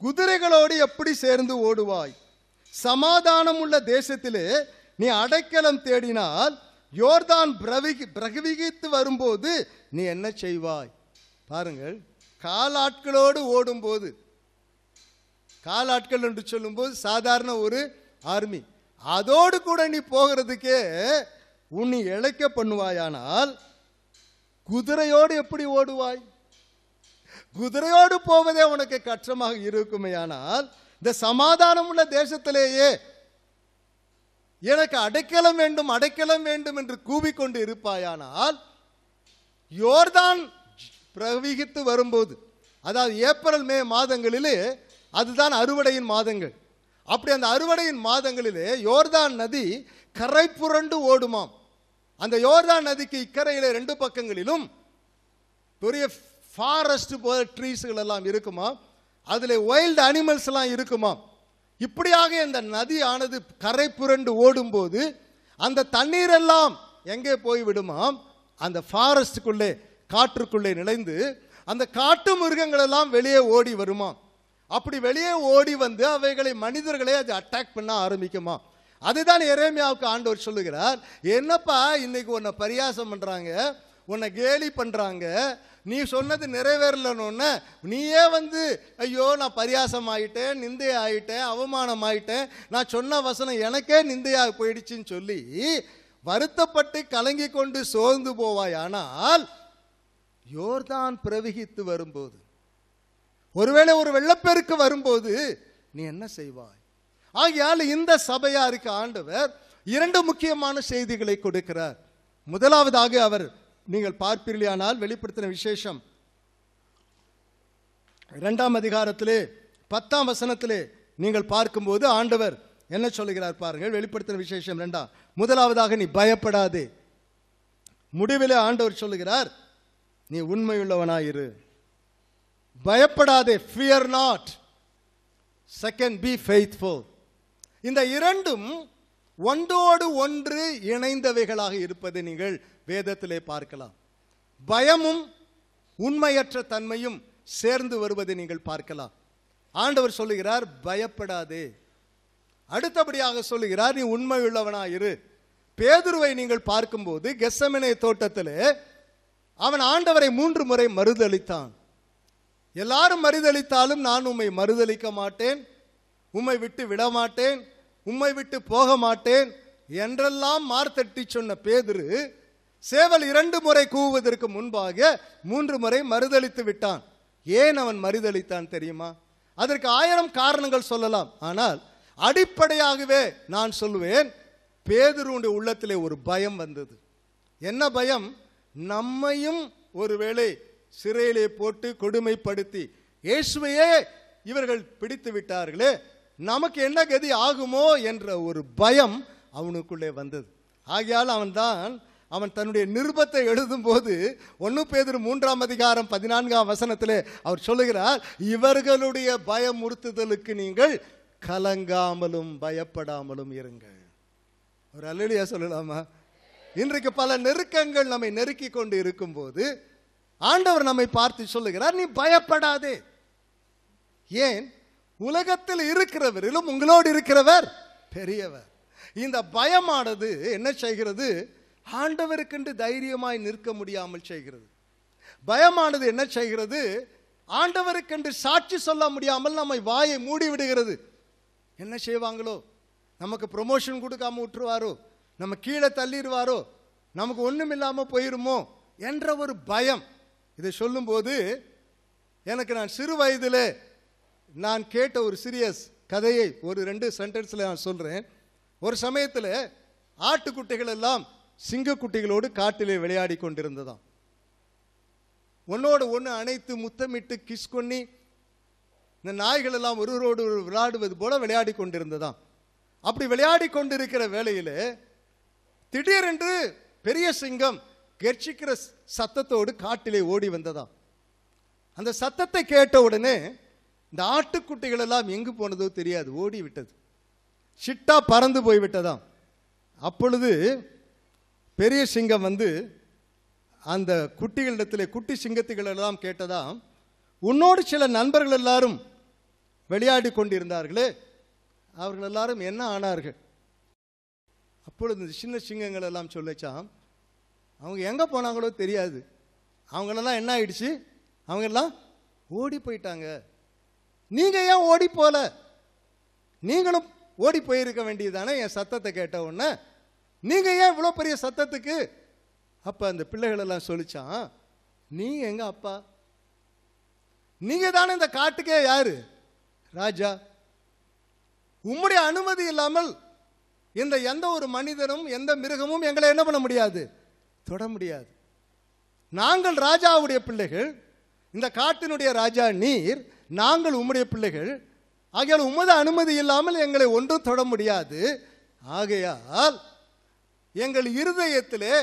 குதிரைகளோடு எப்படி சேர்ந்து ஓடுவாய் சமாதானம் உள்ள தேசத்திலே நீ அடைக்கலம் தேடினால் யோர்தான் பிரவிகி பிரகவிகித்து வரும்போது நீ என்ன செய்வாய் பாருங்கள் காலாட்களோடு ஓடும்போது காலாட்கள் என்று சொல்லும்போது சாதாரண ஒரு ஆர்மி அதோடு கூட நீ போகிறதுக்கே உன்னை இழைக்க பண்ணுவாயானால் குதிரையோடு எப்படி ஓடுவாய் குதிரையோடு போவதே உனக்கு கஷ்டமாக இருக்குமேயானால் இந்த சமாதானம் உள்ள தேசத்திலேயே எனக்கு அடைக்கலம் வேண்டும் அடைக்கலம் வேண்டும் என்று கூவிக்கொண்டு இருப்பாயானால் யோர்தான் பிரவகித்து வரும்போது அதாவது ஏப்ரல் மே மாதங்களிலே அதுதான் அறுவடையின் மாதங்கள் அப்படி அந்த அறுவடையின் மாதங்களிலே யோர்தான் நதி கரை புரண்டு ஓடுமாம் அந்த யோர்தான் நதிக்கு இக்கரையிலே ரெண்டு பக்கங்களிலும் பெரிய ஃபாரஸ்ட் போல ட்ரீஸ்கள் எல்லாம் இருக்குமா அதில் வைல்டு அனிமல்ஸ் எல்லாம் இருக்குமா இப்படியாக இந்த நதி ஆனது கரை புரண்டு ஓடும்போது அந்த தண்ணீர் எல்லாம் எங்கே போய் விடுமாம் அந்த ஃபாரஸ்டுக்குள்ளே காற்றுக்குள்ளே நிலைந்து அந்த காட்டு மிருகங்கள் எல்லாம் வெளியே ஓடி வருமாம் அப்படி வெளியே ஓடி வந்து அவைகளை மனிதர்களே அது அட்டாக் பண்ண ஆரம்பிக்குமா அதுதான் எரேமியாவுக்கு ஆண்டவர் சொல்லுகிறார் என்னப்பா இன்னைக்கு உன்னை பரியாசம் பண்றாங்க உன்னை கேலி பண்றாங்க நீ சொன்னது நிறைவேறலன்னு நீயே வந்து ஐயோ நான் பரியாசம் ஆயிட்டேன் நிந்தை ஆயிட்டேன் அவமானம் ஆயிட்டேன் நான் சொன்ன வசனம் எனக்கே நிந்தையாக போயிடுச்சுன்னு சொல்லி வருத்தப்பட்டு கலங்கி கொண்டு சோர்ந்து போவாய் ஆனால் யோர்தான் பிரவகித்து வரும்போது ஒருவேளை ஒரு வெள்ளப்பெருக்கு வரும்போது நீ என்ன செய்வாய் ஆகையால் இந்த சபையாருக்கு ஆண்டவர் இரண்டு முக்கியமான செய்திகளை கொடுக்கிறார் முதலாவதாக அவர் நீங்கள் பார்ப்பீர்களானால் வெளிப்படுத்தின விசேஷம் இரண்டாம் அதிகாரத்திலே பத்தாம் வசனத்திலே நீங்கள் பார்க்கும்போது ஆண்டவர் என்ன சொல்லுகிறார் பாருங்கள் வெளிப்படுத்தின விசேஷம் இரண்டாம் முதலாவதாக நீ பயப்படாதே முடிவிலே ஆண்டவர் சொல்லுகிறார் நீ உண்மையுள்ளவனாயிரு பயப்படாதே fear not second be faithful இந்த இரண்டும் ஒன்றோடு ஒன்று இணைந்தவைகளாக இருப்பதை நீங்கள் வேதத்திலே பார்க்கலாம் பயமும் உண்மையற்ற தன்மையும் சேர்ந்து வருவதை நீங்கள் பார்க்கலாம் ஆண்டவர் சொல்லுகிறார் பயப்படாதே அடுத்தபடியாக சொல்லுகிறார் நீ உண்மை உள்ளவனாயிரு பேதுருவை நீங்கள் பார்க்கும்போது கெசமனே தோட்டத்திலே அவன் ஆண்டவரை மூன்று முறை மறுதளித்தான் எல்லாரும் மறுதளித்தாலும் நான் உம்மை மறுதளிக்க மாட்டேன் உம்மை விட்டு விட மாட்டேன் உம்மை விட்டு போக மாட்டேன் என்றெல்லாம் மார்த்தட்டி சொன்ன பேதுரு சேவல் இரண்டு முறை கூவுவதற்கு முன்பாக மூன்று முறை மறுதளித்து விட்டான் ஏன் அவன் மறுதளித்தான் தெரியுமா அதற்கு ஆயிரம் காரணங்கள் சொல்லலாம் ஆனால் அடிப்படையாகவே நான் சொல்லுவேன் பேதுருடைய உள்ளத்திலே ஒரு பயம் வந்தது என்ன பயம் நம்மையும் ஒருவேளை சிறையிலே போட்டு கொடுமைப்படுத்தி இயேசுவையே இவர்கள் பிடித்து விட்டார்களே நமக்கு என்ன கதி ஆகுமோ என்ற ஒரு பயம் அவனுக்குள்ளே வந்தது ஆகையால் அவன்தான் அவன் தன்னுடைய நிருபத்தை எழுதும்போது ஒன்று பேதர் மூன்றாம் அதிகாரம் பதினான்காம் வசனத்திலே அவர் சொல்லுகிறார் இவர்களுடைய பயமுறுத்துதலுக்கு நீங்கள் கலங்காமலும் பயப்படாமலும் இருங்கள் ஒரு அல்லடியா சொல்லலாமா இன்றைக்கு பல நெருக்கங்கள் நம்மை நெருக்கி கொண்டு இருக்கும்போது ஆண்டவர் நம்மை பார்த்து சொல்லுகிறார் நீ பயப்படாதே ஏன் உலகத்தில் இருக்கிறவரிலும் உங்களோடு இருக்கிறவர் பெரியவர் இந்த பயமானது என்ன செய்கிறது ஆண்டவருக்கென்று தைரியமாய் நிற்க முடியாமல் செய்கிறது பயமானது என்ன செய்கிறது ஆண்டவருக்கென்று சாட்சி சொல்ல முடியாமல் நம்மை வாயை மூடி விடுகிறது என்ன செய்வாங்களோ நமக்கு ப்ரொமோஷன் கொடுக்காம விட்டுருவாரோ நம்ம கீழே தள்ளிடுவாரோ நமக்கு ஒன்றும் இல்லாமல் போயிருமோ என்ற ஒரு பயம் இதை சொல்லும்போது எனக்கு நான் சிறு வயதிலே நான் கேட்ட ஒரு சீரியஸ் கதையை ஒரு ரெண்டு சென்டென்ஸில் நான் சொல்கிறேன் ஒரு சமயத்தில் ஆட்டுக்குட்டிகள் எல்லாம் சிங்கக்குட்டிகளோடு காட்டிலே விளையாடி கொண்டிருந்ததாம் ஒன்னோடு ஒன்று அணைத்து முத்தமிட்டு கிஸ் பண்ணி இந்த நாய்கள் எல்லாம் ஒருவரோடு ஒருவர் விளையாடுவது போல விளையாடி கொண்டிருந்ததாம் அப்படி விளையாடி கொண்டிருக்கிற வேளையிலே திடீரென்று பெரிய சிங்கம் கெர்ச்சிக்கிற சத்தத்தோடு காட்டிலே ஓடி வந்ததாம் அந்த சத்தத்தை கேட்ட உடனே இந்த ஆட்டுக்குட்டிகள் எல்லாம் எங்கு போனதோ தெரியாது ஓடி விட்டது சிட்டா பறந்து போய் விட்டதாம் அப்பொழுது பெரிய சிங்கம் வந்து அந்த குட்டிகளிடத்திலே குட்டி சிங்கத்துகள் எல்லாம் கேட்டதாம் உன்னோடு சில நண்பர்கள் எல்லாரும் விளையாடி கொண்டிருந்தார்களே அவர்கள் எல்லாரும் என்ன ஆனார்கள் அப்பொழுது இந்த சின்ன சிங்கங்கள் எல்லாம் சொல்லிச்சாம் அவங்க எங்கே போனாங்களோ தெரியாது அவங்களெல்லாம் என்ன ஆயிடுச்சு அவங்க எல்லாம் ஓடி போயிட்டாங்க நீங்க ஏன் ஓடி போல நீங்களும் ஓடி போயிருக்க வேண்டியதானே என் சத்தத்தை கேட்ட உடனே நீங்க ஏன் இவ்வளோ பெரிய சத்தத்துக்கு அப்ப அந்த பிள்ளைகள் எல்லாம் சொல்லிச்சான் நீங்க எங்க அப்பா நீங்க தானே இந்த காட்டுக்கே யாரு ராஜா உம்முடைய அனுமதி இல்லாமல் இந்த எந்த ஒரு மனிதனும் எந்த மிருகமும் எங்களை என்ன பண்ண முடியாது தொட முடியாது நாங்கள் ராஜாவுடைய பிள்ளைகள் இந்த காட்டினுடைய ராஜா நீர் நாங்கள் உம்முடைய பிள்ளைகள் ஆகையால் உமது அனுமதி இல்லாமல் எங்களை ஒன்றும் தொட முடியாது ஆகையால் எங்கள் இருதயத்திலே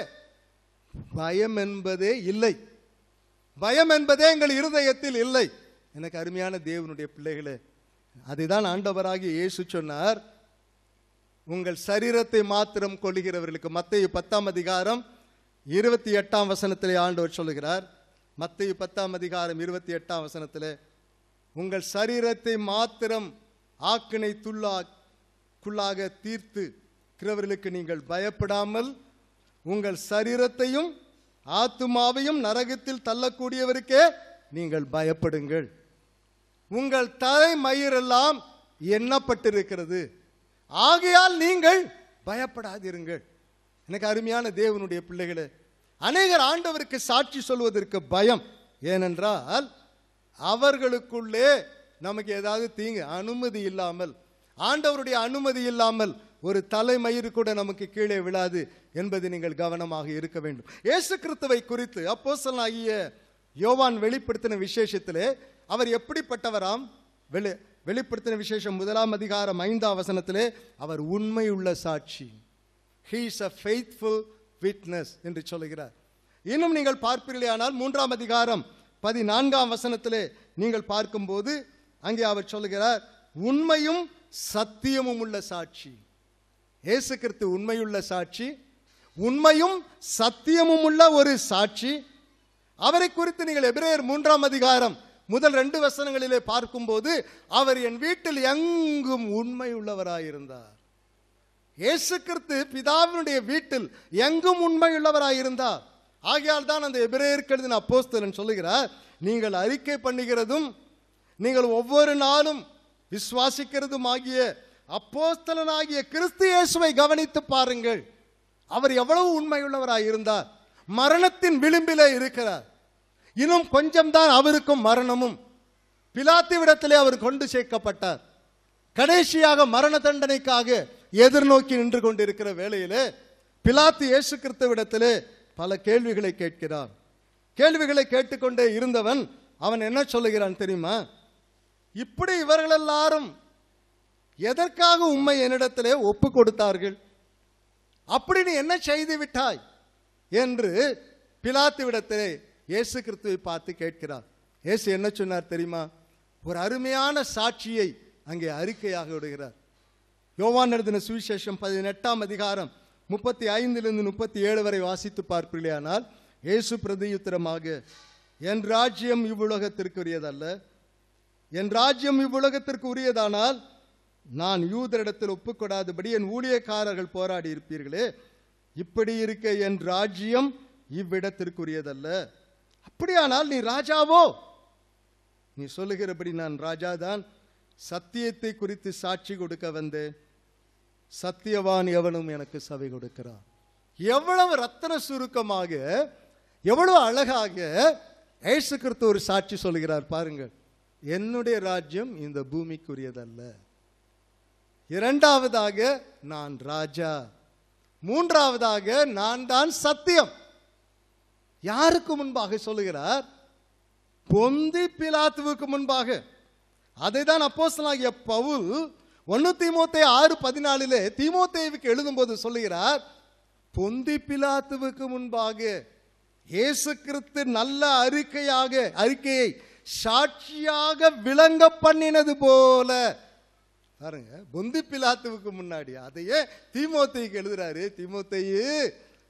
பயம் என்பதே இல்லை பயம் என்பதே எங்கள் இருதயத்தில் இல்லை எனக்கு அருமையான தேவனுடைய பிள்ளைகளே அதைதான் ஆண்டவராகிய இயேசு சொன்னார் உங்கள் சரீரத்தை மாத்திரம் கொள்ளுகிறவர்களுக்கு மத்தேயு பத்தாம் அதிகாரம் இருபத்தி எட்டாம் வசனத்திலே ஆண்டவர் சொல்லுகிறார் மத்தேயு பத்தாம் அதிகாரம் இருபத்தி எட்டாம் வசனத்திலே உங்கள் சரீரத்தை மாத்திரம் ஆக்கினை துள்ளாக்குள்ளாக தீர்த்து இருக்கிறவர்களுக்கு நீங்கள் பயப்படாமல் உங்கள் சரீரத்தையும் ஆத்துமாவையும் நரகத்தில் தள்ளக்கூடியவருக்கே நீங்கள் பயப்படுங்கள் உங்கள் தலை மயிரெல்லாம் எண்ணப்பட்டிருக்கிறது ஆகையால் நீங்கள் பயப்படாதிருங்கள் எனக்கு அருமையான தேவனுடைய பிள்ளைகளே அநேகர் ஆண்டவருக்கு சாட்சி சொல்வதற்கு பயம் ஏனென்றால் அவர்களுக்குள்ளே நமக்கு ஏதாவது தீங்கு அனுமதி இல்லாமல் ஆண்டவருடைய அனுமதி இல்லாமல் ஒரு தலைமயிறு கூட நமக்கு கீழே விழாது என்பது நீங்கள் கவனமாக இருக்க வேண்டும் இயேசு கிறிஸ்துவை குறித்து அப்போஸ்தலனாகிய யோவான் வெளிப்படுத்தின விசேஷத்திலே அவர் எப்படிப்பட்டவராம் வெளி வெளிப்படுத்தின விசேஷம் முதலாம் அதிகாரம் ஐந்தாம் வசனத்திலே அவர் உண்மையுள்ள சாட்சி he is a faithful witness என்று சொல்லுகிறார் இன்னும் நீங்கள் பார்ப்பீர்களேயானால் மூன்றாம் அதிகாரம் பதினான்காம் வசனத்திலே நீங்கள் பார்க்கும்போது அங்கே அவர் சொல்லுகிறார் உண்மையும் சத்தியமும் உள்ள சாட்சி இயேசு கிறிஸ்து உண்மையுள்ள சாட்சி உண்மையும் சத்தியமும் உள்ள ஒரு சாட்சி அவரை குறித்து நீங்கள் எபிரேயர் மூன்றாம் அதிகாரம் முதல் ரெண்டு வசனங்களிலே பார்க்கும்போது அவர் என் வீட்டில் எங்கும் உண்மை உள்ளவராயிருந்தார் இயேசு கிறிஸ்து பிதாவினுடைய வீட்டில் எங்கும் உண்மையுள்ளவராயிருந்தார் ஆகையால் தான் அந்த எபிரேயருக்கு எழுதின அப்போஸ்தலன் சொல்லுகிறார் நீங்கள் அறிக்கை பண்ணுகிறதும் நீங்கள் ஒவ்வொரு நாளும் விசுவாசிக்கிறதும் ஆகிய அப்போஸ்தலனாகிய கிறிஸ்து இயேசுவை கவனித்து பாருங்கள் அவர் எவ்வளவு உண்மையுள்ளவராய் இருந்தார் மரணத்தின் விளிம்பிலே இருக்கிறார் இன்னும் கொஞ்சம் தான் அவருக்கும் மரணமும் பிலாத்துவிடத்திலே அவர் கொண்டு சேர்க்கப்பட்டார் கடைசியாக மரண தண்டனைக்காக எதிர்நோக்கி நின்று கொண்டிருக்கிற வேளையிலே பிலாத்து இயேசு கிறிஸ்துவிடத்திலே பல கேள்விகளை கேட்கிறார் கேள்விகளை கேட்டுக்கொண்டே இருந்தவன் அவன் என்ன சொல்லுகிறான் தெரியுமா இப்படி இவர்கள் எல்லாரும் எதற்காக உண்மை என்னிடத்திலே ஒப்பு கொடுத்தார்கள் அப்படி நீ என்ன செய்து விட்டாய் என்று பிலாத்துவிடத்திலே இயேசு கிறிஸ்துவை பார்த்து கேட்கிறார் இயேசு என்ன சொன்னார் தெரியுமா ஒரு அருமையான சாட்சியை அங்கே அறிக்கையாக விடுகிறார் யோவான் எழுதின சுவிசேஷம் பதினெட்டாம் அதிகாரம் முப்பத்தி ஐந்திலிருந்து முப்பத்தி ஏழு வரை வாசித்து பார்ப்பீர்களேயானால் இயேசு பிரதியுத்தரமாக என் ராஜ்யம் இவ்வுலகத்திற்கு உரியதல்ல என் ராஜ்யம் இவ்வுலகத்திற்கு உரியதானால் நான் யூதரிடத்தில் ஒப்புக்கொடாதபடி என் ஊழியக்காரர்கள் போராடி இருப்பீர்களே இப்படி இருக்க என் ராஜ்யம் இவ்விடத்திற்குரியதல்ல அப்படியானால் நீ ராஜாவோ நீ சொல்லுகிறபடி நான் ராஜாதான் சத்தியத்தை குறித்து சாட்சி கொடுக்க வந்தேன் சத்தியவான் எவனும் எனக்கு சபை கொடுக்கிறான் எவ்வளவு ரத்தன சுருக்கமாக எவ்வளவு அழகாக ஏசு கிறிஸ்து ஒரு சாட்சி சொல்கிறார் பாருங்கள் என்னுடைய ராஜ்யம் இந்த பூமிக்குரியதல்ல இரண்டாவதாக நான் ராஜா மூன்றாவதாக நான் தான் சத்தியம் யாருக்கு முன்பாக சொல்லுகிறார் பொந்தி பிலாத்துவுக்கு முன்பாக அதை தான் அப்போஸ்தலனாகிய பவுல் ஒன்னு தீமோத்தே ஆறு பதினாலிலே தீமோத்தேவுக்கு எழுதும்போது சொல்லுகிறார் பொந்தி பிலாத்துவுக்கு முன்பாக இயேசு கிறிஸ்து நல்ல அறிக்கையாக அறிக்கையை சாட்சியாக விளங்க பண்ணினது போல பாருங்க பொந்தி பிலாத்துவுக்கு முன்னாடி அதையே தீமோத்தேயுக்கு எழுதுறாரு தீமோத்தேயு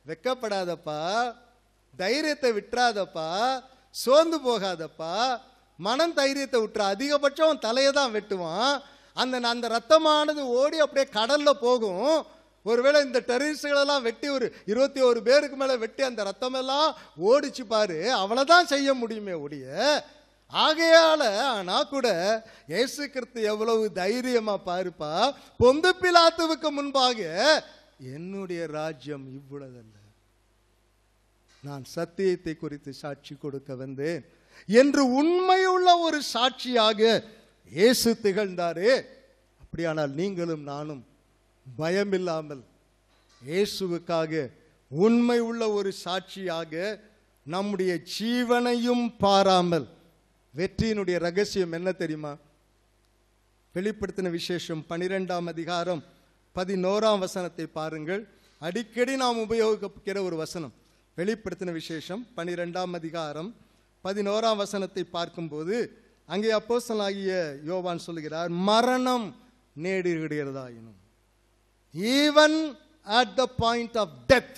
வெக்கப்படாதப்பா தைரியத்தை விட்டுறாதப்பா சோர்ந்து போகாதப்பா மனம் தைரியத்தை விட்டுற அதிகபட்சம் அவன் தலையை தான் வெட்டுவான் அந்த அந்த ரத்தமானது ஓடி அப்படியே கடல்ல போகும் ஒருவேளை இந்த டெரரிஸ்டுகளெல்லாம் வெட்டி ஒரு இருபத்தி ஒரு பேருக்கு மேல வெட்டி அந்த ரத்தமெல்லாம் ஓடிச்சு பாரு அவ்வளவுதான் செய்ய முடியுமே ஒழிய ஆகையால ஆனா கூட இயேசு கிறிஸ்து எவ்வளவு தைரியமா பாருப்பா பொந்து பிலாத்துவுக்கு முன்பாக என்னுடைய ராஜ்யம் இவ்வளதல்ல நான் சத்தியத்தை குறித்து சாட்சி கொடுக்க வந்தேன் என்று உண்மையுள்ள ஒரு சாட்சியாக இயேசு திகழ்ந்தாரே அப்படியானால் நீங்களும் நானும் பயமில்லாமல் இயேசுவுக்காக உண்மை உள்ள ஒரு சாட்சியாக நம்முடைய ஜீவனையும் பாராமல் வெற்றியினுடைய ரகசியம் என்ன தெரியுமா வெளிப்படுத்தின விசேஷம் பனிரெண்டாம் அதிகாரம் பதினோராம் வசனத்தை பாருங்கள் அடிக்கடி நாம் உபயோகிக்கிற ஒரு வசனம் வெளிப்படுத்தின விசேஷம் பனிரெண்டாம் அதிகாரம் பதினோராம் வசனத்தை பார்க்கும்போது அங்கே அப்போஸ்தலனாகிய யோவான் சொல்லுகிறார் மரணம் நேடுகிறதாயினும் even at the point of death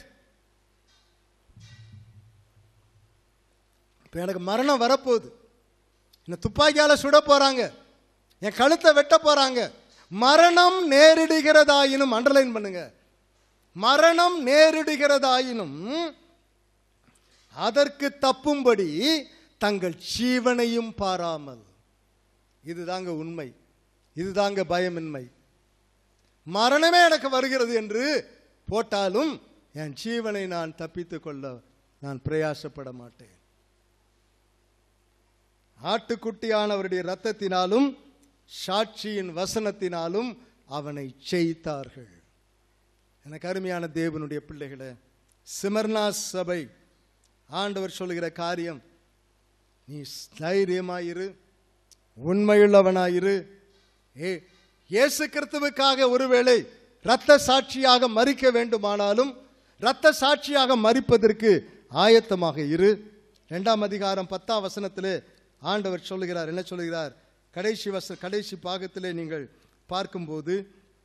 இப்போ எனக்கு மரணம் வரப்போகுது என்ன துப்பாக்கியால சுட போறாங்க என் கழுத்தை வெட்ட போறாங்க மரணம் நேரிடுகிறதாயினும் அண்டர்லைன் பண்ணுங்க மரணம் நேரிடுகிறதாயினும் அதற்கு தப்பும்படி தங்கள் ஜீவனையும் பாராமல் இதுதாங்க உண்மை இதுதாங்க பயமின்மை மரணமே எனக்கு வருகிறது என்று போட்டாலும் என் ஜீவனை நான் தப்பித்துக் கொள்ள நான் பிரயாசப்பட மாட்டேன் ஆட்டுக்குட்டியானவருடைய இரத்தத்தினாலும் சாட்சியின் வசனத்தினாலும் அவனை ஜெயித்தார்கள் எனக்கு அருமையான தேவனுடைய பிள்ளைகளே சிமர்னா சபை ஆண்டவர் சொல்லுகிற காரியம் நீ தைரியமாயிரு உண்மையுள்ளவனாயிரு ஏ இயேசு கிறிஸ்துவுக்காக ஒருவேளை இரத்த சாட்சியாக மறிக்க வேண்டுமானாலும் இரத்த சாட்சியாக மறிப்பதற்கு ஆயத்தமாக இரு இரண்டாம் அதிகாரம் பத்தாம் வசனத்திலே ஆண்டவர் சொல்லுகிறார் என்ன சொல்லுகிறார் கடைசி வச கடைசி பாகத்திலே நீங்கள் பார்க்கும்போது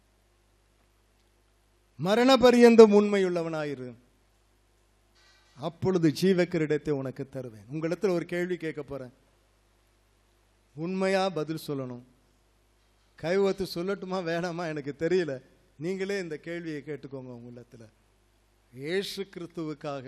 மரண பரியந்தம் உண்மையுள்ளவனாயிரு அப்பொழுது ஜீவக்கிரீடத்தை உனக்கு தருவேன் உங்களிடத்தில் ஒரு கேள்வி கேட்க போறேன் உண்மையா பதில் சொல்லணும் கைவத்து சொல்லட்டுமா வேணாமா எனக்கு தெரியல நீங்களே இந்த கேள்வியை கேட்டுக்கோங்க உங்களிடத்தில் இயேசு கிறிஸ்துவுக்காக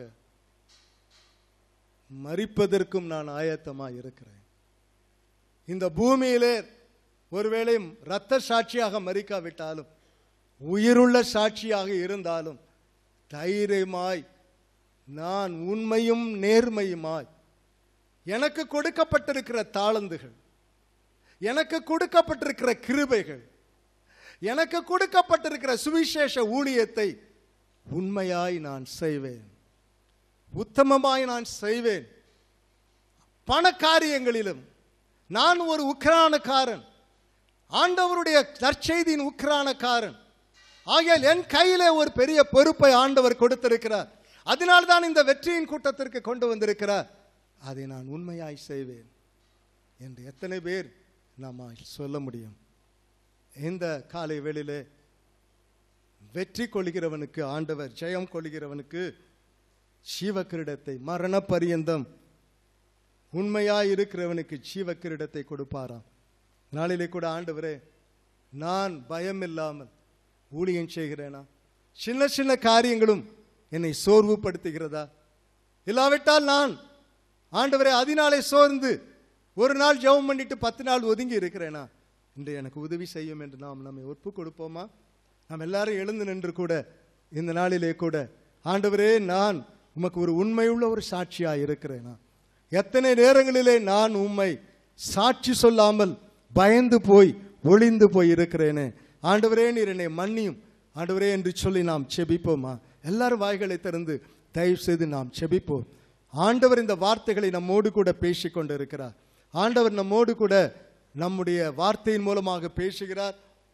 மறிப்பதற்கும் நான் ஆயத்தமா இருக்கிறேன் இந்த பூமியிலே ஒருவேளை இரத்த சாட்சியாக மறிக்காவிட்டாலும் உயிருள்ள சாட்சியாக இருந்தாலும் தைரியமாய் நான் உண்மையும் நேர்மையுமாய் எனக்கு கொடுக்கப்பட்டிருக்கிற தாளந்துகள் எனக்கு கொடுக்கப்பட்டிருக்கிற கிருபைகள் எனக்கு கொடுக்கப்பட்டிருக்கிற சுவிசேஷ ஊழியத்தை உண்மையாய் நான் செய்வேன் உத்தமமாய் நான் செய்வேன் பண காரியங்களிலும் நான் ஒரு உக்ரானக்காரன் ஆண்டவருடைய நற்செய்தியின் உக்ரானக்காரன் ஆகையால் என் கையிலே ஒரு பெரிய பொறுப்பை ஆண்டவர் கொடுத்திருக்கிறார் அதனால்தான் இந்த வெற்றியின் கூட்டத்திற்கு கொண்டு வந்திருக்கிறார் அதை நான் உண்மையாய் செய்வேன் என்று எத்தனை பேர் நாம் சொல்ல முடியும் இந்த காலை வேளையிலே வெற்றி கொள்கிறவனுக்கு ஆண்டவர் ஜெயம் கொள்கிறவனுக்கு ஜீவக்கிரீடத்தை மரண பரியந்தம் உண்மையாய் இருக்கிறவனுக்கு ஜீவக்கிரீடத்தை கொடுப்பாராம் நாளிலே கூட ஆண்டவரே நான் பயம் இல்லாமல் ஊழியம் செய்கிறேனா சின்ன சின்ன காரியங்களும் என்னை சோர்வுபடுத்துகிறதா இல்லாவிட்டால் நான் ஆண்டவரே அதனாலே சோர்ந்து ஒரு நாள் ஜெபம் பண்ணிட்டு பத்து நாள் ஒதுங்கி இருக்கிறேனா இன்று எனக்கு உதவி செய்யும் என்று நாம் நம்மை ஒப்பு கொடுப்போமா நாம் எல்லாரும் எழுந்து நின்று கூட இந்த நாளிலே கூட ஆண்டவரே நான் உமக்கு ஒரு உண்மையுள்ள ஒரு சாட்சியா இருக்கிறேனா எத்தனை நேரங்களிலே நான் உம்மை சாட்சி சொல்லாமல் பயந்து போய் ஒளிந்து போய் இருக்கிறேனே ஆண்டவரே நீர் என்னை மன்னியும் ஆண்டவரே என்று சொல்லி நாம் செபிப்போமா எல்லாரும் வாய்களை திறந்து தயவு செய்து நாம் செபிப்போம் ஆண்டவர் இந்த வார்த்தைகளை நம்மோடு கூட பேசிக் கொண்டு இருக்கிறார் ஆண்டவர் நம்மோடு கூட நம்முடைய வார்த்தையின் மூலமாக பேசுகிறார்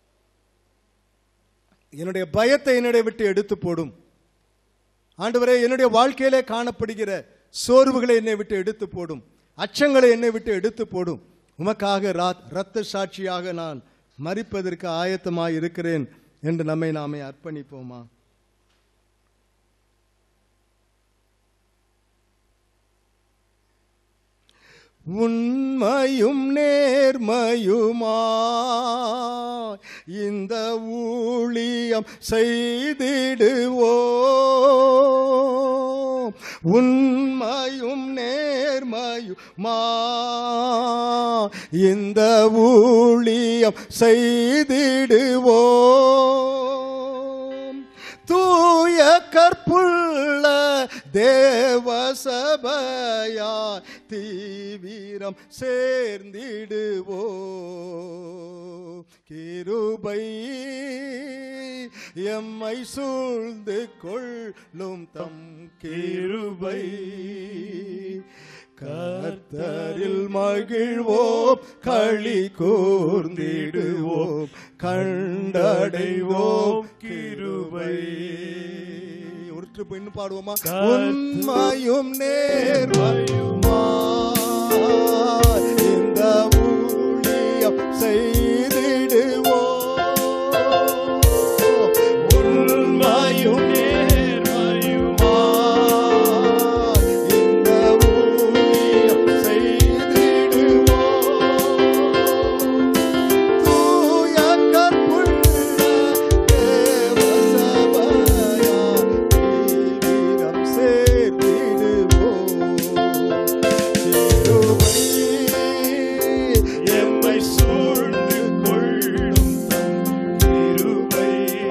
என்னுடைய பயத்தை என்னுடைய விட்டு எடுத்து போடும் ஆண்டவரே என்னுடைய வாழ்க்கையிலே காணப்படுகிற சோர்வுகளை என்னை விட்டு எடுத்து போடும் அச்சங்களை என்னை விட்டு எடுத்து போடும் உமக்காக ரா- இரத்த சாட்சியாக நான் மறிப்பதற்கு ஆயத்தமாய் இருக்கிறேன் என்று நம்மை நாமே அர்ப்பணிப்போமா உண்மையும் நேர்மையுமா இந்த ஊழியம் செய்திடுவோம் உண்மையும் நேர்மையுமா இந்த ஊழியம் செய்திடுவோம் தூய கற்புள்ள தேவசபையா தீவிரம் சேர்ந்திடுவோ கிருபை எம்மை சூழ்ந்து கொள்ளும் தம் கிருபை கர்த்தரில் மகிழ்வோம் களி கூர்ந்திடுவோம் கண்டடைவோம் கிருபை ஒரு ட்ரிப் இன்னும் பாடுவோமா உண்மையும் நேர்மையுமா இந்த ஊழியம் செய்திடுவோம் உண்மையும் நேர்மையுமா இந்த ஊழியம் செய்திடுவோம் தூய கற்புள்ள தேவசபையா தீவிரம் சேர்த்திடுவோம் கிருபை எம்மை சூழ்ந்து கொள்ளும் தம் கிருபை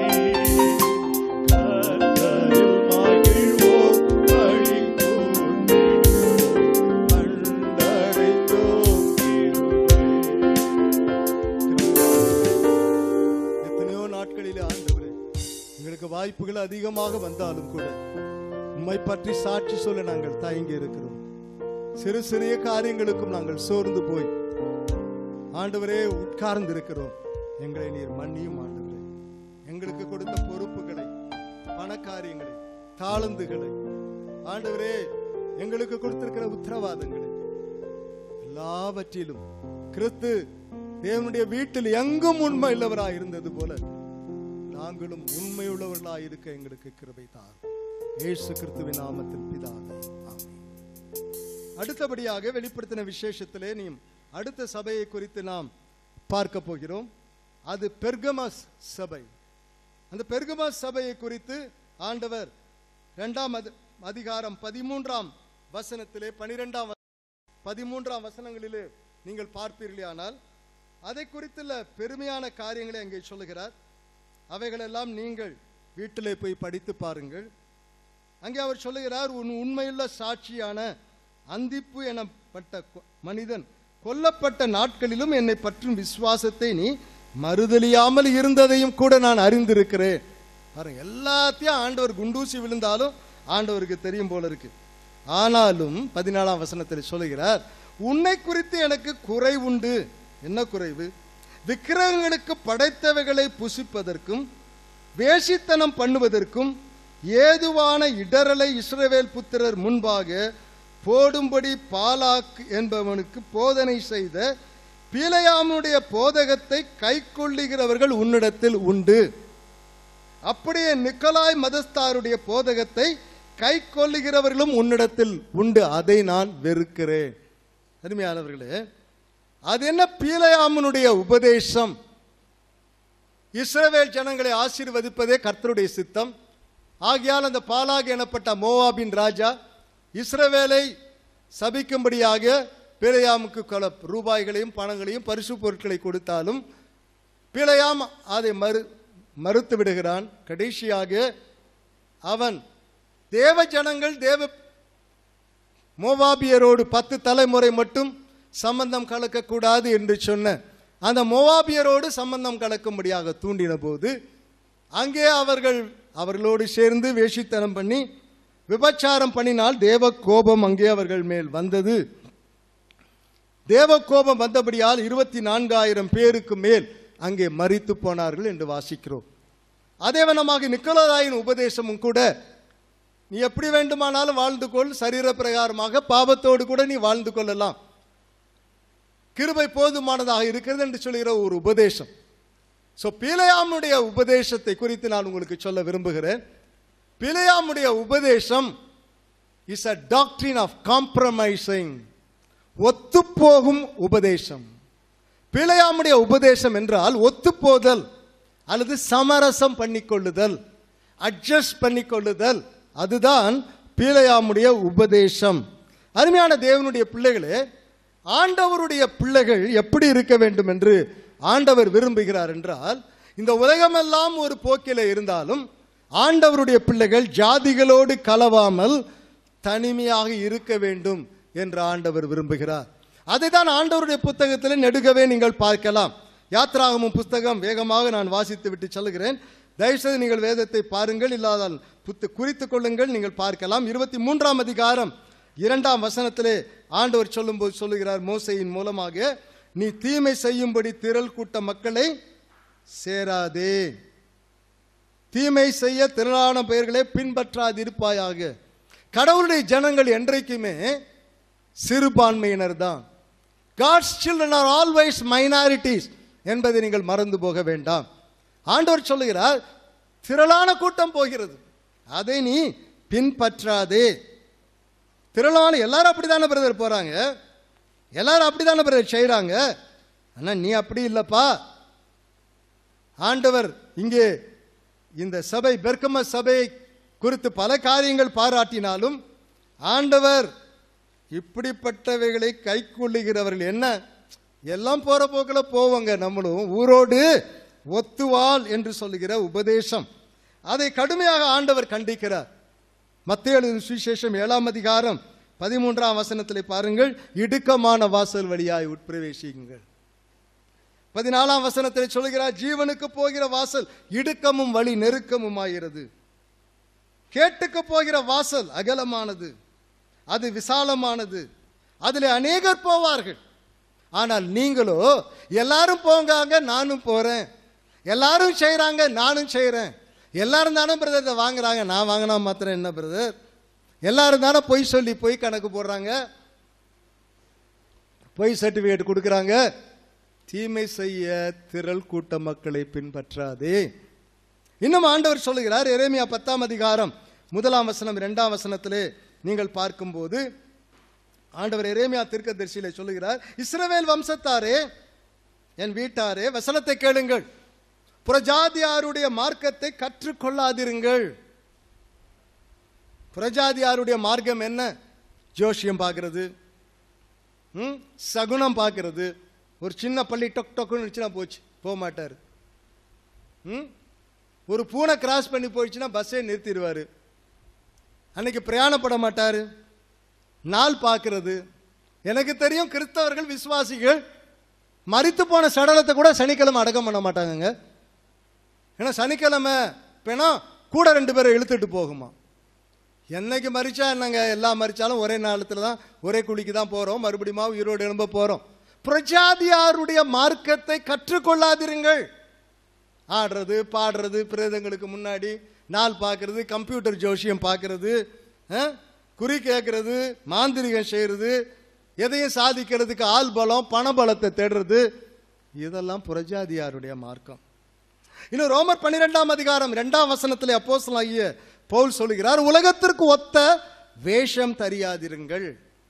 கர்த்தரில் மகிழ்வோம் களி கூர்ந்திடுவோம் கண்டடைந்தோம் எத்தனையோ நாட்களிலே ஆண்டவரே எங்களுக்கு வாய்ப்புகள் அதிகமாக வந்தாலும் கூட உம்மை பற்றி சாட்சி சொல்ல நாங்கள் தயங்கி இருக்கிறோம் சிறு சிறிய காரியங்களுக்கும் நாங்கள் சோர்ந்து போய் ஆண்டவரே உட்கார்ந்து இருக்கிறோம் எங்களை நீர் மன்னியும் ஆண்டவரே எங்களுக்கு கொடுத்த பொறுப்புகளை பணக்காரியங்களை தாளந்துகளை ஆண்டவரே எங்களுக்கு கொடுத்திருக்கிற உத்தரவாதங்களை எல்லாவற்றிலும் கிறிஸ்து தேவனுடைய வீட்டில் எங்கும் உண்மை உள்ளவராய் இருந்தது போல நாங்களும் உண்மையுள்ளவர்களாய் இருக்க எங்களுக்கு கிருபை தார் இயேசு கிறிஸ்துவின் நாமத்தில் பிதாவே ஆமென் அடுத்தபடியாக வெளிப்படுத்தின விசேஷத்திலே நீ அடுத்த சபையை குறித்து நாம் பார்க்க போகிறோம் அது பெர்கமஸ் சபை அந்த பெர்கமஸ் சபையை குறித்து ஆண்டவர் இரண்டாம் அதி- அதிகாரம் பதிமூன்றாம் வசனத்திலே பனிரெண்டாம் பதிமூன்றாம் வசனங்களிலே நீங்கள் பார்ப்பீர்களானால் அதை குறித்துள்ள பெருமையான காரியங்களை அங்கே சொல்லுகிறார் அவைகளெல்லாம் நீங்கள் வீட்டிலே போய் படித்து பாருங்கள் அங்கே அவர் சொல்லுகிறார் உன் உண்மையுள்ள சாட்சியான அந்திப்பு எனப்பட்ட கொ- மனிதன் கொல்லப்பட்ட நாட்களிலும் என்னை பற்றும் விசுவாசத்தை நீ மறுதலியாமல் இருந்ததையும் கூட நான் அறிந்திருக்கிறேன் பாருங்க எல்லாத்தையும் ஆண்டவர் குண்டூசி விழுந்தாலும் ஆண்டவருக்கு தெரியும் போல இருக்கு ஆனாலும் பதினாலாம் வசனத்தில் சொல்லுகிறார் உன்னை குறித்து எனக்கு குறை உண்டு என்ன குறைவு விக்கிரகங்களுக்கு படைத்தவைகளை புசிப்பதற்கும் வேசித்தனம் பண்ணுவதற்கும் ஏதுவான இடரலை இஸ்ரவேல் புத்திரர் முன்பாக போடும்படி பாலாக் என்பவனுக்கு போதனை செய்த பீலையாமுடைய போதகத்தை கைக்கொள்ளுகிறவர்கள் உன்னிடத்தில் உண்டு அப்படியே நிக்கலாய் மதஸ்தாருடைய போதகத்தை கை கொள்ளுகிறவர்களும் உன்னிடத்தில் உண்டு அதை நான் வெறுக்கிறேன் அருமையானவர்களே அது என்ன பீலையாமனுடைய உபதேசம் இஸ்ரவேல் ஜனங்களை ஆசீர்வதிப்பதே கர்த்தருடைய சித்தம் ஆகையால் அந்த பாலாக் எனப்பட்ட மோவாபின் ராஜா இஸ்ரவேலை சபிக்கும்படியாக பிழையாமுக்கு கொல ரூபாய்களையும் பணங்களையும் பரிசு பொருட்களை கொடுத்தாலும் பிழையாம் அதை மறு மறுத்து விடுகிறான் கடைசியாக அவன் தேவ ஜனங்கள் தேவ மோவாபியரோடு பத்து தலைமுறை மட்டும் சம்பந்தம் கலக்கக்கூடாது என்று சொன்ன அந்த மோவாபியரோடு சம்பந்தம் கலக்கும்படியாக தூண்டின போது அங்கே அவர்கள் அவர்களோடு சேர்ந்து வேஷித்தனம் பண்ணி விபச்சாரம் பண்ணினால் தேவ கோபம் அங்கே அவர்கள் மேல் வந்தது தேவ கோபம் வந்தபடியால் இருபத்தி நான்காயிரம் பேருக்கு மேல் அங்கே மரித்து போனார்கள் என்று வாசிக்கிறோம் அதே வண்ணமாக நிக்கலராயின் உபதேசமும் கூட நீ எப்படி வேண்டுமானாலும் வாழ்ந்து கொள் சரீர பிரகாரமாக பாவத்தோடு கூட நீ வாழ்ந்து கொள்ளலாம் கிருபை போதுமானதாக இருக்கிறது என்று சொல்லுகிற ஒரு உபதேசம் ஸோ பிழையாமுடைய உபதேசத்தை குறித்து நான் உங்களுக்கு சொல்ல விரும்புகிறேன் பிழையாமுடைய உபதேசம் இஸ் அ டாக்டரின் ஆஃப் காம்ப்ரமைசிங் ஒத்துப்போகும் உபதேசம் பிழையாமுடைய உபதேசம் என்றால் ஒத்துப்போதல் அல்லது சமரசம் பண்ணிக்கொள்ளுதல் அட்ஜஸ்ட் பண்ணிக்கொள்ளுதல் அதுதான் பீலையாமுடைய உபதேசம் அருமையான தேவனுடைய பிள்ளைகளே ஆண்டவருடைய பிள்ளைகள் எப்படி இருக்க வேண்டும் என்று ஆண்டவர் விரும்புகிறார் என்றால் இந்த உலகமெல்லாம் ஒரு போக்கில இருந்தாலும் ஆண்டவருடைய பிள்ளைகள் ஜாதிகளோடு கலவாமல் தனிமையாக இருக்க வேண்டும் என்று ஆண்டவர் விரும்புகிறார் அதைதான் ஆண்டவருடைய புத்தகத்தில் நெடுகவே நீங்கள் பார்க்கலாம் யாத்ராகமும் புஸ்தகம் வேகமாக நான் வாசித்து விட்டு சொல்லுகிறேன் தயவுசெய்து நீங்கள் வேதத்தை பாருங்கள் இல்லாதால் புத்து குறித்துக் கொள்ளுங்கள் நீங்கள் பார்க்கலாம் இருபத்தி மூன்றாம் அதிகாரம் இரண்டாம் வசனத்திலே ஆண்டவர் சொல்லும்போது சொல்லுகிறார் மோசையின் மூலமாக நீ தீமை செய்யும்படி திரள் கூட்ட மக்களை சேராதே தீமை செய்ய திரளான பெயர்களை பின்பற்றாதிருப்பாயாக கடவுளுடைய ஜனங்கள் என்றைக்குமே சிறுபான்மையினர் தான் God's children are always minorities என்பதை நீங்கள் மறந்து போக வேண்டாம் ஆண்டவர் சொல்லுகிறார் திரளான கூட்டம் போகிறது அதை நீ பின்பற்றாதே திரளான எல்லாரும் அப்படிதானே பிரதர் போறாங்க எல்லாரும் அப்படிதானே பிரதர் செய்றாங்க ஆனா நீ அப்படி இல்லப்பா ஆண்டவர் இங்கே இந்த சபை பெர்கம சபை குறித்து பல காரியங்கள் பாராட்டினாலும் ஆண்டவர் இப்படிப்பட்டவைகளை கைக்கொள்ளுகிறவர்கள் என்ன எல்லாம் போற போக்கில் போவாங்க நம்மளும் ஊரோடு ஒத்துவாள் என்று சொல்லுகிற உபதேசம் அதை கடுமையாக ஆண்டவர் கண்டிக்கிறார் மத்திய எழுதின சுவிசேஷம் ஏழாம் அதிகாரம் பதிமூன்றாம் வசனத்திலே பாருங்கள் இடுக்கமான வாசல் வழியாய் உட்பிரவேசியுங்கள் பதினாலாம் வசனத்தில் சொல்கிறார் ஜீவனுக்கு போகிற வாசல் இடுக்கமும் வழி நெருக்கமுமாகிறது கேட்டுக்கு போகிற வாசல் அகலமானது அது விசாலமானது அதில் அநேகர் போவார்கள் ஆனால் நீங்களோ எல்லாரும் போங்காங்க நானும் போறேன் எல்லாரும் செய்றாங்க நானும் செய்றேன் எல்லாரும் தானே பிரதர் இதை வாங்குறாங்க நான் வாங்கினா மாத்திரம் என்ன பிரதர் எல்லாரும் தானே பொய் சொல்லி பொய் கணக்கு போடுறாங்க பொய் சர்டிபிகேட் கொடுக்குறாங்க தீமை செய்ய திரள் கூட்ட மக்களை பின்பற்றாதே இன்னும் ஆண்டவர் சொல்லுகிறார் எரேமியா பத்தாம் அதிகாரம் முதலாம் வசனம் இரண்டாம் வசனத்திலே நீங்கள் பார்க்கும்போது ஆண்டவர் எரேமியா தீர்க்கதரிசியிலே சொல்லுகிறார் இஸ்ரவேல் வம்சத்தாரே என் வீட்டாரே வசனத்தை கேளுங்கள் புறஜாதியாருடைய மார்க்கத்தை கற்றுக்கொள்ளாதிருங்கள் புறஜாதியாருடைய மார்க்கம் என்ன ஜோஷியம் பார்க்கிறது ம், சகுனம் பார்க்கிறது ஒரு சின்ன பள்ளி டொக் டொக்குன்னு இருந்துச்சுன்னா போச்சு போக மாட்டார் ம் ஒரு பூனை கிராஸ் பண்ணி போயிடுச்சுன்னா பஸ்ஸே நிறுத்திடுவார் அன்னைக்கு பிரயாணப்பட மாட்டார் நாள் பார்க்கிறது எனக்கு தெரியும் கிறிஸ்தவர்கள் விசுவாசிகள் மரித்து போன சடலத்தை கூட சனிக்கிழமை அடக்கம் பண்ண மாட்டாங்கங்க ஏன்னா சனிக்கிழமை பிணம் கூட ரெண்டு பேரை இழுத்துட்டு போகுமா என்னைக்கு மறிச்சா என்னங்க எல்லாம் மறிச்சாலும் ஒரே நாளத்தில் தான் ஒரே குழிக்கு தான் போகிறோம் மறுபடியும் உயிரோடு எழும்ப போகிறோம் பிரஜாதியாருடைய மார்க்கத்தை கற்றுக்கொள்ளாதிருங்கள் ஆடுறது பாடுறது பிரேதங்களுக்கு முன்னாடி நாள் பார்க்கறது கம்ப்யூட்டர் ஜோசியம் பார்க்கறது ஆ? குறி கேட்கறது மாந்திரிகம் செய்கிறது எதையும் சாதிக்கிறதுக்கு ஆள் பலம் பணபலத்தை தேடுறது இதெல்லாம் புரஜாதியாருடைய மார்க்கம் இன்னும் ரோமர் பன்னிரெண்டாம் அதிகாரம் இரண்டாம் வசனத்திலே அப்போஸ்தலனாகிய பவுல் சொல்லுகிறார் உலகத்திற்கு ஒத்த வேஷம் தெரியாதிருங்கள்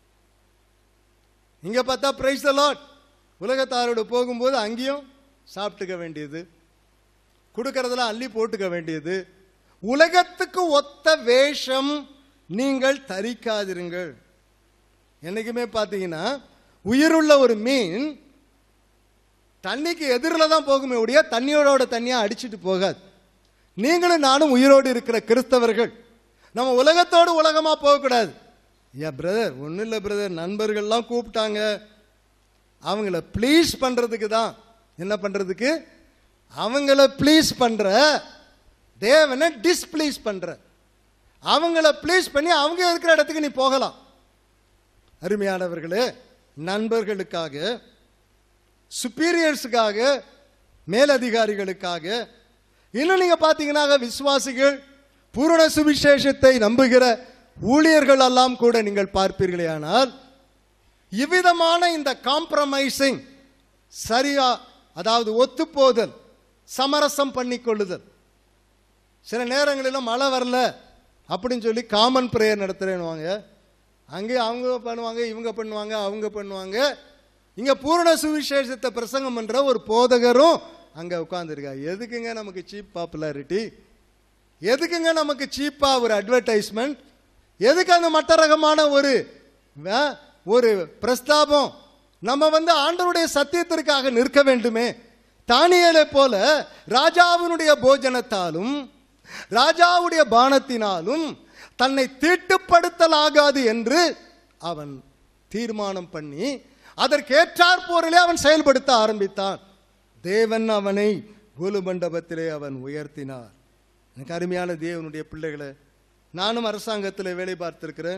இங்க பார்த்தா பிரைஸ் லாட் உலகத்தாரோடு போகும்போது அங்கேயும் சாப்பிட்டுக்க வேண்டியது கொடுக்கறதெல்லாம் அள்ளி போட்டுக்க வேண்டியது உலகத்துக்கு ஒத்த வேஷம் நீங்கள் தரிக்காதிருங்கள் என்னைக்குமே பார்த்தீங்கன்னா உயிருள்ள ஒரு மீன் தண்ணிக்கு எதிரில் தான் போகுமே ஒழிய தண்ணியோட தண்ணியா அடிச்சிட்டு போகாது நீங்களும் நானும் உயிரோடு இருக்கிற கிறிஸ்தவர்கள் நம்ம உலகத்தோடு உலகமா போகக்கூடாது ஏ பிரதர் ஒன்றும் இல்லை பிரதர் நண்பர்கள்லாம் கூப்பிட்டாங்க அவங்கள ப்ளீஸ் பண்றதுக்கு தான் என்ன பண்றதுக்கு அவங்கள ப்ளீஸ் பண்ற தேவனை டிஸ்ப்ளீஸ் பண்ற அவங்கள ப்ளீஸ் பண்ணி அவங்க இருக்கிற இடத்துக்கு நீ போகலாம் அருமையானவர்களே நண்பர்களுக்காக சுப்பீரியர்ஸுக்காக மேலதிகாரிகளுக்காக இன்னும் நீங்க பார்த்தீங்கன்னா விசுவாசிகள் பூரண சுவிசேஷத்தை நம்புகிற ஊழியர்கள் எல்லாம் கூட நீங்கள் பார்ப்பீர்களே ஆனால் இவ்விதமான இந்த காம்ப்ரமைசிங் சரியா அதாவது ஒத்துப்போதல் சமரசம் பண்ணிக்கொள்ளுதல் சில நேரங்களில் மழை வரல அப்படின்னு சொல்லி காமன் ப்ரேயர் நடத்துறேன்னுவாங்க அங்கே அவங்க பண்ணுவாங்க இவங்க பண்ணுவாங்க அவங்க பண்ணுவாங்க இங்க பூரண சுவிசேஷத்தை பிரசங்கம் பண்ற ஒரு போதகரும் அங்க உட்கார்ந்துருக்காங்க எதுக்குங்க நமக்கு சீப் பாப்புலாரிட்டி எதுக்குங்க நமக்கு சீப்பா ஒரு அட்வர்டைஸ்மெண்ட் எதுக்கு அந்த மட்ட ரகமான ஒரு வ- ஒரு பிரஸ்தாபம் நம்ம வந்து ஆண்டவருடைய சத்தியத்திற்காக நிற்க வேண்டுமே தானியலை போல ராஜாவினுடைய போஜனத்தாலும் ராஜாவுடைய பானத்தினாலும் தன்னை தீட்டுப்படுத்தலாகாது என்று அவன் தீர்மானம் பண்ணி அதற்கேற்றாற் போரிலே அவன் செயல்படுத்த ஆரம்பித்தான் தேவன் அவனை குலு மண்டபத்திலே அவன் உயர்த்தினார் எனக்கு அருமையான தேவனுடைய பிள்ளைகளை நானும் அரசாங்கத்தில் வேலை பார்த்திருக்கிறேன்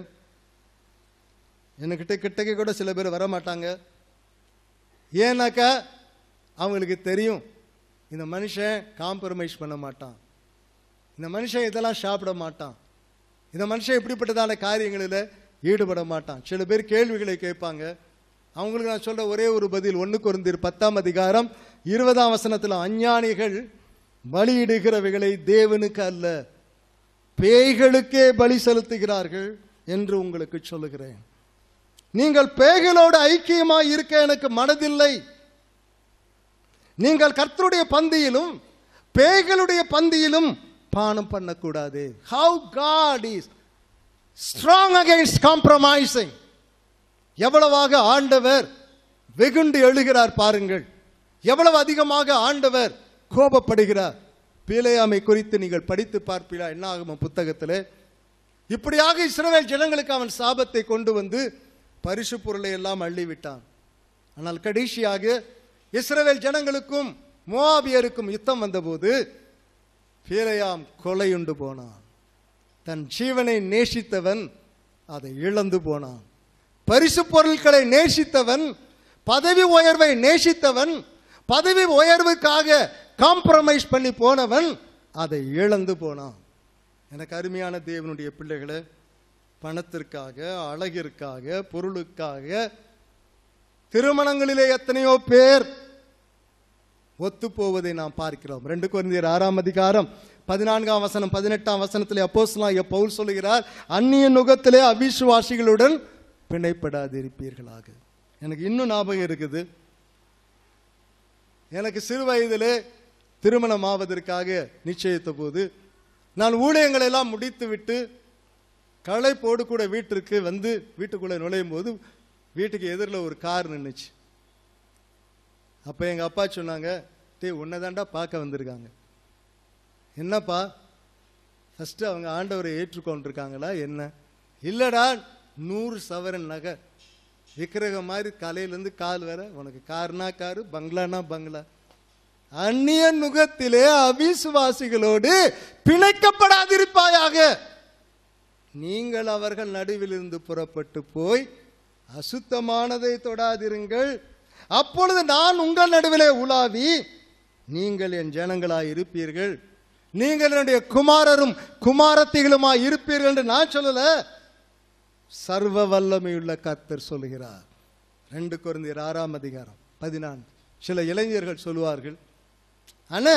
என்கிட்ட கிட்டக்க கூட சில பேர் வர மாட்டாங்க ஏன்னாக்கா அவங்களுக்கு தெரியும் இந்த மனுஷன் காம்ப்ரமைஸ் பண்ண மாட்டான் இந்த மனுஷன் இதெல்லாம் சாப்பிட மாட்டான் இந்த மனுஷன் இப்படிப்பட்டதான காரியங்களில் ஈடுபட மாட்டான் சில பேர் கேள்விகளை கேட்பாங்க அவங்களுக்கு நான் சொல்ற ஒரே ஒரு பதில் ஒன்று குறைந்தீர் பத்தாம் அதிகாரம் இருபதாம் வசனத்தில் அஞ்ஞானிகள் பலியிடுகிறவைகளை தேவனுக்கு அல்ல பேய்களுக்கே பலி செலுத்துகிறார்கள் என்று உங்களுக்கு சொல்லுகிறேன் நீங்கள் பேய்களோடு ஐக்கியமாய் இருக்க எனக்கு மனதில்லை நீங்கள் கர்த்தருடைய பந்தியிலும் பேய்களுடைய பந்தியிலும் பானம் பண்ணக்கூடாது how God is strong against compromising எவ்வளவாக ஆண்டவர் வெகுண்டு எழுகிறார் பாருங்கள் எவ்வளவு அதிகமாக ஆண்டவர் கோபப்படுகிறார் பீலையாமை குறித்து நீங்கள் படித்து பார்ப்பீரா என்ன ஆகும் புத்தகத்தில் இப்படியாக இஸ்ரவேல் ஜனங்களுக்கு அவன் சாபத்தை கொண்டு வந்து பரிசு பொருளை எல்லாம் அள்ளிவிட்டான் ஆனால் கடைசியாக இஸ்ரவேல் ஜனங்களுக்கும் மோவாபியருக்கும் யுத்தம் வந்தபோது பீலையாம் கொலையுண்டு போனான் தன் ஜீவனை நேசித்தவன் அதை இழந்து போனான் பரிசு பொருட்களை நேசித்தவன் பதவி உயர்வை நேசித்தவன் பதவி உயர்வுக்காக காம்ப்ரமைஸ் பண்ணி போனவன் அதை இழந்து போனான் எனக்கு அருமையான தேவனுடைய பிள்ளைகளை பணத்திற்காக அழகிற்காக பொருளுக்காக திருமணங்களிலே எத்தனையோ பேர் ஒத்து போவதை நாம் பார்க்கிறோம் ரெண்டு குழந்தையர் ஆறாம் அதிகாரம் பதினான்காம் வசனம் பதினெட்டாம் வசனத்திலே அப்போஸ்தலனாகிய பவுல் சொல்லுகிறார் அந்நிய நுகத்திலே அவிசுவாசிகளுடன் பிணைப்படாதிருப்பீர்களாக எனக்கு இன்னும் ஞாபகம் இருக்குது எனக்கு சிறு வயதிலே திருமணம் ஆவதற்காக நிச்சயித்த போது நான் ஊழியங்களை எல்லாம் முடித்து விட்டு களைப்போடு கூட வீட்டிற்கு வந்து வீட்டுக்குள்ளே நுழையும் போது வீட்டுக்கு எதிரில் ஒரு கார் நின்றுச்சு அப்போ எங்கள் அப்பா சொன்னாங்க டேய் உன்னை தாண்டா பார்க்க வந்திருக்காங்க என்னப்பா ஃபஸ்ட்டு அவங்க ஆண்டவரை ஏற்றுக்கொண்டிருக்காங்களா என்ன இல்லைடா நூறு சவரன் நகை விக்கிரகம் மாதிரி தலையிலேருந்து கால் வர உனக்கு கார்னா காரு பங்களானா பங்களா அந்நிய நுகத்திலே அவிசுவாசிகளோடு பிணைக்கப்படாதிருப்பாயாக நீங்கள் அவர்கள் நடுவிலிருந்து புறப்பட்டு போய் அசுத்தமானதை தொடாதிருங்கள் அப்பொழுது நான் உங்கள் நடுவிலே உலாவி நீங்கள் என் ஜனங்களாய் இருப்பீர்கள் நீங்கள் என்னுடைய குமாரரும் குமாரத்திகளுமாய் இருப்பீர்கள் என்று நான் சொல்லல சர்வ வல்லமையுள்ள கர்த்தர் சொல்லுகிறார் ரெண்டு குழந்தையர் ஆறாம் அதிகாரம் பதினான்கு சில இளைஞர்கள் சொல்லுவார்கள் ஆனா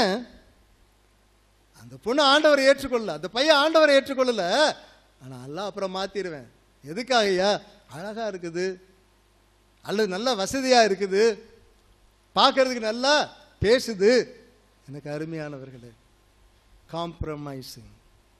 அந்த பொண்ணு ஆண்டவரை ஏற்றுக்கொள்ளல அந்த பையன் ஆண்டவரை ஏற்றுக்கொள்ளல ஆனா எல்லாம் அப்புறம் மாத்திருவேன் எதுக்காக ஐயா அழகா இருக்குது அல்லது நல்ல வசதியா இருக்குது பார்க்கறதுக்கு நல்லா பேசுது எனக்கு அருமையானவர்களே காம்ப்ரமைசிங்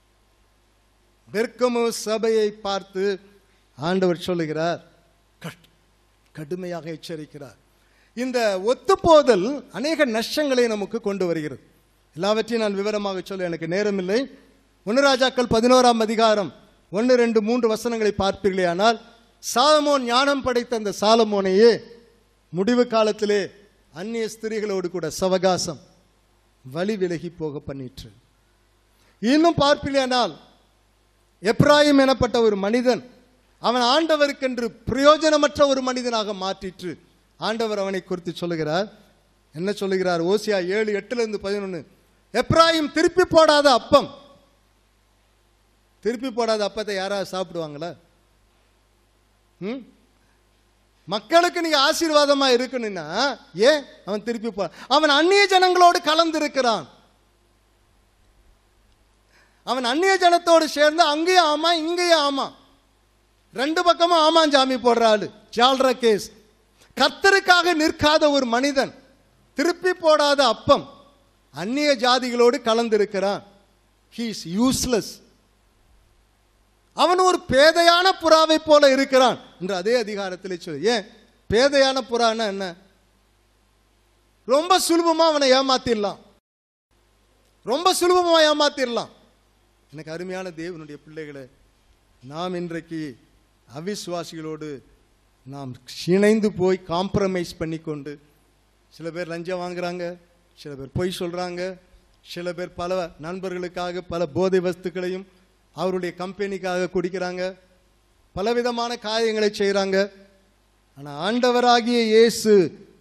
பெர்கமு சபையை பார்த்து ஆண்டவர் சொல்லுகிறார் கட்- கடுமையாக எச்சரிக்கிறார் இந்த ஒத்துப்போதல் அநேக நஷ்டங்களை நமக்கு கொண்டு வருகிறது எல்லாவற்றையும் நான் விவரமாக சொல்ல எனக்கு நேரமில்லை ஒன்று ராஜாக்கள் பதினோராம் அதிகாரம் ஒன்று ரெண்டு மூன்று வசனங்களை பார்ப்பீர்களே ஆனால் சாலமோன் ஞானம் படைத்த அந்த சாலமோனையே முடிவு காலத்திலே அந்நிய ஸ்திரீகளோடு கூட சவகாசம் வழி விலகி போக பண்ணிற்று இன்னும் பார்ப்பீர்களேனால் எப்ராயிம் எனப்பட்ட ஒரு மனிதன் அவன் ஆண்டவருக்கென்று பிரயோஜனமற்ற ஒரு மனிதனாக மாற்றிற்று ஆண்டவர் அவனை குறித்து சொல்லுகிறார் என்ன சொல்லுகிறார் ஓசியா ஏழு எட்டுல இருந்து பதினொன்று எப்ராயிம் திருப்பி போடாத அப்பம் திருப்பி போடாத அப்பத்தை யாராவது சாப்பிடுவாங்களா ம் மக்களுக்கு நீங்க ஆசீர்வாதமா இருக்கணும்னா ஏன் அவன் திருப்பி போ அவன் அந்நிய ஜனங்களோடு கலந்து இருக்கிறான் அவன் அந்நிய ஜனத்தோடு சேர்ந்து அங்கேயும் ஆமா இங்கேயும் ஆமா ரெண்டு பக்கமும் ஆமாஞ்சாமி போடுற ஆளு ஜால்ர கேஸ் கர்த்தருக்காக நிற்காத ஒரு மனிதன் திருப்பி போடாத அப்பம் அந்நிய ஜாதிகளோடு கலந்திருக்கிறான் ஹீ இஸ் யூஸ்லெஸ் அவன் ஒரு பேதையான புறாவை போல இருக்கிறான் என்று அதே அதிகாரத்திலே சொல்லு ஏன் பேதையான புறான்னா என்ன ரொம்ப சுலபமா அவனை ஏமாத்திடலாம் ரொம்ப சுலபமா ஏமாத்திடலாம் எனக்கு அருமையான தேவனுடைய பிள்ளைகளே நாம் இன்றைக்கு அவிசுவாசிகளோடு நாம் இணைந்து போய் காம்ப்ரமைஸ் பண்ணிக்கொண்டு சில பேர் லஞ்சம் வாங்குறாங்க சில பேர் பொய் சொல்றாங்க சில பேர் பல நண்பர்களுக்காக பல போதை வஸ்துக்களையும் அவருடைய கம்பெனிக்காக குடிக்கிறாங்க பலவிதமான காரியங்களை செய்கிறாங்க ஆனால் ஆண்டவராகிய இயேசு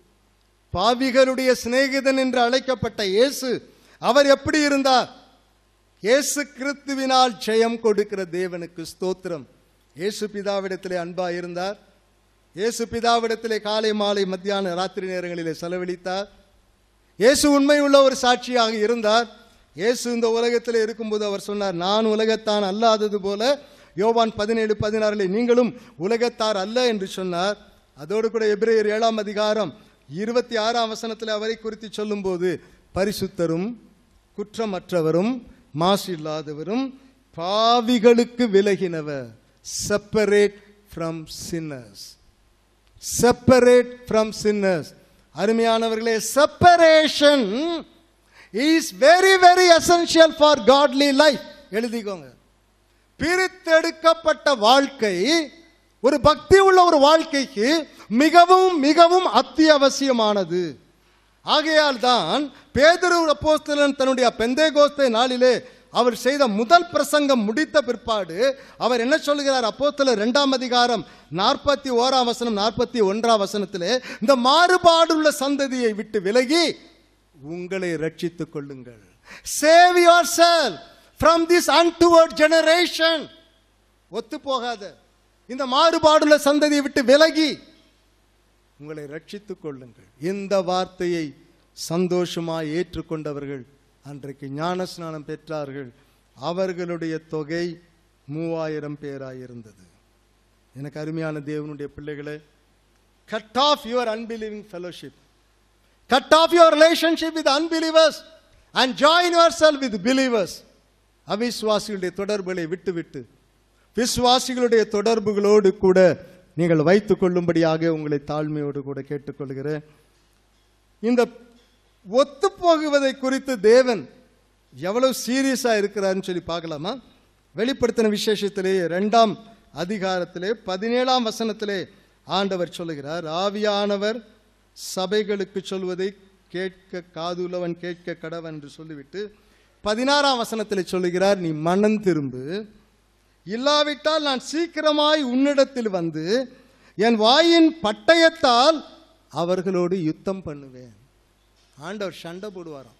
பாவிகளுடைய சிநேகிதன் என்று அழைக்கப்பட்ட இயேசு அவர் எப்படி இருந்தார் இயேசு கிறிஸ்துவினால் ஜெயம் கொடுக்கிற தேவனுக்கு ஸ்தோத்திரம் இயேசு பிதாவிடத்திலே அன்பாய் இருந்தார் இயேசு பிதாவிடத்திலே காலை மாலை மத்தியான ராத்திரி நேரங்களிலே செலவழித்தார் இயேசு உண்மை உள்ள ஒரு சாட்சியாக இருந்தார் இயேசு இந்த உலகத்தில் இருக்கும்போது அவர் சொன்னார் நான் உலகத்தான் அல்லாதது போல யோவான் பதினேழு பதினாறிலே நீங்களும் உலகத்தார் அல்ல என்று சொன்னார் அதோடு கூட எபிரேயர் ஏழாம் அதிகாரம் இருபத்தி ஆறாம் வசனத்தில் அவரை குறித்து சொல்லும்போது பரிசுத்தரும் குற்றமற்றவரும் மாசு இல்லாதவரும் பாவிகளுக்கு விலகினவர் separate from sinners separate from sinners அருமையானவர்களே separation is very very essential for godly life எழுதிக்கோங்க பிரித்தெடுக்கப்பட்ட வாழ்க்கை ஒரு பக்தி உள்ள ஒரு வாழ்க்கைக்கு மிகவும் மிகவும் அத்தியாவசியமானது ஆகையால் தான் பேதுரு அப்போஸ்தலன் தன்னுடைய பெந்தேகோஸ்தே நாளிலே அவர் செய்த முதல் பிரசங்கம் முடித்த பிற்பாடு அவர் என்ன சொல்கிறார் அப்போஸ்தலர் இரண்டாம் அதிகாரம் நாற்பத்தி ஓராம் வசனம் நாற்பத்தி ஒன்றாம் வசனத்திலே இந்த மாறுபாடுள்ள சந்ததியை விட்டு விலகி உங்களை ரட்சித்துக் கொள்ளுங்கள் save your self from this untoward generation ஒத்து போகாத இந்த மாறுபாடுள்ள சந்ததியை விட்டு விலகி உங்களை ரட்சித்துக் கொள்ளுங்கள் இந்த வார்த்தையை சந்தோஷமாய் ஏற்றுக்கொண்டவர்கள் அன்றைக்கு ஞானஸ்நானம் பெற்றார்கள் அவர்களுடைய தொகை மூவாயிரம் பேராயிருந்தது எனக்கு அருமையான தேவனுடைய பிள்ளைகளே cut off your unbelieving fellowship cut off your relationship with unbelievers and join your self with believers அவிசுவாசிகளுடைய தொடர்புகளை விட்டுவிட்டு விசுவாசிகளுடைய தொடர்புகளோடு கூட நீங்கள் வைத்துக் கொள்ளும்படியாக உங்களை தாழ்மையோடு கூட கேட்டுக்கொள்கிறேன் இந்த ஒத்து போகுவதை குறித்து தேவன் எவ்வளவு சீரியஸா இருக்கிறாருன்னு சொல்லி பார்க்கலாமா வெளிப்படுத்தின விசேஷத்திலே இரண்டாம் அதிகாரத்திலே பதினேழாம் வசனத்திலே ஆண்டவர் சொல்லுகிறார் ஆவியானவர் சபைகளுக்கு சொல்வதை கேட்க காதுள்ளவன் கேட்க கடவன் என்று சொல்லிவிட்டு பதினாறாம் வசனத்திலே சொல்லுகிறார் நீ மனம் திரும்பு இல்லாவிட்டால் நான் சீக்கிரமாய் உன்னிடத்தில் வந்து என் வாயின் பட்டயத்தால் அவர்களோடு யுத்தம் பண்ணுவேன் ஆண்டவர் சண்டை போடுவாராம்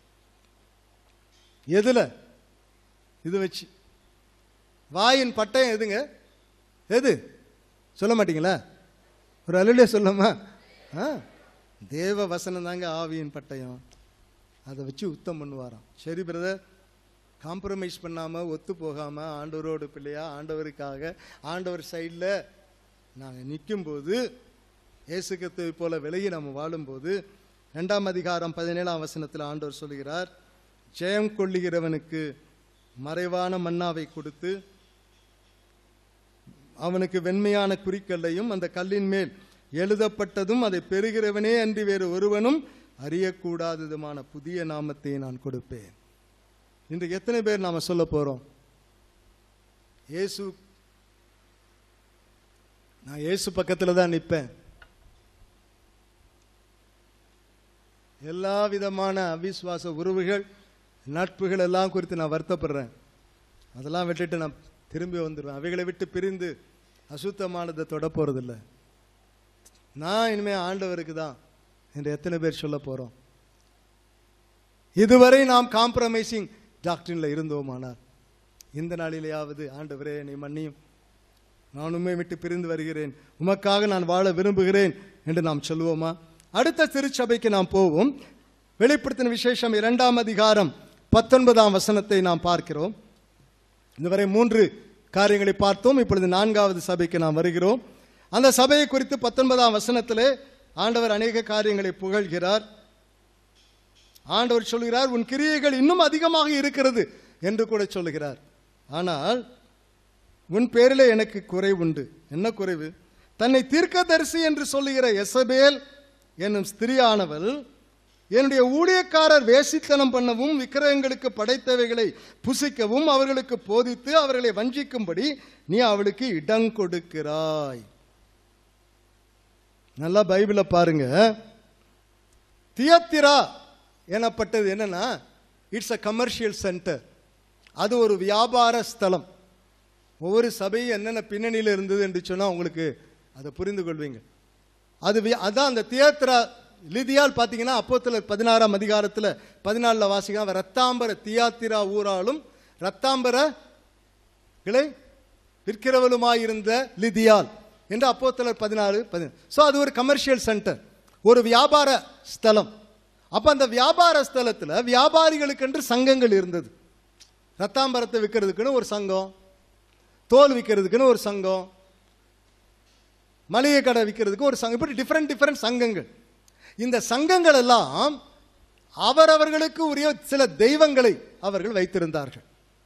எதுல இது வச்சு வாயின் பட்டயம் எதுங்க எது சொல்ல மாட்டீங்களா ஒரு அலுவலே சொல்லமா ஆ தேவ வசனம் தாங்க ஆவியின் பட்டயம் அதை வச்சு யுத்தம் பண்ணுவாராம் சரி பிரதர் காம்ப்ரமைஸ் பண்ணாமல் ஒத்து போகாமல் ஆண்டவரோடு பிள்ளையா ஆண்டவருக்காக ஆண்டவர் சைடில் நாங்கள் நிற்கும்போது இயேசு கிறிஸ்துவை போல விலகி நம்ம வாழும்போது ரெண்டாம் அதிகாரம் பதினேழாம் வசனத்தில் ஆண்டவர் சொல்கிறார் ஜெயம் கொள்ளுகிறவனுக்கு மறைவான மன்னாவை கொடுத்து அவனுக்கு வெண்மையான குறிக்கல்லையும் அந்த கல்லின் மேல் எழுதப்பட்டதும் அதை பெறுகிறவனே அன்றி வேறு ஒருவனும் அறியக்கூடாததுமான புதிய நாமத்தை நான் கொடுப்பேன் இன்றைக்கு எத்தனை பேர் நாம சொல்ல போறோம் இயேசு நான் இயேசு பக்கத்துல தான் நிற்பேன் எல்லா விதமான அவிசுவாச உறவுகள் நட்புகள் எல்லாம் குறித்து நான் வருத்தப்படுறேன் அதெல்லாம் விட்டுட்டு நான் திரும்பி வந்துடுவேன் அவைகளை விட்டு பிரிந்து அசுத்தமானதை தொட போறதில்ல நான் இனிமே ஆண்டவருக்கு தான் என்று எத்தனை பேர் சொல்ல போறோம் இதுவரை நாம் காம்ப்ரமைசிங் டாக்டரின்ல இருந்தோமானார் இந்த நாளிலேயாவது ஆண்டவரே என்னை மன்னியும் நான் உண்மை விட்டு பிரிந்து வருகிறேன் உமக்காக நான் வாழ விரும்புகிறேன் என்று நாம் சொல்லுவோமா அடுத்த திருச்சபைக்கு நாம் போவோம் வெளிப்படுத்தின விசேஷம் இரண்டாம் அதிகாரம் பத்தொன்பதாம் வசனத்தை நாம் பார்க்கிறோம் இதுவரை மூன்று காரியங்களை பார்த்தோம் இப்பொழுது நான்காவது சபைக்கு நாம் வருகிறோம் அந்த சபையை குறித்து பத்தொன்பதாம் வசனத்திலே ஆண்டவர் அநேக காரியங்களை புகழ்கிறார் ஆண்டவர் சொல்கிறார் உன் கிரியைகள் இன்னும் அதிகமாக இருக்கிறது என்று கூட சொல்லுகிறார் ஆனால் உன் பேரிலே எனக்கு குறை உண்டு என்ன குறைவு தன்னை தீர்க்கதரிசி என்று சொல்லுகிற எசபேல் என்னும் ஸ்திரியானவள் என்னுடைய ஊழியக்காரர் வேசித்தனம் பண்ணவும் விக்கிரகங்களுக்கு படைத்தவைகளை புசிக்கவும் அவர்களுக்கு போதித்து அவர்களை வஞ்சிக்கும்படி நீ அவளுக்கு இடம் கொடுக்கிறாய் நல்லா பைபிளை பாருங்க தியத்திரா எனப்பட்டது என்னன்னா இட்ஸ் அ கமர்ஷியல் சென்டர் அது ஒரு வியாபார ஸ்தலம் ஒவ்வொரு சபையும் என்னென்ன பின்னணியில் இருந்தது என்று சொன்னால் உங்களுக்கு அதை புரிந்து கொள்வீங்க அது வி- அதான் அந்த தியேத்ரா லிதியால் பார்த்தீங்கன்னா அப்போத்தில் பதினாறாம் அதிகாரத்தில் பதினாலில் வாசிக்க அவன் ரத்தாம்பர தியாத்திரா ஊராலும் ரத்தாம்பர கிளை விற்கிறவளுமாயிருந்த லிதியால் என்று அப்போத்தலர் பதினாறு பதினாறு ஸோ அது ஒரு கமர்ஷியல் சென்டர் ஒரு வியாபார ஸ்தலம் அப்போ அந்த வியாபார ஸ்தலத்தில் வியாபாரிகளுக்கென்று சங்கங்கள் இருந்தது ரத்தாம்பரத்தை விற்கிறதுக்குன்னு ஒரு சங்கம் தோல் விற்கிறதுக்குன்னு ஒரு சங்கம் மளிகை கடை விற்கிறதுக்கு ஒரு சங்கம் இப்படி டிஃப்ரெண்ட் டிஃப்ரெண்ட் சங்கங்கள் இந்த சங்கங்கள் எல்லாம் அவரவர்களுக்கு உரிய சில தெய்வங்களை அவர்கள் வைத்திருந்தார்கள்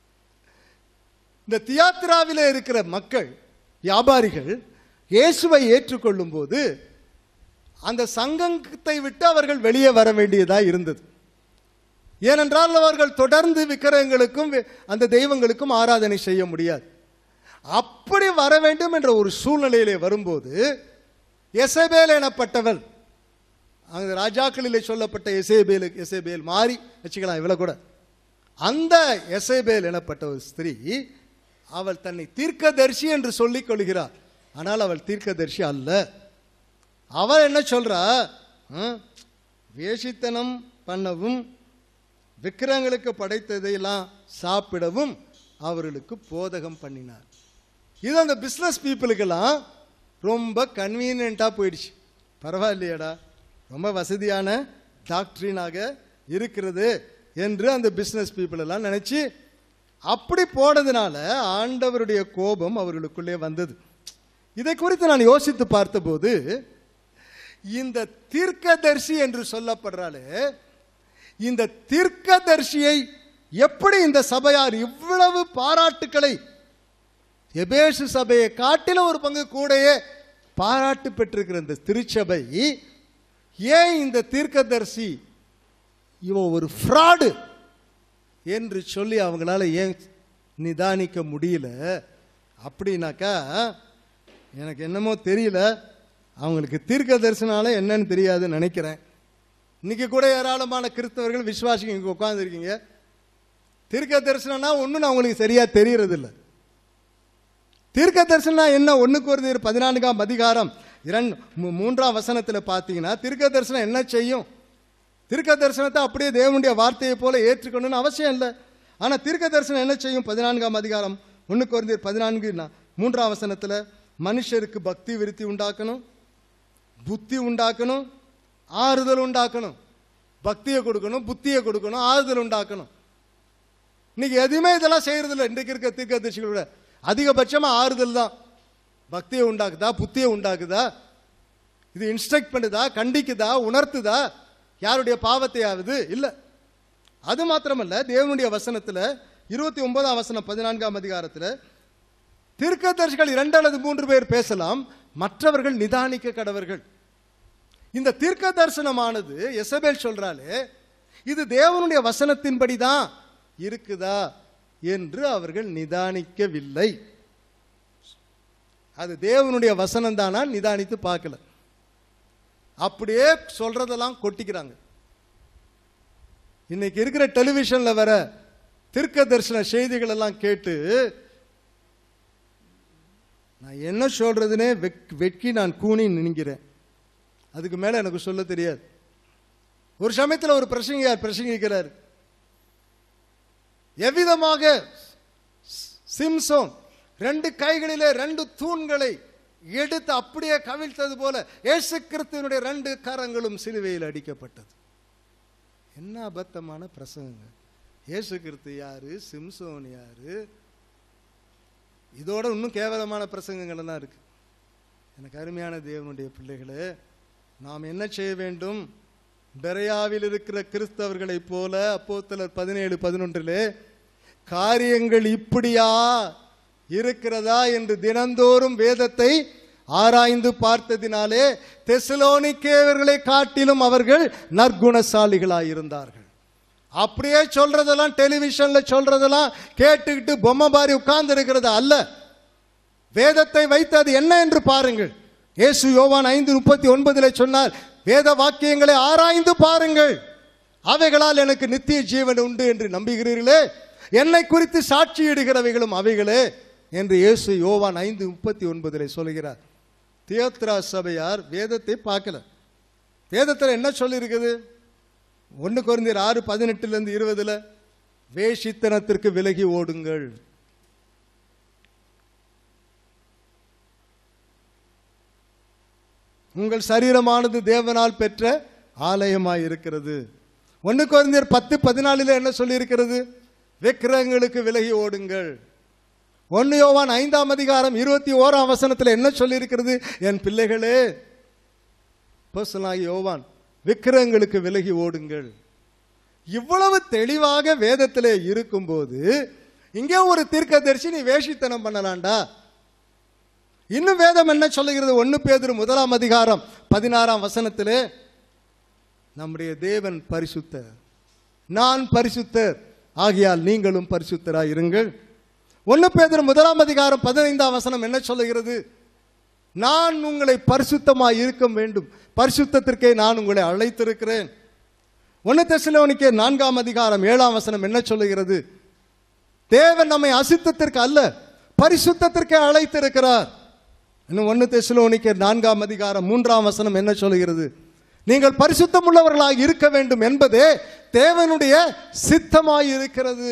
இந்த தியாத்திராவிலே இருக்கிற மக்கள் வியாபாரிகள் இயேசுவை ஏற்றுக்கொள்ளும் போது அந்த சங்கத்தை விட்டு அவர்கள் வெளியே வர வேண்டியதா இருந்தது ஏனென்றால் அவர்கள் தொடர்ந்து விக்கிரகங்களுக்கும் வி- அந்த தெய்வங்களுக்கும் ஆராதனை செய்ய முடியாது அப்படி வர வேண்டும் என்ற ஒரு சூழ்நிலையிலே வரும்போது எசபேல் எனப்பட்டவள் அங்க ராஜாக்களிலே சொல்லப்பட்ட எசேபேல் எசேபேல் மாறி வச்சுக்கலாம் இவ்வளவு கூட அந்த எசேபேல் எனப்பட்ட ஒரு ஸ்திரீ அவள் தன்னை தீர்க்கதரிசி என்று சொல்லிக் கொள்கிறார் ஆனால் அவள் தீர்க்கதரிசி அல்ல அவள் என்ன சொல்றா ஹம், வேசித்தனம் பண்ணவும் விக்கிரகங்களுக்கு படைத்ததையெல்லாம் சாப்பிடவும் அவர்களுக்கு போதகம் பண்ணினார் இது அந்த பிஸ்னஸ் பீப்புளுக்கெல்லாம் ரொம்ப கன்வீனியண்ட்டாக போயிடுச்சு பரவாயில்லையடா ரொம்ப வசதியான டாக்டரினாக இருக்கிறது என்று அந்த பிஸ்னஸ் பீப்புள் எல்லாம் நினைச்சு அப்படி போனதுனால ஆண்டவருடைய கோபம் அவர்களுக்குள்ளே வந்தது இதை குறித்து நான் யோசித்து பார்த்தபோது இந்த தீர்க்கதரிசி என்று சொல்லப்படுறாலே இந்த தீர்க்கதரிசியை எப்படி இந்த சபையார் இவ்வளவு பாராட்டுக்களை எபேசு சபையை காட்டில ஒரு பங்கு கூடயே பாராட்டு பெற்றிருக்கிற இந்த திருச்சபை ஏன் இந்த தீர்க்கதரிசி இவன் ஒரு ஃப்ராடு என்று சொல்லி அவங்களால ஏன் நிதானிக்க முடியல அப்படின்னாக்கா எனக்கு என்னமோ தெரியல அவங்களுக்கு தீர்க்க தரிசனால என்னன்னு தெரியாதுன்னு நினைக்கிறேன் இன்னைக்கு கூட ஏராளமான கிறிஸ்தவர்கள் விசுவாசிங்க இங்கே உட்காந்துருக்கீங்க தீர்க்க தரிசனம்னா ஒன்றும் அவங்களுக்கு சரியா தெரியறதில்ல தீர்க்க தரிசனம் என்ன ஒண்ணுக்கு ஒரு பதினான்காம் அதிகாரம் இரண்டு மூ- மூன்றாம் வசனத்தில் பார்த்தீங்கன்னா தீர்க்க தரிசனம் என்ன செய்யும் தீர்க்க தரிசனத்தை அப்படியே தேவனுடைய வார்த்தையை போல ஏற்றுக்கணும்னு அவசியம் இல்லை ஆனா தீர்க்க தரிசனம் என்ன செய்யும் பதினான்காம் அதிகாரம் ஒண்ணுக்கு ஒரு பதினான்கு நா- மூன்றாம் வசனத்துல மனுஷருக்கு பக்தி விருத்தி உண்டாக்கணும் புத்தி உண்டாக்கணும் ஆறுதல் உண்டாக்கணும் பக்தியை கொடுக்கணும் புத்தியை கொடுக்கணும் ஆறுதல் உண்டாக்கணும் இன்னைக்கு எதுவுமே இதெல்லாம் செய்யறது இல்லை இன்றைக்கு இருக்க தீர்க்கதரிசிகளோட அதிகபட்சமா ஆறுதல் தான் பக்தியை உண்டாக்குதா புத்தியை உண்டாக்குதா இது இன்ஸ்ட்ரக்ட் பண்ணுதா கண்டிக்குதா உணர்த்துதா யாருடைய பாவத்தையாவது இல்ல அது மாத்திரமல்ல தேவனுடைய வசனத்துல இருபத்தி ஒன்பதாம் வசனம் பதினான்காம் அதிகாரத்துல தீர்க்கதரிசிகள் இரண்டு அல்லது மூன்று பேர் பேசலாம் மற்றவர்கள் நிதானிக்க கடவர்கள் இந்த தீர்க்க தரிசனமானது எசபேல் சொல்றாலே இது தேவனுடைய வசனத்தின்படி தான் இருக்குதா என்று அவர்கள் நிதானிக்கவில்லை அது தேவனுடைய வசனம் தானா நிதானித்து பார்க்கல அப்படியே சொல்றதெல்லாம் கொட்டிக்கிறாங்க இன்னைக்கு இருக்கிற டெலிவிஷன்ல வர தீர்க்க தரிசன செய்திகள் எல்லாம் கேட்டு நான் என்ன சொல்றதுனே வெக்- வெட்கி நான் கூனி நினைக்கிறேன் அதுக்கு மேல எனக்கு சொல்ல தெரியாது ஒரு சமயத்தில் ஒரு பிரசங்கியார் பிரசங்கிக்கிறார் எவ்விதமாக சிம்சோன் ரெண்டு கைகளிலே ரெண்டு தூண்களை எடுத்து அப்படியே கவிழ்த்தது போல இயேசு கிறிஸ்துவனுடைய ரெண்டு கரங்களும் சிலுவையில் அடிக்கப்பட்டது என்ன அபத்தமான பிரசங்க இயேசு கிறிஸ்து யாரு சிம்சோன் யாரு இதோட இன்னும் கேவலமான பிரசங்கங்கள் தான் இருக்கு எனக்கு அருமையான தேவனுடைய பிள்ளைகளே நாம் என்ன செய்ய வேண்டும் பெரையாவில் இருக்கிற கிறிஸ்தவர்களைப் போல அப்போஸ்தலர் பதினேழு பதினொன்றிலே காரியங்கள் இப்படியா இருக்கிறதா என்று தினந்தோறும் வேதத்தை ஆராய்ந்து பார்த்ததினாலே தெசலோனிக்கேயர்களை காட்டிலும் அவர்கள் நற்குணசாலிகளாய் இருந்தார்கள் அப்படியே சொல்றதெல்லாம் டெலிவிஷன்ல சொல்றதெல்லாம் கேட்டுக்கிட்டு பொம்மை பாரி உட்கார்ந்து இருக்கிறது அல்ல வேதத்தை வைத்து அது என்ன என்று பாருங்கள் இயேசு யோவான் ஐந்து முப்பத்தி ஒன்பதிலே சொன்னார் வேத வாக்கியங்களை ஆராய்ந்து பாருங்கள் அவைகளால் எனக்கு நித்திய ஜீவன் உண்டு என்று நம்புகிறீர்களே என்னை குறித்து சாட்சியிடுகிறவைகளும் அவைகளே என்று இயேசு யோவான் ஐந்து முப்பத்தி ஒன்பதிலே சொல்கிறார் தியோத்ரா சபையார் வேதத்தை பார்க்கல வேதத்தில் என்ன சொல்லியிருக்குது ஒன்று குறைந்தர் ஆறு பதினெட்டுலேருந்து இருபதுல வேஷித்தனத்திற்கு விலகி ஓடுங்கள் உங்கள் சரீரமானது தேவனால் பெற்ற ஆலயமாய் இருக்கிறது ஒன்று குறைந்தர் பத்து பதினாலில் என்ன சொல்லியிருக்கிறது விக்கிரகங்களுக்கு விலகி ஓடுங்கள் ஒன்று யோவான் ஐந்தாம் அதிகாரம் இருபத்தி ஓராம் வசனத்தில் என்ன சொல்லியிருக்கிறது என் பிள்ளைகளே பர்சனாகி யோவான் விக்கிரகங்களுக்கு விலகி ஓடுங்கள் இவ்வளவு தெளிவாக வேதத்திலே இருக்கும்போது இங்கே ஒரு தீர்க்கதரிசி நீ வேஷித்தனம் பண்ணலாம்டா இன்னும் வேதம் என்ன சொல்லுகிறது ஒன்று பேதுரு முதலாம் அதிகாரம் பதினாறாம் வசனத்திலே நம்முடைய தேவன் பரிசுத்தர் நான் பரிசுத்தர் ஆகியால் நீங்களும் பரிசுத்தராய் இருங்கள் ஒன்று பேதுரு முதலாம் அதிகாரம் பதினைந்தாம் வசனம் என்ன சொல்லுகிறது நான் உங்களை பரிசுத்தமாய் இருக்க வேண்டும் பரிசுத்தத்திற்கே நான் உங்களை அழைத்திருக்கிறேன் ஒன்று தெசலோனிக்கே நான்காம் அதிகாரம் ஏழாம் வசனம் என்ன சொல்லுகிறது தேவன் நம்மை அசுத்தத்திற்கு அல்ல பரிசுத்தத்திற்கே அழைத்திருக்கிறார் இன்னும் ஒன்று தெசலோனிக்கே நான்காம் அதிகாரம் மூன்றாம் வசனம் என்ன சொல்லுகிறது நீங்கள் பரிசுத்தம் உள்ளவர்களாக இருக்க வேண்டும் என்பதே தேவனுடைய சித்தமாய் இருக்கிறது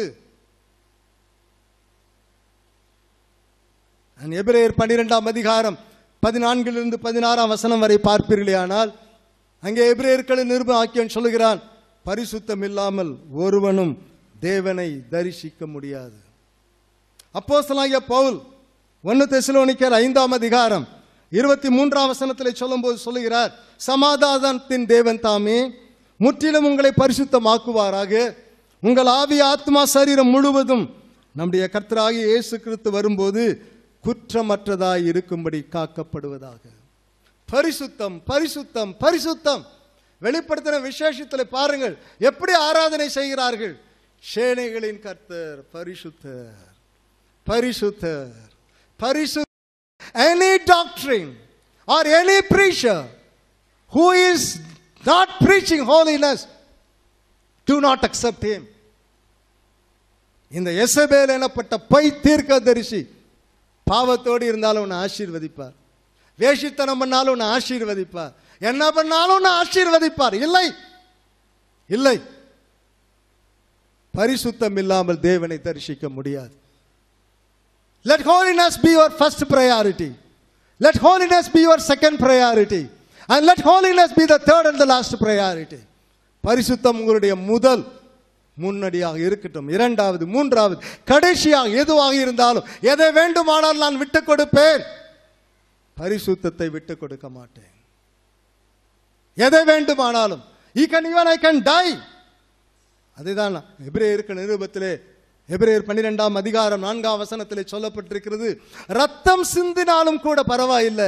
நான் எபிரேயர் பன்னிரெண்டாம் அதிகாரம் பதினான்கிலிருந்து பதினாறாம் வசனம் வரை பார்ப்பீர்களே ஆனால் அங்கே எபிரேயர்களின் நிருப ஆக்கியன் சொல்லுகிறான் பரிசுத்தம் இல்லாமல் ஒருவனும் தேவனை தரிசிக்க முடியாது அப்போஸ்தலனாகிய பவுல் ஒன்று தெசலோனிக்கர் ஐந்தாம் அதிகாரம் இருபத்தி மூன்றாம் வசனத்தில் சொல்லும்போது சொல்லுகிறார் சமாதானத்தின் தேவன் தாமே முற்றிலும் உங்களை பரிசுத்தமாக்குவாராக உங்கள் ஆவி ஆத்மா சரீரம் முழுவதும் நம்முடைய கர்த்தராகிய இயேசு கிறிஸ்து வரும்போது குற்றமற்றதாய் இருக்கும்படி காக்கப்படுவதாக பரிசுத்தம் பரிசுத்தம் பரிசுத்தம் வெளிப்படுத்தின விசேஷத்தில் பாருங்கள் எப்படி ஆராதனை செய்கிறார்கள் சேனைகளின் கர்த்தர் பரிசுத்தர் பரிசுத்தர் பரிசு any doctrine or any preacher who is not preaching holiness do not accept him இந்த எசபேல் எனப்பட்ட பொய் தீர்க்கதரிசி பாவத்தோடு இருந்தாலும் உன்னை ஆசீர்வதிப்பார் வேஷித்தனம் பண்ணாலும் உன்னை ஆசீர்வதிப்பார் என்ன பண்ணாலும் உன்னை ஆசீர்வதிப்பார் இல்லை இல்லை பரிசுத்தம் இல்லாமல் தேவனை தரிசிக்க முடியாது Let holiness be your first priority. Let holiness be your second priority. And let holiness be the third and the last priority. பரிசுத்தம் உங்களுடைய முதல் முன்னடியாக இருக்கட்டும் இரண்டாவது மூன்றாவது கடைசியாக எதுவாக இருந்தாலும் எதை வேண்டுமானால் நான் விட்டுக் கொடுப்பேன் பரிசுத்தத்தை விட்டுக் கொடுக்க மாட்டேன் எதை வேண்டுமானாலும் he can even I can die அதுதான் எபிரேயருக்கு நிருபத்திலே எபிரேயர் பன்னிரெண்டாம் அதிகாரம் நான்காம் வசனத்திலே சொல்லப்பட்டிருக்கிறது ரத்தம் சிந்தினாலும் கூட பரவாயில்லை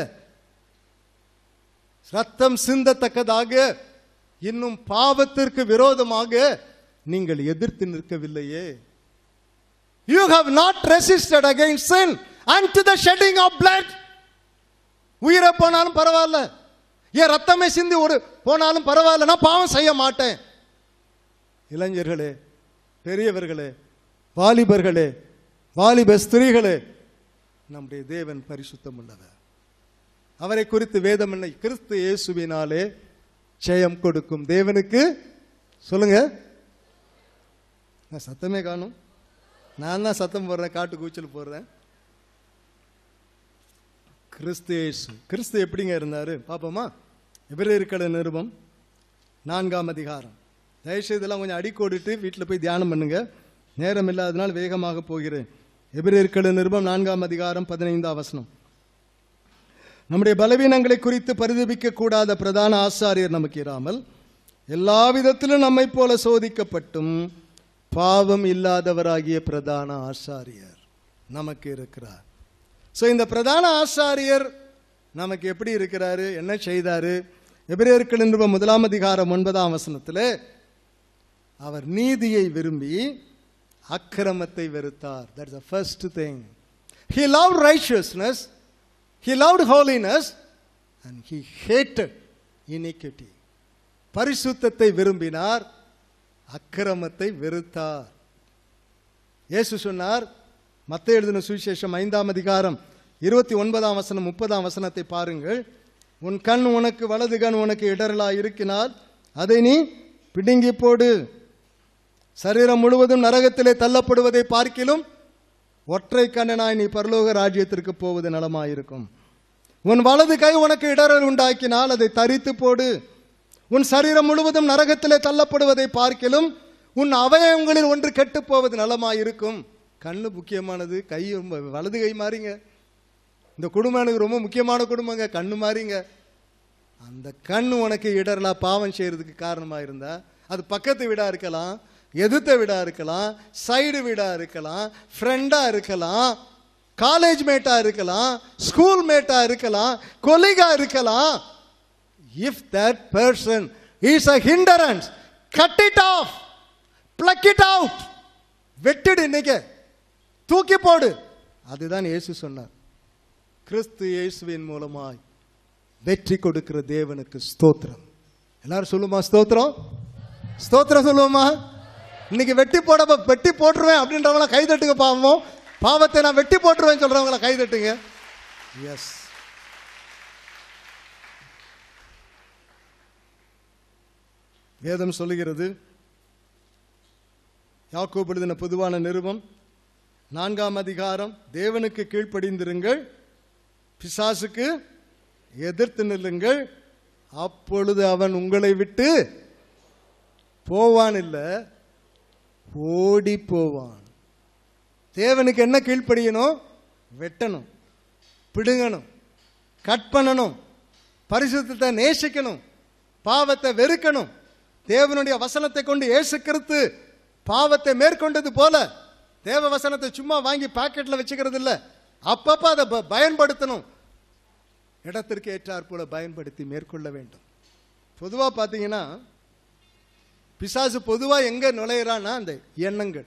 ரத்தம் சிந்தத்தக்கதாக இன்னும் பாவத்திற்கு விரோதமாக நீங்கள் எதிர்த்து நிற்கவில்லையே you have not resisted against sin and to the shedding of blood உயிரை போனாலும் பரவாயில்ல ஏன் ரத்தமே சிந்தி ஒரு போனாலும் பரவாயில்ல நான் பாவம் செய்ய மாட்டேன் இளைஞர்களே பெரியவர்களே வாலிபர்களே வாலிப ஸ்திரீகளே நம்முடைய தேவன் பரிசுத்தம் உள்ளவர் அவரை குறித்து வேதம் என்ன கிறிஸ்து இயேசுவினாலே ஜெயம் கொடுக்கும் தேவனுக்கு சொல்லுங்க நான் சத்தமே காணும் நான் தான் சத்தம் போடுறேன் காட்டு கூச்சல் போடுறேன் கிறிஸ்து இயேசு கிறிஸ்து எப்படிங்க இருந்தாரு பாப்போமா எபிரேயர்க்கட நிருபம் நான்காம் அதிகாரம் தயவுசெய்து இதெல்லாம் கொஞ்சம் அடிக்கோடிட்டு வீட்டில் போய் தியானம் பண்ணுங்க நேரம் இல்லாதனால் வேகமாக போகிறேன் எபிரேயர்கள் நிருபம் நான்காம் அதிகாரம் பதினைந்தாம் வசனம் நம்முடைய பலவீனங்களை குறித்து பரிதபிக்க கூடாத பிரதான ஆசாரியர் நமக்கு இராமல் எல்லா விதத்திலும் நம்மை போல சோதிக்கப்பட்டும் பாவம் இல்லாதவராகிய பிரதான ஆசாரியர் நமக்கு இருக்கிறார் ஸோ இந்த பிரதான ஆசாரியர் நமக்கு எப்படி இருக்கிறாரு என்ன செய்தாரு எபிரேயர்கள் நிருபம் முதலாம் அதிகாரம் ஒன்பதாம் வசனத்தில் அவர் நீதியை விரும்பி அக்கிரமத்தை வெறுத்தார் that's the first thing he love righteousness he loved holiness and he hated iniquity பரிசுத்தத்தை விரும்பினார் அக்கிரமத்தை வெறுத்தார் இயேசு சொன்னார் மத்த எழுதின சுவிசேஷம் ஐந்தாம் அதிகாரம் இருபத்தி ஒன்பதாம் வசனம் முப்பதாம் வசனத்தை பாருங்கள் உன் கண் உனக்கு வலது கண் உனக்கு இடரலா இருக்கினால் அதை நீ பிடுங்கி போடு சரீரம் முழுவதும் நரகத்திலே தள்ளப்படுவதை பார்க்கிலும் ஒற்றை கண்ணனாய் நீ பரலோக ராஜ்யத்திற்கு போவது நலமாயிருக்கும் உன் வலது கை உனக்கு இடரல் உண்டாக்கினால் அதை தரித்து போடு உன் சரீரம் முழுவதும் நரகத்திலே தள்ளப்படுவதை பார்க்கிலும் உன் அவயவங்களில் ஒன்று கெட்டுப் போவது நலமாயிருக்கும் கண்ணு முக்கியமானது கை ரொம்ப வலது கை மாறிங்க இந்த குடும்பம் எனக்கு ரொம்ப முக்கியமான குடும்பங்க கண்ணு மாறிங்க அந்த கண் உனக்கு இடரலா பாவம் செய்யறதுக்கு காரணமா இருந்தா அது பக்கத்து வீடா இருக்கலாம் எதிர்த்த வீடா இருக்கலாம் சைடு வீடா இருக்கலாம் ஃப்ரெண்டா இருக்கலாம் காலேஜ் மேட்டா இருக்கலாம் ஸ்கூல் மேட்டா இருக்கலாம் கொலிகா இருக்கலாம் if that person is a hindrance cut it off pluck it out வெட்டிடு இன்னைக்கு தூக்கி போடு அதுதான் இயேசு சொன்னார் கிறிஸ்து இயேசுவின் மூலமாய் வெற்றி கொடுக்கிற தேவனுக்கு ஸ்தோத்திரம் எல்லாரும் சொல்லுமா ஸ்தோத்திரம் ஸ்தோத்திரம் சொல்லுவோமா இன்னைக்கு வெட்டி போட வெட்டி போட்டுருவேன் அப்படின்றவங்கள கை தட்டுங்க பாவம் பாவத்தை நான் வெட்டி போட்டுருவேன் சொல்றவங்கள கை தட்டுங்க எஸ் வேதம் சொல்லுகிறது யாக்கோபு எழுதின பொதுவான நிருபம் நான்காம் அதிகாரம் தேவனுக்கு கீழ்ப்படிந்திருங்கள் பிசாசுக்கு எதிர்த்து நில்லுங்கள் அப்பொழுது அவன் உங்களை விட்டு போவான் இல்ல ஓடி போவான் தேவனுக்கு என்ன கீழ்ப்படியணும் வெட்டணும் பிடுங்கணும் கட் பண்ணணும் பரிசுத்தத்தை நேசிக்கணும் பாவத்தை வெறுக்கணும் தேவனுடைய வசனத்தை கொண்டு இயேசு கிறிஸ்து பாவத்தை மேற்கொண்டது போல தேவ வசனத்தை சும்மா வாங்கி பாக்கெட்ல வச்சுக்கிறது இல்ல அப்பப்ப அதை ப- பயன்படுத்தணும் இடத்திற்கு ஏற்றாற் போல பயன்படுத்தி மேற்கொள்ள வேண்டும் பொதுவா பாத்தீங்கன்னா பிசாசு பொதுவா எங்க நுழையிறான்னா அந்த எண்ணங்கள்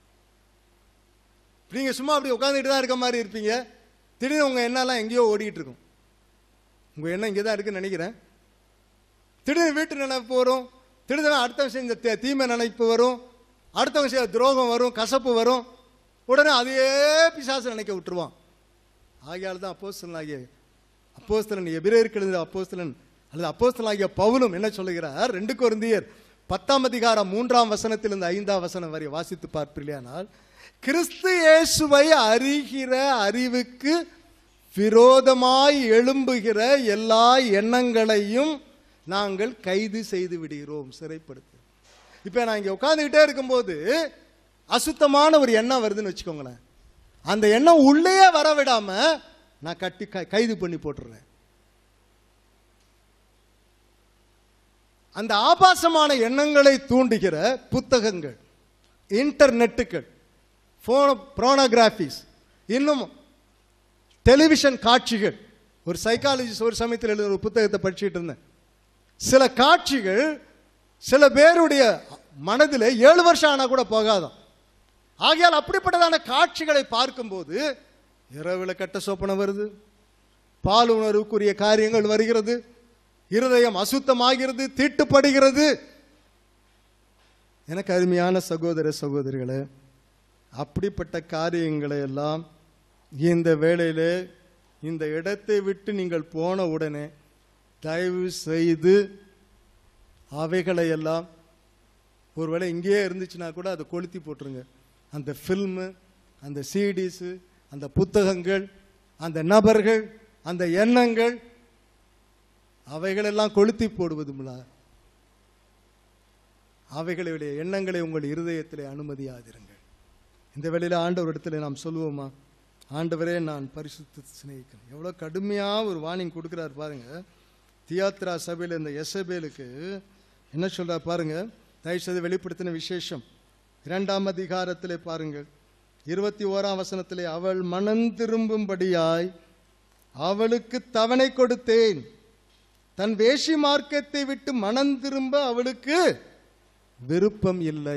நீங்க சும்மா அப்படி உட்காந்துட்டு தான் இருக்க மாதிரி இருப்பீங்க திடீர்னு உங்க எண்ணெல்லாம் எங்கேயோ ஓடிட்டு இருக்கும் உங்க எண்ணம் இங்கே தான் இருக்குன்னு நினைக்கிறேன் திடீர்னு வீட்டு நினைப்பு வரும் திடீர்னு அடுத்தவங்க செஞ்ச தீ- தீமை நினைப்பு வரும் அடுத்தவங்க செய்ய துரோகம் வரும் கசப்பு வரும் உடனே அதையே பிசாசு நினைக்க விட்டுருவான் ஆகையால் தான் அப்போஸ்தலன் ஆகிய அப்போஸ்தலன் எபிரேயருக்கு எழுதிய அப்போஸ்தலன் அல்லது அப்போஸ்தலன் ஆகிய பவுலும் என்ன சொல்லுகிறார் ரெண்டு கொரிந்தியர் பத்தாம் அதிகாரம் மூன்றாம் வசனத்திலிருந்து ஐந்தாம் வசனம் வரை வாசித்து பார்ப்பீர்களானால் கிறிஸ்து இயேசுவை அறிகிற அறிவுக்கு விரோதமாய் எழும்புகிற எல்லா எண்ணங்களையும் நாங்கள் கைது செய்து விடுகிறோம் சிறைப்படுத்து இப்போ நான் இங்கே உட்காந்துக்கிட்டே இருக்கும்போது அசுத்தமான ஒரு எண்ணம் வருதுன்னு வச்சுக்கோங்களேன் அந்த எண்ணம் உள்ளேயே வர விடாம நான் கட்டி க- கைது பண்ணி போட்டுறேன் அந்த ஆபாசமான எண்ணங்களை தூண்டுகிற புத்தகங்கள் இன்டர்நெட்டுகள் போனோ புரோனோகிராஃபிஸ் இன்னும் டெலிவிஷன் காட்சிகள் ஒரு சைக்காலஜிஸ்ட் ஒரு சமயத்தில் எழுதின ஒரு புத்தகத்தை படிச்சுட்டு இருந்தேன் சில காட்சிகள் சில பேருடைய மனதில் ஏழு வருஷம் ஆனா கூட போகாதாம் ஆகையால் அப்படிப்பட்டதான காட்சிகளை பார்க்கும்போது இரவுல கட்ட சொப்பனம் வருது பால் உணர்வுக்குரிய காரியங்கள் வருகிறது இருதயம் அசுத்தமாகிறது தீட்டுப்படுகிறது எனக்கு அருமையான சகோதர சகோதரிகளே அப்படிப்பட்ட காரியங்களை எல்லாம் இந்த வேளையிலே இந்த இடத்தை விட்டு நீங்கள் போன உடனே தயவு செய்து அவைகளை எல்லாம் ஒருவேளை இங்கேயே இருந்துச்சுன்னா கூட அதை கொளுத்தி போட்டுருங்க அந்த ஃபில்மு அந்த சிடிஸு அந்த புத்தகங்கள் அந்த நபர்கள் அந்த எண்ணங்கள் அவைகளெல்லாம் கொளுத்தி போடுவதுமில்ல அவைகளுடைய எண்ணங்களை உங்கள் இருதயத்திலே அனுமதியாதிருங்கள் இந்த வேளையில ஆண்டவர் இடத்துல நாம் சொல்லுவோமா ஆண்டவரே நான் பரிசுத்த சிநேகிக்கிறேன் எவ்வளோ கடுமையாக ஒரு வார்னிங் கொடுக்குறாரு பாருங்க தியாத்ரா சபையில் இந்த எசபேலுக்கு என்ன சொல்றார் பாருங்க தயவுசெய்து வெளிப்படுத்தின விசேஷம் இரண்டாம் அதிகாரத்திலே பாருங்கள் இருபத்தி ஓராம் வசனத்திலே அவள் மனம் திரும்பும்படியாய் அவளுக்கு தவணை கொடுத்தேன் தன் வேஷி மார்க்கத்தை விட்டு மனம் திரும்ப அவளுக்கு விருப்பம் இல்லை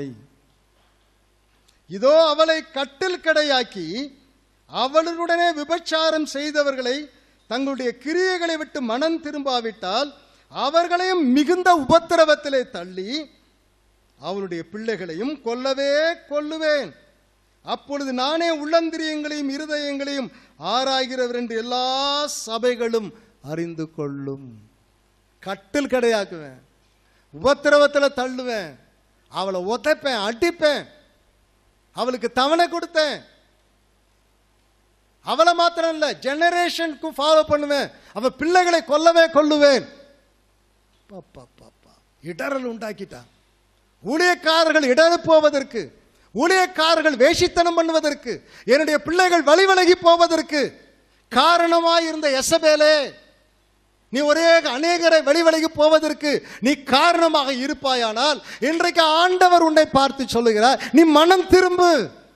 இதோ அவளை கட்டில் கடையாக்கி அவளுடனே விபச்சாரம் செய்தவர்களை தங்களுடைய கிரியைகளை விட்டு மனம் திரும்பாவிட்டால் அவர்களையும் மிகுந்த உபத்திரவத்திலே தள்ளி அவளுடைய பிள்ளைகளையும் கொல்லவே கொல்லுவேன் அப்பொழுது நானே உள்ளந்திரியங்களையும் இருதயங்களையும் ஆராய்கிறவர் என்று எல்லா சபைகளும் அறிந்து கொள்ளும் கட்டில் கடையாக்குவேன் உபத்திரவத்தில் தள்ளுவேன் அவளை உதைப்பேன் அடிப்பேன் அவளுக்கு தவணை கொடுத்தேன் அவளை மாத்திரம் இல்ல ஜெனரேஷனுக்கு ஃபாலோ பண்ணுவேன் அவ பிள்ளைகளை கொல்லவே கொல்லுவேன் பாப்பா பாப்பா இடரல் உண்டாக்கிட்டான் ஊழியக்காரர்கள் இடறு போவதற்கு ஊழியக்காரர்கள் வேஷித்தனம் பண்ணுவதற்கு என்னுடைய பிள்ளைகள் வழிவிலகி போவதற்கு காரணமாய் இருந்த எசபேலே நீ ஒரே அநேகரை வழிவிலகி போவதற்கு நீ காரணமாக இருப்பாயானால் இன்றைக்கு ஆண்டவர் உன்னை பார்த்து சொல்லுகிறார் நீ மனம் திரும்பு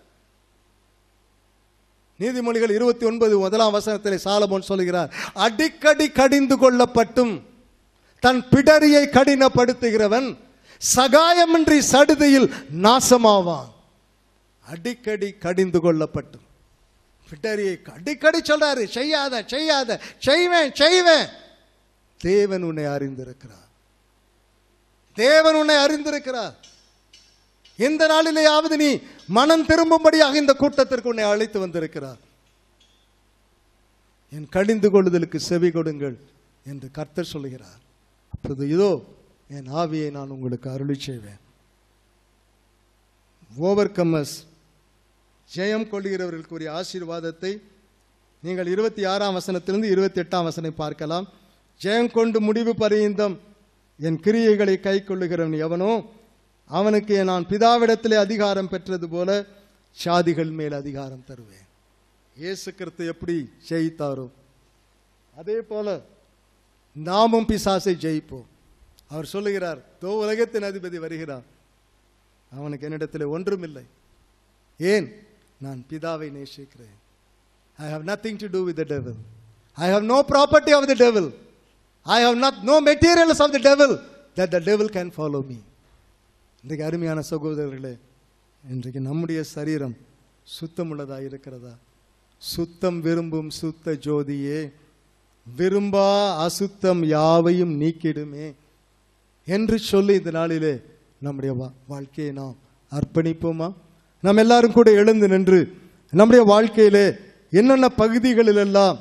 நீதிமொழிகள் இருபத்தி ஒன்பது முதலாம் வசனத்தில் சாலமோன் சொல்லுகிறார் அடிக்கடி கடிந்து கொள்ளப்பட்டும் தன் பிடரியை கடினப்படுத்துகிறவன் சகாயமின்றி சடுதியில் நாசமாவான் அடிக்கடி கடிந்து கொள்ளப்பட்டும் பிடரியை அடிக்கடி சொல்றாரு செய்யாத செய்யாத செய்வேன் செய்வேன் தேவன் உன்னை அறிந்திருக்கிறார் தேவன் உன்னை அறிந்திருக்கிறார் எந்த நாளிலேயாவது நீ மனம் திரும்பும்படியாக இந்த கூட்டத்திற்கு உன்னை அழைத்து வந்திருக்கிறார் என் கடிந்து கொள்ளுதலுக்கு செவி கொடுங்கள் என்று கர்த்தர் சொல்லுகிறார் அப்போது இதோ என் ஆவியை நான் உங்களுக்கு அருளி செய்வேன் ஓவர் கம்மஸ் ஜெயம் கொள்கிறவர்களுக்குரிய ஆசீர்வாதத்தை நீங்கள் இருபத்தி ஆறாம் வசனத்திலிருந்து இருபத்தி எட்டாம் வசனம் பார்க்கலாம் ஜெயம் கொண்டு முடிவு பரியந்தம் என் கிரியைகளை கை கொள்ளுகிறவன் எவனோ அவனுக்கு நான் பிதாவிடத்திலே அதிகாரம் பெற்றது போல சாதிகள் மேல் அதிகாரம் தருவேன் இயேசு கிறிஸ்து எப்படி ஜெயித்தாரோ அதே போல நாமும் பிசாசை ஜெயிப்போம் அவர் சொல்லுகிறார் தோ உலகத்தின் அதிபதி வருகிறார் அவனுக்கு என்னிடத்தில் ஒன்றுமில்லை ஏன் நான் பிதாவை நேசிக்கிறேன் I have nothing to do with the devil I have no property of the devil I have not no materials of the devil that the devil can follow me இன்றைக்கு அருமையான சகோதரர்களே இன்றைக்கு நம்முடைய சரீரம் சுத்தமுள்ளதாக இருக்கிறதா சுத்தம் விரும்பும் சுத்த ஜோதியே விரும்பா அசுத்தம் யாவையும் நீக்கிடுமே என்று சொல்லி இந்த நாளிலே நம்முடைய வா- வாழ்க்கையை நாம் அர்ப்பணிப்போமா நாம் எல்லாரும் கூட எழுந்து நின்று நம்முடைய வாழ்க்கையிலே என்னென்ன பகுதிகளிலெல்லாம்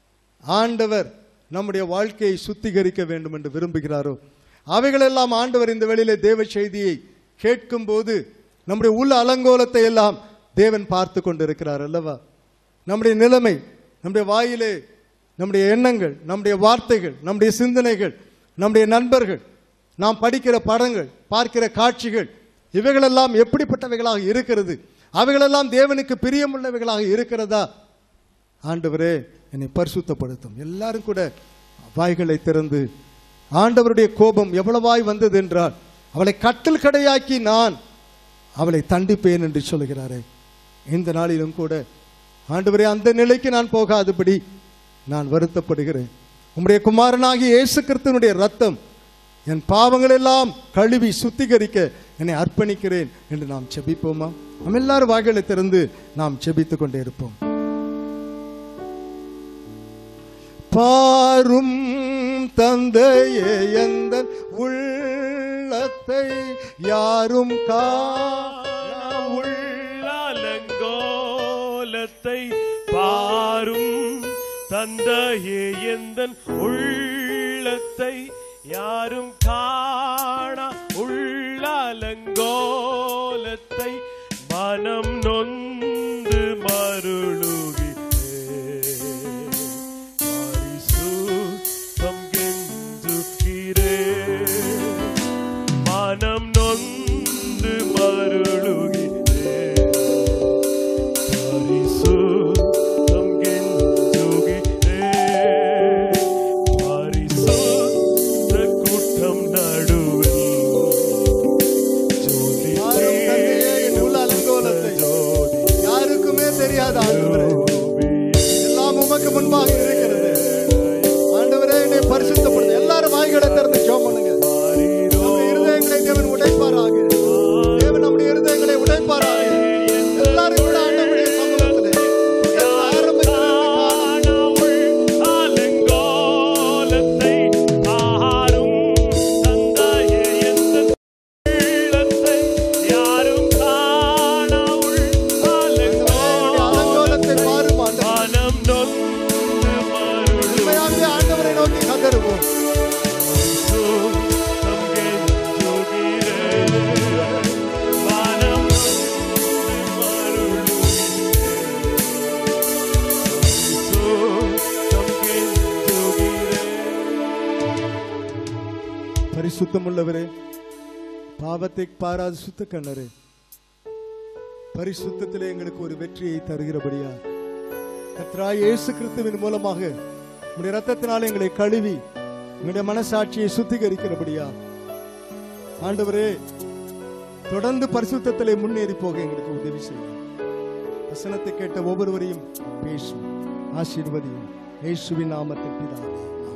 ஆண்டவர் நம்முடைய வாழ்க்கையை சுத்திகரிக்க வேண்டும் என்று விரும்புகிறாரோ அவைகளெல்லாம் ஆண்டவர் இந்த வேளையிலே தேவ செய்தியை கேட்கும்போது நம்முடைய உள்ள அலங்கோலத்தை எல்லாம் தேவன் பார்த்து கொண்டிருக்கிறார் அல்லவா நம்முடைய நிலைமை நம்முடைய வாயிலே நம்முடைய எண்ணங்கள் நம்முடைய வார்த்தைகள் நம்முடைய சிந்தனைகள் நம்முடைய நண்பர்கள் நாம் படிக்கிற படங்கள் பார்க்கிற காட்சிகள் இவைகளெல்லாம் எப்படிப்பட்டவைகளாக இருக்கிறது அவைகளெல்லாம் தேவனுக்கு பிரியமுள்ளவைகளாக இருக்கிறதா ஆண்டவரே என்னை பரிசுத்தப்படுத்தும் எல்லாரும் கூட வாய்களை திறந்து ஆண்டவருடைய கோபம் எவ்வளவாய் வந்தது என்றால் அவளை கட்டில் கடையாக்கி நான் அவளை தண்டிப்பேன் என்று சொல்கிறாரே இந்த நாளிலும் கூட ஆண்டவரே அந்த நிலைக்கு நான் போகாதபடி நான் வருத்தப்படுகிறேன் உம்முடைய குமாரனாகிய இயேசு கிறிஸ்துவனுடைய ரத்தம் என் பாவங்கள் எல்லாம் கழுவி சுத்திகரிக்க என்னை அர்ப்பணிக்கிறேன் என்று நாம் செபிப்போமா நம்ம எல்லாரும் வாய்களை திறந்து நாம் செபித்துக் கொண்டே இருப்போம் பாரும் தந்தையே எந்த உள்ளத்தை யாரும் காணா உள்ளலங்கோலத்தை பாரும் தந்தையே எந்தன் உள்ளத்தை யாரும் காணா உள்ளலங்கோலத்தை மனம் நொந்து மருளுகிறே பரிசுத்தம் கெஞ்சுகிறே மனம் நொந்து மருளுகிறே நோக்கி கதறுவோம் சுத்தம் கெஞ்சுகிறேன். மனம் நொந்து மருளுகிறேன். சுத்தம் கெஞ்சுகிறேன். பரிசுத்தமுள்ளவரே பாவத்தை பாராத சுத்த கண்ணரே பரிசுத்தத்திலே எங்களுக்கு ஒரு வெற்றியை தருகிறபடியா கத்ராய் இயேசு கிறிஸ்துவின் மூலமாக உடைய ரத்தத்தினால் எங்களை கழுவி உங்களுடைய மனசாட்சியை சுத்திகரிக்கிறபடியா ஆண்டவரே தொடர்ந்து பரிசுத்தத்திலே முன்னேறி போக எங்களுக்கு உதவி செய்யும் வசனத்தை கேட்ட ஒவ்வொருவரையும் பேசும் ஆசீர்வதியும் இயேசுவின் நாமத்தில் பிதாவே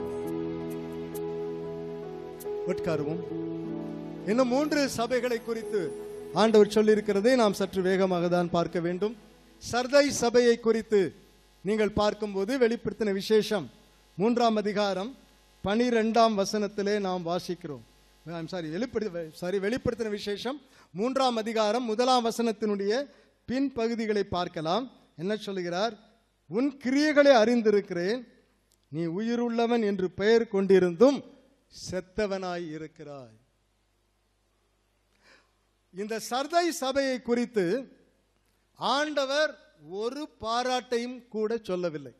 உட்காருவோம் இன்னும் மூன்று சபைகளை குறித்து ஆண்டவர் சொல்லியிருக்கிறதை நாம் சற்று வேகமாக தான் பார்க்க வேண்டும் சர்தை சபையை குறித்து நீங்கள் பார்க்கும்போது வெளிப்படுத்தின விசேஷம் மூன்றாம் அதிகாரம் பனிரெண்டாம் வசனத்திலே நாம் வாசிக்கிறோம் சாரி வெளிப்படுத்த சாரி வெளிப்படுத்தின விசேஷம் மூன்றாம் அதிகாரம் முதலாம் வசனத்தினுடைய பின்பகுதிகளை பார்க்கலாம் என்ன சொல்கிறார் உன் கிரியைகளை அறிந்திருக்கிறேன் நீ உயிருள்ளவன் என்று பெயர் கொண்டிருந்தும் செத்தவனாய் இருக்கிறாய் இந்த சர்தை சபையை குறித்து ஆண்டவர் ஒரு பாராட்டையும் கூட சொல்லவில்லை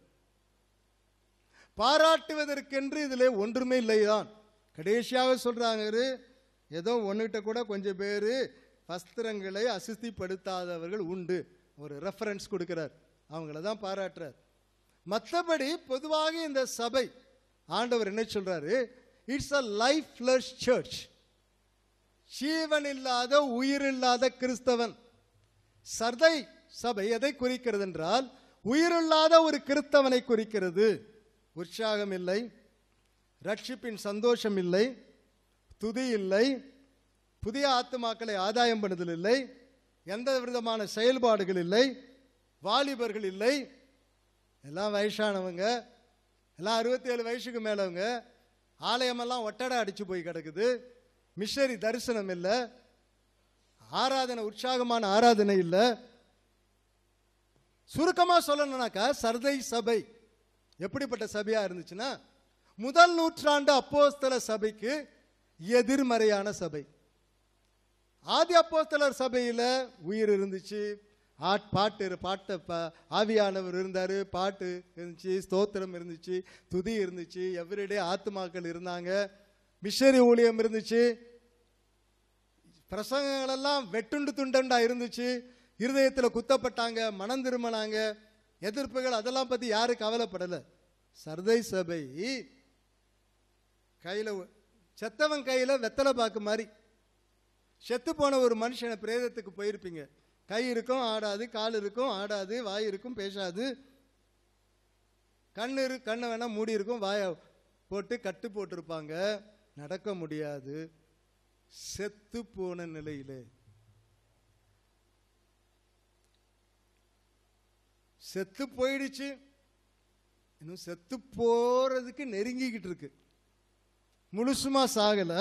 பாராட்டுவதற்கென்று இதிலே ஒன்றுமே இல்லைதான் கடைசியாக சொல்றாங்க இரு, ஏதோ ஒன்னுகிட்ட கூட கொஞ்சம் பேர் வஸ்திரங்களை அசுத்திப்படுத்தாதவர்கள் உண்டு ஒரு ரெஃபரன்ஸ் கொடுக்கிறார் அவங்கள தான் பாராட்டுறார் மற்றபடி பொதுவாக இந்த சபை ஆண்டவர் என்ன சொல்றாரு இட்ஸ் அ லைஃப்லெஸ் சர்ச் ஜீவன் இல்லாத உயிர் இல்லாத கிறிஸ்தவன் சர்தை சபை எதை குறிக்கிறது என்றால் உயிரில்லாத ஒரு கிறிஸ்தவனை குறிக்கிறது உற்சாகம் இல்லை ரட்சிப்பின் சந்தோஷம் இல்லை துதி இல்லை புதிய ஆத்துமாக்களை ஆதாயம் பண்ணுதல் இல்லை எந்த விதமான செயல்பாடுகள் இல்லை வாலிபர்கள் இல்லை எல்லாம் வயசானவங்க எல்லாம் அறுபத்தி ஏழு வயசுக்கு மேலவங்க ஆலயமெல்லாம் ஒட்டடை அடிச்சு போய் கிடக்குது மிஷனரி தரிசனம் இல்லை ஆராதனை உற்சாகமான ஆராதனை இல்லை சுருக்கமா சொல்லணும்னாக்கா சர்தை சபை எப்படிப்பட்ட சபையா இருந்துச்சுன்னா முதல் நூற்றாண்டு அப்போஸ்தல சபைக்கு எதிர்மறையான சபை ஆதி அப்போஸ்தலர் சபையில உயிர் இருந்துச்சு ஆட் பாட்டு இரு- பாட்ட ப- ஆவியானவர் இருந்தாரு பாட்டு இருந்துச்சு ஸ்தோத்திரம் இருந்துச்சு துதி இருந்துச்சு எவ்ரிடே ஆத்துமாக்கள் இருந்தாங்க மிஷனரி ஊழியம் இருந்துச்சு பிரசங்கங்கள் எல்லாம் வெட்டுண்டு துண்டண்டா இருந்துச்சு இருதயத்துல குத்தப்பட்டாங்க மனம் திரும்பினாங்க எதிர்ப்புகள் அதெல்லாம் பத்தி யாரும் கவலைப்படல சர்தை சபை கையில ஒ- செத்தவன் கையில வெத்தலை பாக்கு மாதிரி செத்து போன ஒரு மனுஷனை பிரேதத்துக்கு போயிருப்பீங்க கை இருக்கும் ஆடாது கால் இருக்கும் ஆடாது வாய் இருக்கும் பேசாது கண்ணு இரு கண்ணை வேணா மூடி இருக்கும் வாயை போட்டு கட்டு போட்டிருப்பாங்க நடக்க முடியாது செத்து போன நிலையிலே செத்து போயிடுச்சு இன்னும் செத்து போறதுக்கு நெருங்கிக்கிட்டு இருக்கு முழுசுமா சாகல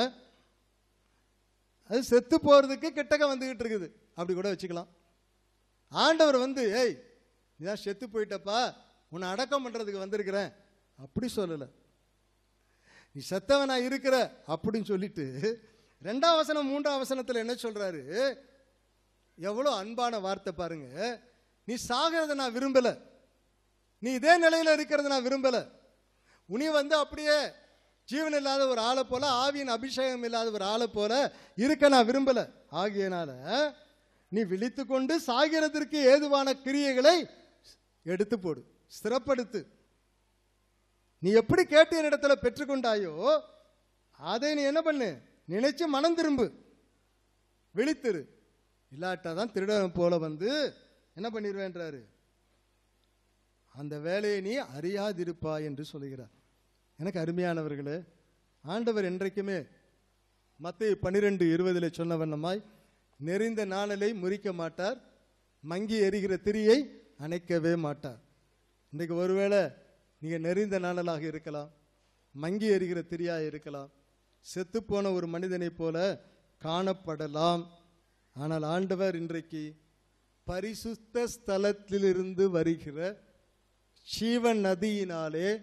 அது செத்து போறதுக்கு கிட்டக்க வந்துகிட்டு இருக்குது அப்படி கூட வச்சுக்கலாம் ஆண்டவர் வந்து ஏய் இதான் செத்து போயிட்டப்பா உன்னை அடக்கம் பண்றதுக்கு வந்திருக்கிறேன் அப்படி சொல்லல நீ செத்தவனா இருக்கிற அப்படின்னு சொல்லிட்டு ரெண்டாம் வசனம் மூன்றாம் வசனத்துல என்ன சொல்றாரு எவ்வளவு அன்பான வார்த்தை பாருங்க நீ சாகிறத நான் விரும்பல நீ இதே நிலையில இருக்கிறத நான் விரும்பல உனி வந்து அப்படியே ஜீவன் இல்லாத ஒரு ஆளை போல ஆவியின் அபிஷேகம் இல்லாத ஒரு ஆளை போல இருக்க நான் விரும்பல ஆகியனால நீ விழித்து கொண்டு சாகிறதற்கு ஏதுவான கிரியைகளை எடுத்து போடு ஸ்திரப்படுத்து நீ எப்படி கேட்டு என்னிடத்துல பெற்றுக்கொண்டாயோ அதை நீ என்ன பண்ணு நினைச்சு மனம் திரும்பு விழித்திரு இல்லாட்டா தான் திருடன் போல வந்து என்ன பண்ணிடுவேன்றாரு அந்த வேலையை நீ அறியாதிருப்பாய் என்று சொல்கிறார் எனக்கு அருமையானவர்களே ஆண்டவர் என்றைக்குமே மத்திய பன்னிரெண்டு இருபதில் சொன்ன வண்ணமாய் நெறிந்த நாணலை முறிக்க மாட்டார் மங்கி எரிகிற திரியை அணைக்கவே மாட்டார் இன்றைக்கு ஒருவேளை நீங்கள் நெறிந்த நாணலாக இருக்கலாம் மங்கி எரிகிற திரியாக இருக்கலாம் செத்துப்போன ஒரு மனிதனைப் போல காணப்படலாம் ஆனால் ஆண்டவர் இன்றைக்கு பரிசுத்த ஸ்தலத்திலிருந்து வருகிற ஜீவன் நதியினாலே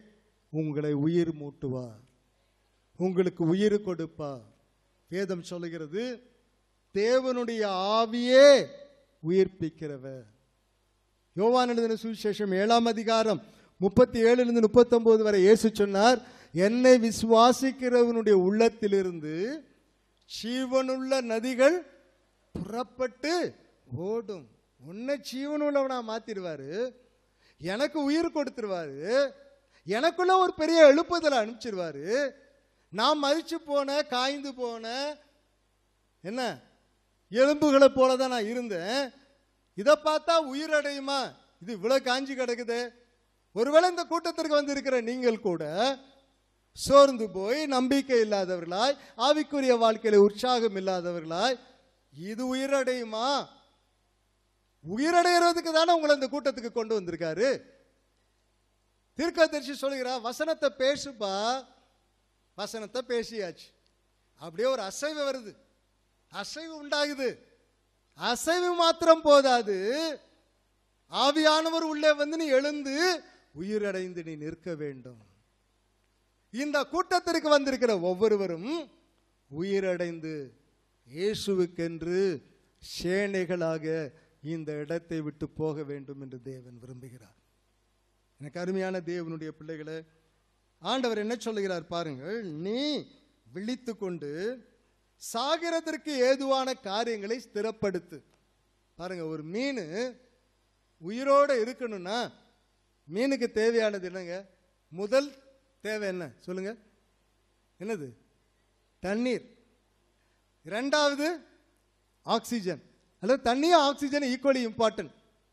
உங்களை உயிர் மூட்டுவார் உங்களுக்கு உயிர் கொடுப்பார் வேதம் சொல்லுகிறது தேவனுடைய ஆவியே உயிர்ப்பிக்கிறவர் யோவான் எழுதின சுவிசேஷம் ஏழாம் அதிகாரம் முப்பத்தி ஏழுலேருந்து முப்பத்தொன்பது வரை இயேசு சொன்னார் என்னை விசுவாசிக்கிறவனுடைய உள்ளத்திலிருந்து ஜீவனுள்ள நதிகள் புறப்பட்டு ஓடும் உன்னை ஜீவனுள்ளவனா மாத்திடுவாரு எனக்கு உயிர் கொடுத்துருவாரு எனக்குள்ள ஒரு பெரிய எழுப்புதலை அனுப்பிச்சிருவாரு நான் மறிச்சு போன காய்ந்து போன என்ன எலும்புகளை போல தான் நான் இருந்தேன் இதை பார்த்தா உயிரடையுமா இது இவ்வளவு காஞ்சி கிடக்குதே ஒருவேளை இந்த கூட்டத்திற்கு வந்திருக்கிற நீங்கள் கூட சோர்ந்து போய் நம்பிக்கை இல்லாதவர்களாய் ஆவிக்குரிய வாழ்க்கையில உற்சாகம் இல்லாதவர்களாய் இது உயிரடையுமா உயிரடைகிறதுக்கு தானே உங்களை இந்த கூட்டத்துக்கு கொண்டு வந்திருக்காரு தீர்க்கதரிசி சொல்கிறா வசனத்தை பேசுப்பா வசனத்தை பேசியாச்சு அப்படியே ஒரு அசைவு வருது அசைவு உண்டாகுது அசைவு மாத்திரம் போதாது ஆவியானவர் உள்ளே வந்து நீ எழுந்து உயிரடைந்து நீ நிற்க வேண்டும் இந்த கூட்டத்திற்கு வந்திருக்கிற ஒவ்வொருவரும் உயிரடைந்து இயேசுவுக்கென்று சேனைகளாக இந்த இடத்தை விட்டு போக வேண்டும் என்று தேவன் விரும்புகிறார் எனக்கு அருமையான தேவனுடைய பிள்ளைகளே ஆண்டவர் என்ன சொல்லுகிறார் பாருங்கள் நீ விழித்து கொண்டு சாகிறதற்கு ஏதுவான காரியங்களை ஸ்திரப்படுத்து பாருங்க ஒரு மீன் உயிரோட இருக்கணும்னா மீனுக்கு தேவையானது என்னங்க முதல் தேவை என்ன சொல்லுங்க என்னது தண்ணீர் இரண்டாவது ஆக்சிஜன் அல்லது தண்ணியும் ஆக்சிஜன் ஈக்குவலி இம்பார்ட்டன்ட்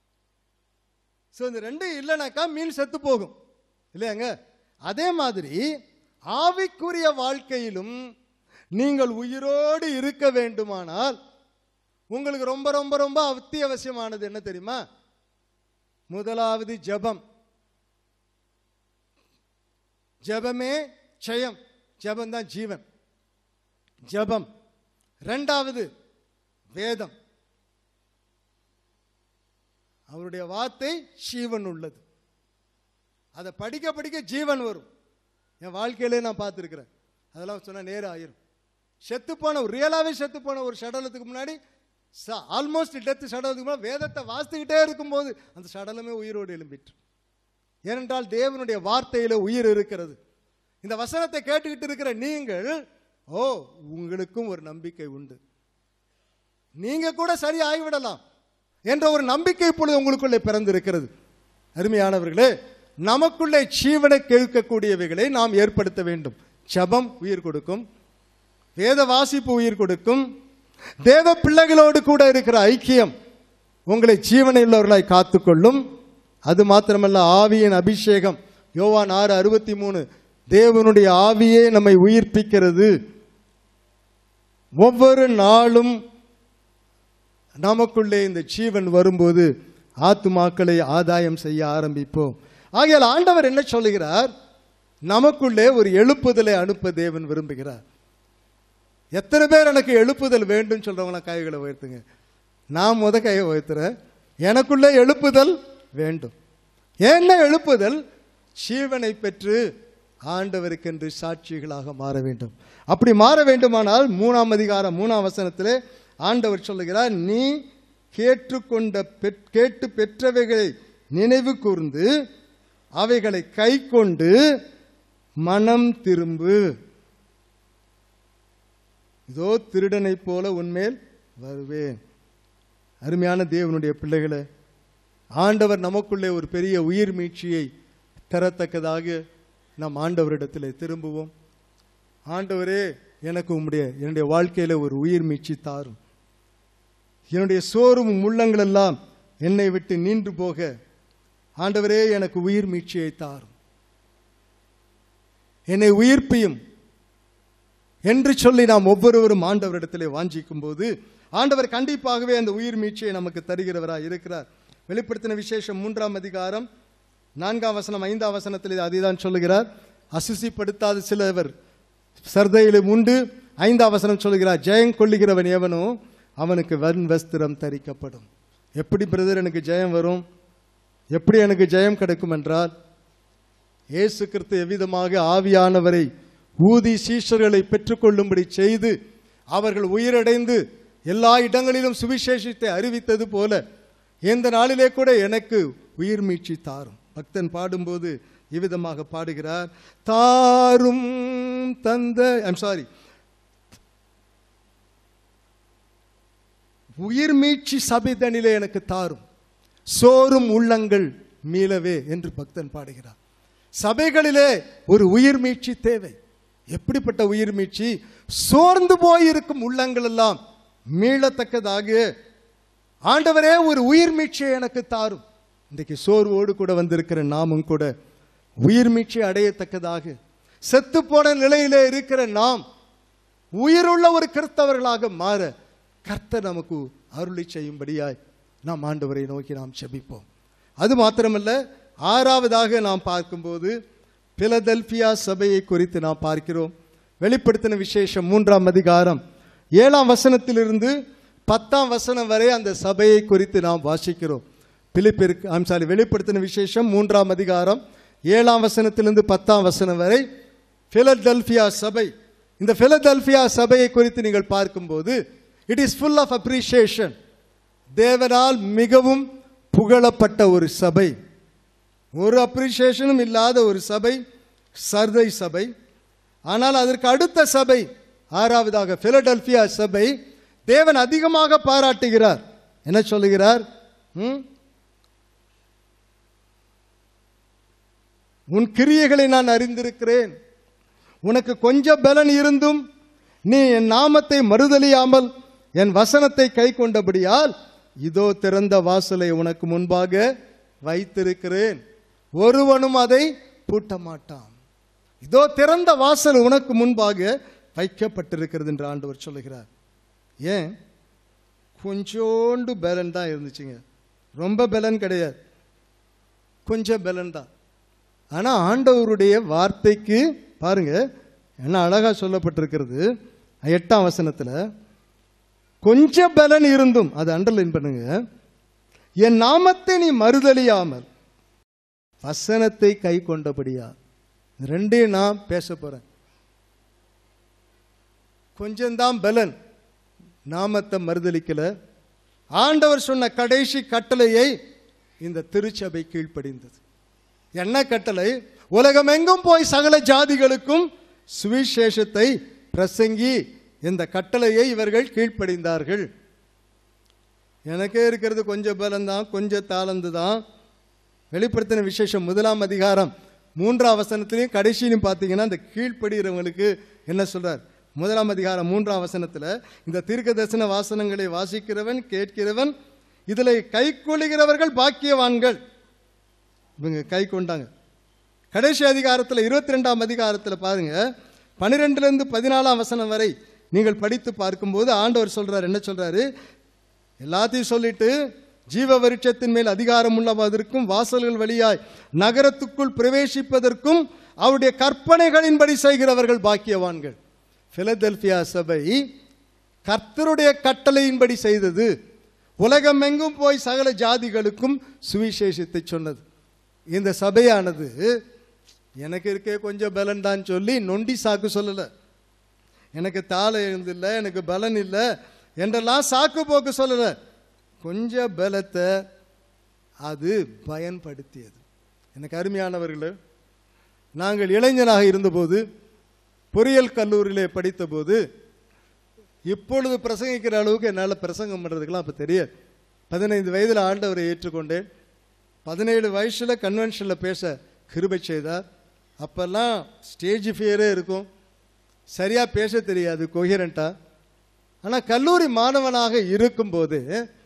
ஸோ இந்த ரெண்டும் இல்லைனாக்கா மீன் செத்து போகும் இல்லையாங்க அதே மாதிரி ஆவிக்குரிய வாழ்க்கையிலும் நீங்கள் உயிரோடு இருக்க வேண்டுமானால் உங்களுக்கு ரொம்ப ரொம்ப ரொம்ப அத்தியாவசியமானது என்ன தெரியுமா முதலாவது ஜெபம் ஜெபமே ஜெயம் ஜெபம் தான் ஜீவன் ஜெபம் ரெண்டாவது வேதம் அவருடைய வார்த்தை ஜீவன் உள்ளது அதை படிக்க படிக்க ஜீவன் வரும் என் வாழ்க்கையிலே நான் பார்த்துருக்கிறேன் அதெல்லாம் சொன்னால் நேரம் ஆயிரும் செத்து போன ரியலாகவே செத்து போன ஒரு சடலத்துக்கு முன்னாடி ஆல்மோஸ்ட் டெத்து சடலத்துக்கு முன்னாடி வேதத்தை வாசித்துக்கிட்டே இருக்கும்போது அந்த சடலமே உயிரோடு எழும்பிட்டு ஏனென்றால் தேவனுடைய வார்த்தையில உயிர் இருக்கிறது இந்த வசனத்தை கேட்டுக்கிட்டு இருக்கிற நீங்கள் ஓ உங்களுக்கும் ஒரு நம்பிக்கை உண்டு நீங்க கூட சரி ஆகிவிடலாம் என்ற ஒரு நம்பிக்கை இப்பொழுது உங்களுக்குள்ளே பிறந்திருக்கிறது அருமையானவர்களே நமக்குள்ளே ஜீவனை கேட்கக்கூடியவைகளை நாம் ஏற்படுத்த வேண்டும் ஜபம் உயிர் கொடுக்கும் வேத வாசிப்பு உயிர் கொடுக்கும் தேவ பிள்ளைகளோடு கூட இருக்கிற ஐக்கியம் உங்களை ஜீவனையுள்ளவர்களாய் காத்துக்கொள்ளும் அது மாத்திரமல்ல ஆவியின் அபிஷேகம் யோவான் ஆறு அறுபத்தி மூணு தேவனுடைய ஆவியே நம்மை உயிர்ப்பிக்கிறது ஒவ்வொரு நாளும் நமக்குள்ளே இந்த ஜீவன் வரும்போது ஆத்துமாக்களை ஆதாயம் செய்ய ஆரம்பிப்போம் ஆகையால் ஆண்டவர் என்ன சொல்லுகிறார் நமக்குள்ளே ஒரு எழுப்புதலை அனுப்ப தேவன் விரும்புகிறார் எத்தனை பேர் எனக்கு எழுப்புதல் வேண்டும் சொல்றவங்கள கைகளை உயர்த்துங்க நான் முத கையை உயர்த்துறேன் எனக்குள்ளே எழுப்புதல் வேண்டும் என்ன எழுப்புதல் ஜீவனை பெற்று ஆண்டவருக்கென்று சாட்சிகளாக மாற வேண்டும் அப்படி மாற வேண்டுமானால் மூணாம் அதிகாரம் மூணாம் வசனத்திலே ஆண்டவர் சொல்லுகிறார் நீ கேட்டுக்கொண்ட பெற்- கேட்டு பெற்றவைகளை நினைவு கூர்ந்து அவைகளை கை கொண்டு மனம் திரும்பு இதோ திருடனைப் போல உன்மேல் வருவேன் அருமையான தேவனுடைய பிள்ளைகளே ஆண்டவர் நமக்குள்ளே ஒரு பெரிய உயிர் மீட்சியை தரத்தக்கதாக நாம் ஆண்டவரிடத்தில் திரும்புவோம் ஆண்டவரே எனக்கு உம்முடைய என்னுடைய வாழ்க்கையில ஒரு உயிர் மீட்சி தாரும் என்னுடைய சோறும் முள்ளங்கள் எல்லாம் என்னை விட்டு நின்று போக ஆண்டவரே எனக்கு உயிர் மீட்சியை தாரும் என்னை உயிர்ப்பியும் என்று சொல்லி நாம் ஒவ்வொருவரும் ஆண்டவரிடத்திலே வாஞ்சிக்கும் போது ஆண்டவர் கண்டிப்பாகவே அந்த உயிர் மீட்சியை நமக்கு தருகிறவராய் இருக்கிறார் வெளிப்படுத்தின விசேஷம் மூன்றாம் அதிகாரம் நான்காம் வசனம் ஐந்தாம் வசனத்தில் அதைதான் சொல்லுகிறார் அசுசிப்படுத்தாத சிலவர் சர்தையிலும் உண்டு ஐந்தாம் வசனம் சொல்லுகிறார் ஜெயம் கொள்ளுகிறவன் எவனோ அவனுக்கு வன் வஸ்திரம் தரிக்கப்படும் எப்படி பிரதர் எனக்கு ஜெயம் வரும் எப்படி எனக்கு ஜெயம் கிடைக்கும் என்றால் இயேசு கிறிஸ்து எவ்விதமாக ஆவியானவரை ஊதி சீஷர்களை பெற்றுக்கொள்ளும்படி செய்து அவர்கள் உயிரடைந்து எல்லா இடங்களிலும் சுவிசேஷத்தை அறிவித்தது போல இந்த நாளிலே கூட எனக்கு உயிர் மீட்சி தாரும் பக்தன் பாடும்போது இவ்விதமாக பாடுகிறார் தாரும் தந்த ஐம் சாரி உயிர் மீட்சி சபிதனிலே எனக்கு தாரும் சோறும் உள்ளங்கள் மீளவே என்று பக்தன் பாடுகிறார் சபைகளிலே ஒரு உயிர் மீட்சி தேவை எப்படிப்பட்ட உயிர் மீட்சி சோர்ந்து போயிருக்கும் உள்ளங்கள் எல்லாம் மீளத்தக்கதாக ஆண்டவரே ஒரு உயிர் மீட்சியை எனக்கு தாரும் இன்றைக்கு சோர்வோடு கூட வந்திருக்கிற நாமும் கூட உயிர் மீட்சி அடையத்தக்கதாக செத்து போன நிலையிலே இருக்கிற நாம் உயிருள்ள ஒரு கிறிஸ்தவர்களாக மாற கர்த்தர் நமக்கு அருளி செய்யும்படியாய் நாம் ஆண்டவரை நோக்கி நாம் செபிப்போம் அது மாத்திரமல்ல ஆறாவதாக நாம் பார்க்கும்போது பிலதெல்பியா சபையை குறித்து நாம் பார்க்கிறோம் வெளிப்படுத்தின விசேஷம் மூன்றாம் அதிகாரம் ஏழாம் வசனத்திலிருந்து பத்தாம் வசனம் வரை அந்த சபையை குறித்து நாம் வாசிக்கிறோம் பிலிப்பிற்கு ஐம் சாரி வெளிப்படுத்தின விசேஷம் மூன்றாம் அதிகாரம் ஏழாம் வசனத்திலிருந்து பத்தாம் வசனம் வரை பிலடெல்பியா சபை இந்த பிலடெல்பியா சபையை குறித்து நீங்கள் பார்க்கும்போது it is full of appreciation தேவனால் மிகவும் புகழப்பட்ட ஒரு சபை ஒரு அப்ரிசியேஷனும் இல்லாத ஒரு சபை சர்தை சபை ஆனால் அதற்கு அடுத்த சபை ஆறாவதாக பிலடெல்பியா சபை தேவன் அதிகமாக பாராட்டுகிறார் என்ன சொல்லுகிறார் ம்? உன் கிரியைகளை நான் அறிந்திருக்கிறேன் உனக்கு கொஞ்சம் பலன் இருந்தும் நீ என் நாமத்தை மறுதலியாமல் என் வசனத்தை கை கொண்டபடியால் இதோ திறந்த வாசலை உனக்கு முன்பாக வைத்திருக்கிறேன் ஒருவனும் அதை பூட்ட மாட்டான் இதோ திறந்த வாசல் உனக்கு முன்பாக வைக்கப்பட்டிருக்கிறது என்று ஆண்டவர் சொல்லுகிறார் ஏன் கொஞ்சோண்டு பலன் தான் இருந்துச்சுங்க ரொம்ப பலன் கிடையாது கொஞ்சம் பலன் தான் ஆனா ஆண்டவருடைய வார்த்தைக்கு பாருங்க என்ன அழகா சொல்லப்பட்டிருக்கிறது எட்டாம் வசனத்துல கொஞ்சம் பலன் இருந்தும் அதை அண்டர்லைன் பண்ணுங்க என் நாமத்தை நீ மறுதலியாமல் வசனத்தை கை கொண்டபடியா இந்த ரெண்டையும் நான் பேச போறேன் கொஞ்சம்தான் பலன் நாமத்தை மறுதலிக்கல ஆண்டவர் சொன்ன கடைசி கட்டளையை இந்த திருச்சபை கீழ்ப்படிந்தது என்ன கட்டளை உலகமெங்கும் போய் சகல ஜாதிகளுக்கும் சுவிசேஷத்தை பிரசங்கி இந்த கட்டளையை இவர்கள் கீழ்ப்படிந்தார்கள் எனக்கே இருக்கிறது கொஞ்சம் பலம்தான் கொஞ்சம் தாளந்து தான் வெளிப்படுத்தின விசேஷம் முதலாம் அதிகாரம் மூன்றாம் வசனத்திலையும் கடைசியிலும் பார்த்தீங்கன்னா இந்த கீழ்ப்படுகிறவங்களுக்கு என்ன சொல்றார் முதலாம் அதிகாரம் மூன்றாம் வசனத்தில் இந்த தீர்க்க தரிசன வாசனங்களை வாசிக்கிறவன் கேட்கிறவன் இதில் கை கொள்ளுகிறவர்கள் பாக்கியவான்கள் இவங்க கை கொண்டாங்க கடைசி அதிகாரத்தில் இருபத்தி ரெண்டாம் அதிகாரத்தில் பாருங்க பன்னிரெண்டுலேருந்து பதினாலாம் வசனம் வரை நீங்கள் படித்து பார்க்கும்போது ஆண்டவர் சொல்றார் என்ன சொல்றாரு எல்லாத்தையும் சொல்லிட்டு ஜீவ விருட்சத்தின் மேல் அதிகாரம் உள்ளவதற்கும் வாசல்கள் வழியாய் நகரத்துக்குள் பிரவேசிப்பதற்கும் அவருடைய கற்பனைகளின்படி செய்கிறவர்கள் பாக்கியவான்கள் பிலதெல்பியா சபை கர்த்தருடைய கட்டளையின்படி செய்தது உலகமெங்கும் போய் சகல ஜாதிகளுக்கும் சுவிசேஷத்தை சொன்னது இந்த சபையானது எனக்கு இருக்கே கொஞ்சம் பலன் தான் சொல்லி நொண்டி சாக்கு சொல்லலை எனக்கு தாளை எழுந்தில்லை எனக்கு பலன் இல்லை என்றெல்லாம் சாக்கு போக்கு சொல்லலை கொஞ்சம் பலத்தை அது பயன்படுத்தியது எனக்கு அருமையானவர்களே நாங்கள் இளைஞனாக இருந்தபோது பொறியியல் கல்லூரியிலே படித்தபோது இப்பொழுது பிரசங்கிக்கிற அளவுக்கு என்னால் பிரசங்கம் பண்ணுறதுக்கெல்லாம் அப்போ தெரியாது பதினைந்து வயதில் ஆண்டவரை ஏற்றுக்கொண்டேன் பதினேழு வயசில் கன்வென்ஷனில் பேச கிருபை செய்தார் அப்போல்லாம் ஸ்டேஜ் ஃபியரே இருக்கும் சரியாக பேச தெரியாது கொஹிரண்ட்டாக ஆனால் கல்லூரி மாணவனாக இருக்கும்போது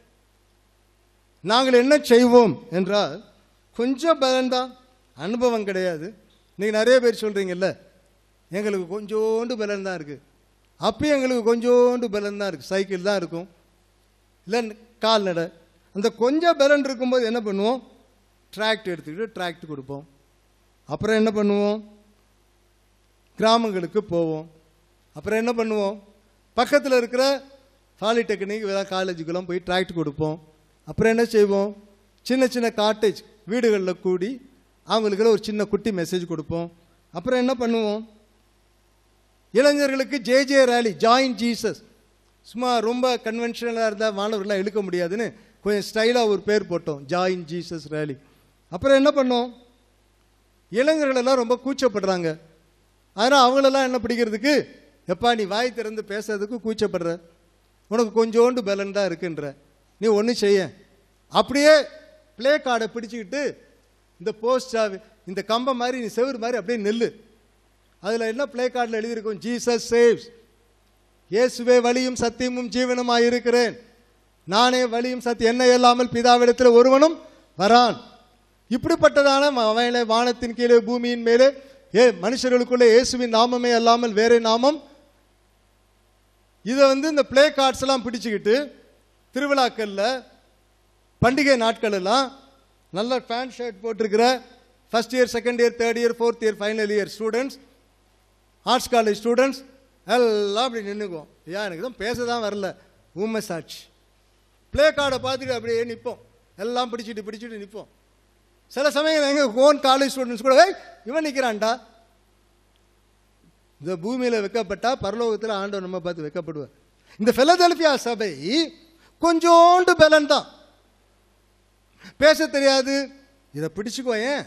நாங்கள் என்ன செய்வோம் என்றால் கொஞ்சம் பலன்தான் அனுபவம் கிடையாது நீங்கள் நிறைய பேர் சொல்கிறீங்கல்ல எங்களுக்கு கொஞ்சோண்டு பலன் தான் இருக்குது அப்பயும் எங்களுக்கு கொஞ்சோண்டு பலன் தான் இருக்குது சைக்கிள் தான் இருக்கும் இல்லை கால்நடை அந்த கொஞ்சம் பலன் இருக்கும்போது என்ன பண்ணுவோம் டிராக்ட் எடுத்துக்கிட்டு டிராக்ட் கொடுப்போம் அப்புறம் என்ன பண்ணுவோம் கிராமங்களுக்கு போவோம் அப்புறம் என்ன பண்ணுவோம் பக்கத்தில் இருக்கிற பாலிடெக்னிக் ஏதாவது காலேஜுக்கெல்லாம் போய் டிராக்ட் கொடுப்போம் அப்புறம் என்ன செய்வோம் சின்ன சின்ன காட்டேஜ் வீடுகளில் கூடி அவங்களுக்குள்ள ஒரு சின்ன குட்டி மெசேஜ் கொடுப்போம் அப்புறம் என்ன பண்ணுவோம் இளைஞர்களுக்கு J J rally join Jesus சும்மா ரொம்ப கன்வென்ஷனலாக இருந்தால் மாணவர்களாக இழுக்க முடியாதுன்னு கொஞ்சம் ஸ்டைலாக ஒரு பேர் போட்டோம் ஜாயின் ஜீசஸ் ரேலி அப்புறம் என்ன பண்ணோம் இளைஞர்கள் எல்லாம் ரொம்ப கூச்சப்படுறாங்க அதனால் அவங்களெல்லாம் என்ன பிடிக்கிறதுக்கு எப்பா நீ வாய் திறந்து பேசுறதுக்கு கூச்சப்படுற உனக்கு கொஞ்சோண்டு பலன் தான் இருக்குன்ற நீ ஒன்று செய்ய அப்படியே ப்ளே கார்டை பிடிச்சிக்கிட்டு இந்த போஸ்ட் இந்த கம்பம் மாதிரி நீ செவுரு மாதிரி அப்படியே நெல்லு அதில் என்ன ப்ளே கார்டில் எழுதியிருக்கும் ஜீசஸ் சேவ்ஸ் இயேசுவே வழியும் சத்தியமும் ஜீவனுமாய் இருக்கிறேன் நானே வழியும் சத்தியம் என்ன இல்லாமல் பிதாவிடத்தில் ஒருவனும் வரான் இப்படிப்பட்டதான அவனை வானத்தின் கீழே பூமியின் மேலே ஏ மனுஷர்களுக்குள்ளே இயேசுவின் நாமமே அல்லாமல் வேறே நாமம் இதை வந்து இந்த ப்ளே கார்ட்ஸ் எல்லாம் பிடிச்சுக்கிட்டு திருவிழாக்கள்ல பண்டிகை நாட்கள் எல்லாம் நல்ல பேண்ட் ஷர்ட் போட்டிருக்கிற first year second year third year fourth year final year students arts college students எல்லாம் அப்படி நின்றுக்குவோம் ஐயா எனக்கு தான் பேச தான் வரல ஊமை சாட்சி ப்ளே கார்டை பார்த்துட்டு அப்படியே நிற்போம் எல்லாம் பிடிச்சிட்டு பிடிச்சிட்டு நிற்போம் சில சமயம் எங்கள் ஓன் காலேஜ் ஸ்டூடெண்ட்ஸ் கூட "ஏய், இவன் நிற்கிறான்டா இந்த பூமியில் வைக்கப்பட்டா பரலோகத்தில் ஆண்டவர் நம்ம பார்த்து வைக்கப்படுவார் இந்த பிலதெல்பியா சபை கொஞ்சோண்டு பலன் தான் பேச தெரியாது இதை பிடிச்சுக்கோ ஏன்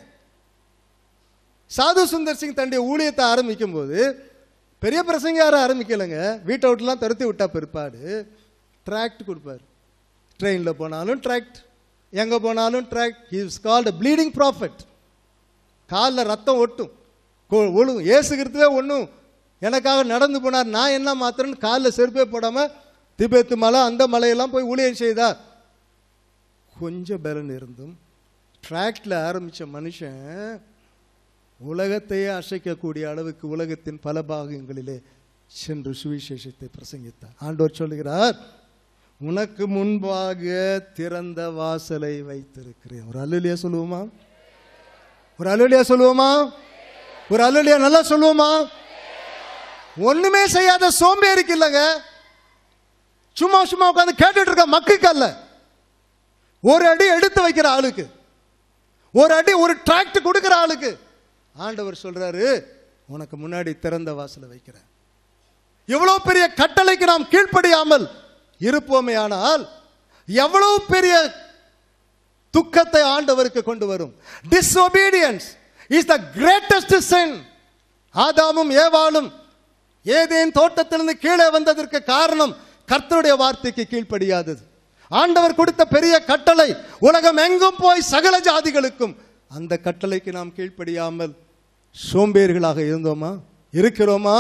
சாது சுந்தர் சிங் தன்னுடைய ஊழியத்தை ஆரம்பிக்கும் போது பெரிய பிரசங்க யாரும் ஆரம்பிக்கலைங்க வீட்டை விட்டுலாம் துரத்தி விட்டா பிற்பாடு ட்ராக்ட் கொடுப்பார் ட்ரெயினில் போனாலும் ட்ராக்ட் எங்கே போனாலும் tract is called bleeding prophet காலில் ரத்தம் ஒட்டும் கொ- ஒழுகும் ஏசுகிறதுவே ஒன்றும் எனக்காக நடந்து போனார் நான் என்ன மாத்திரன்னு காலில் செருப்பே போடாமல் திபெத்து மலை அந்த மலையெல்லாம் போய் ஊழியம் செய்தார் கொஞ்சம் பலன் இருந்தும் ட்ராக்டில் ஆரம்பித்த மனுஷன் உலகத்தையே அசைக்கக்கூடிய அளவுக்கு உலகத்தின் பல பாகங்களிலே சென்று சுவிசேஷத்தை பிரசங்கித்தார் ஆண்டவர் சொல்லுகிறார் உனக்கு முன்பாக திறந்த வாசலை வைத்திருக்கிறேன் ஒரு அல்லலியா சொல்லுவோமா ஒரு அல்லலியா சொல்லுவோமா ஒரு அல்லலியா நல்லா சொல்லுவோமா ஒண்ணுமே செய்யாத சோம்பேறிக்கு இல்லைங்க சும்மா சும்மா உட்காந்து கேட்டுட்டு இருக்க மக்குக்கு அல்ல ஒரு அடி எடுத்து வைக்கிற ஆளுக்கு ஒரு அடி ஒரு டிராக்ட் கொடுக்கிற ஆளுக்கு ஆண்டவர் சொல்றாரு உனக்கு முன்னாடி திறந்த வாசலை வைக்கிறேன் எவ்வளவு பெரிய கட்டளைக்கு நாம் கீழ்ப்படியாமல் இருப்போமே ஆனால் எவ்வளவு பெரிய துக்கத்தை ஆண்டவருக்கு கொண்டு வரும் disobedience is the greatest sin ஆதாமும் ஏவாளும் ஏதேன் தோட்டத்திலிருந்து கீழே வந்ததற்கு காரணம் கர்த்தருடைய வார்த்தைக்கு கீழ்ப்படியாதது ஆண்டவர் கொடுத்த பெரிய கட்டளை உலகம் எங்கும் போய் சகல ஜாதிகளுக்கும் அந்த கட்டளைக்கு நாம் கீழ்ப்படியாமல் சோம்பேறிகளாக இருந்தோமா இருக்கிறோமா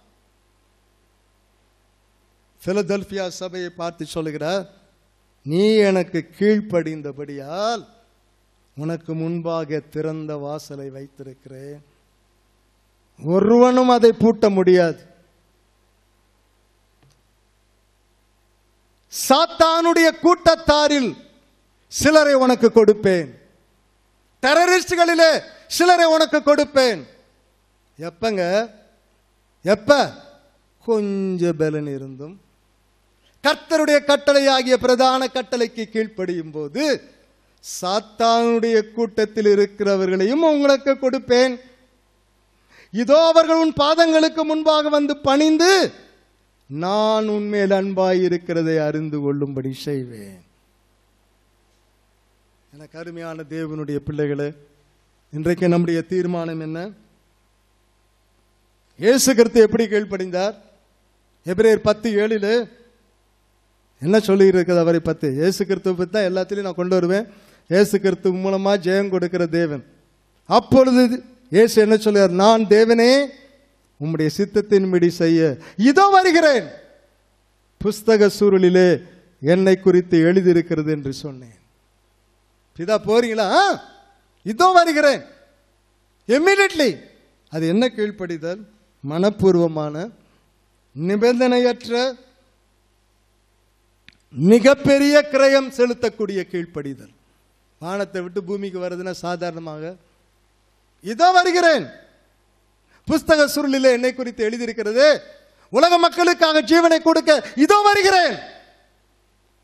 பிலதெல்பியா சபையை பார்த்து சொல்லுகிறார் நீ எனக்கு கீழ்ப்படிந்தபடியால் உனக்கு முன்பாக திறந்த வாசலை வைத்திருக்கிறேன் ஒருவனும் அதை பூட்ட முடியாது சாத்தானுடைய கூட்டத்தாரில் சிலரை உனக்கு கொடுப்பேன் டெரரிஸ்டுகளிலே சிலரை உனக்கு கொடுப்பேன் எப்பங்க எப்ப கொஞ்ச பலன் இருந்தும் கர்த்தருடைய கட்டளையாகிய பிரதான கட்டளைக்கு கீழ்ப்படியும் போது சாத்தானுடைய கூட்டத்தில் இருக்கிறவர்களையும் உங்களுக்கு கொடுப்பேன் இதோ அவர்கள் உன் பாதங்களுக்கு முன்பாக வந்து பணிந்து நான் உன்மேல் அன்பாய் இருக்கிறதை அறிந்து கொள்ளும்படி செய்வேன் எனக்கு அருமையான தேவனுடைய பிள்ளைகளே இன்றைக்கு நம்முடைய தீர்மானம் என்ன இயேசு கிறிஸ்து எப்படி கீழ்ப்படிந்தார் எபிரேயர் பத்து ஏழில் என்ன சொல்லி இருக்குது அவரை பத்து இயேசு கிறிஸ்துவை பற்றி தான் எல்லாத்திலையும் நான் கொண்டு வருவேன் இயேசு கிறிஸ்து மூலமா ஜெயம் கொடுக்கிற தேவன் அப்பொழுது இயேசு என்ன சொல்லுவார் நான் தேவனே உம்முடைய சித்தத்தின்படி செய்ய இதோ வருகிறேன் புஸ்தக சூழலிலே என்னை குறித்து எழுதியிருக்கிறது என்று சொன்னேன் பிதா போறீங்களா ஆ, இதோ வருகிறேன் இம்மிடியட்லி அது என்ன கீழ்ப்படிதல் மனப்பூர்வமான நிபந்தனையற்ற மிகப்பெரிய கிரயம் செலுத்தக்கூடிய கீழ்ப்படிதல் வானத்தை விட்டு பூமிக்கு வருதுன்னா சாதாரணமாக இதோ வருகிறேன் புஸ்தக சுருளிலே என்னை குறித்து எழுதியிருக்கிறது உலக மக்களுக்காக ஜீவனை கொடுக்க இதோ வருகிறேன்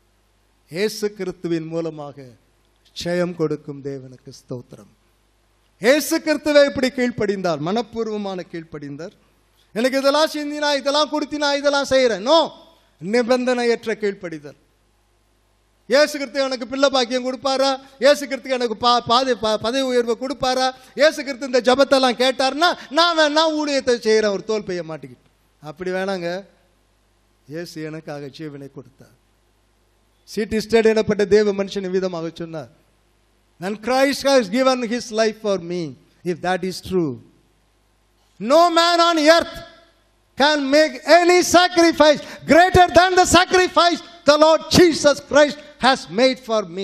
இயேசு கிறிஸ்துவின் மூலமாக ஜெயம் கொடுக்கும் தேவனுக்கு ஸ்தோத்திரம் இயேசு கிறிஸ்துவை இப்படி கீழ்ப்படிந்தார் மனப்பூர்வமான கீழ்ப்படிந்தார் எனக்கு இதெல்லாம் சிந்தினா இதெல்லாம் கொடுத்தினா இதெல்லாம் செய்கிறேன் நோ நிபந்தனையற்ற கீழ்ப்படிதல் இயேசு கிறிஸ்து எனக்கு பிள்ளை பாக்கியம் கொடுப்பாரா இயேசு கிறிஸ்துக்கு எனக்கு பா பாதை ப- பதவி உயர்வை கொடுப்பாரா இயேசு கிறிஸ்து இந்த ஜபத்தெல்லாம் கேட்டாருன்னா நான் வேணா ஊழியத்தை செய்கிறேன் ஒரு தோல் பைய மாட்டிக்கிட்டு அப்படி வேணாங்க இயேசு எனக்காக ஜீவனை கொடுத்தார் சீட்டி ஸ்டேட் எனப்பட்ட தேவ மனுஷன் விதமாக சொன்னார் And Christ has given his life for me, if that is true. No man on earth can make any sacrifice greater than the sacrifice the Lord Jesus Christ has made for me.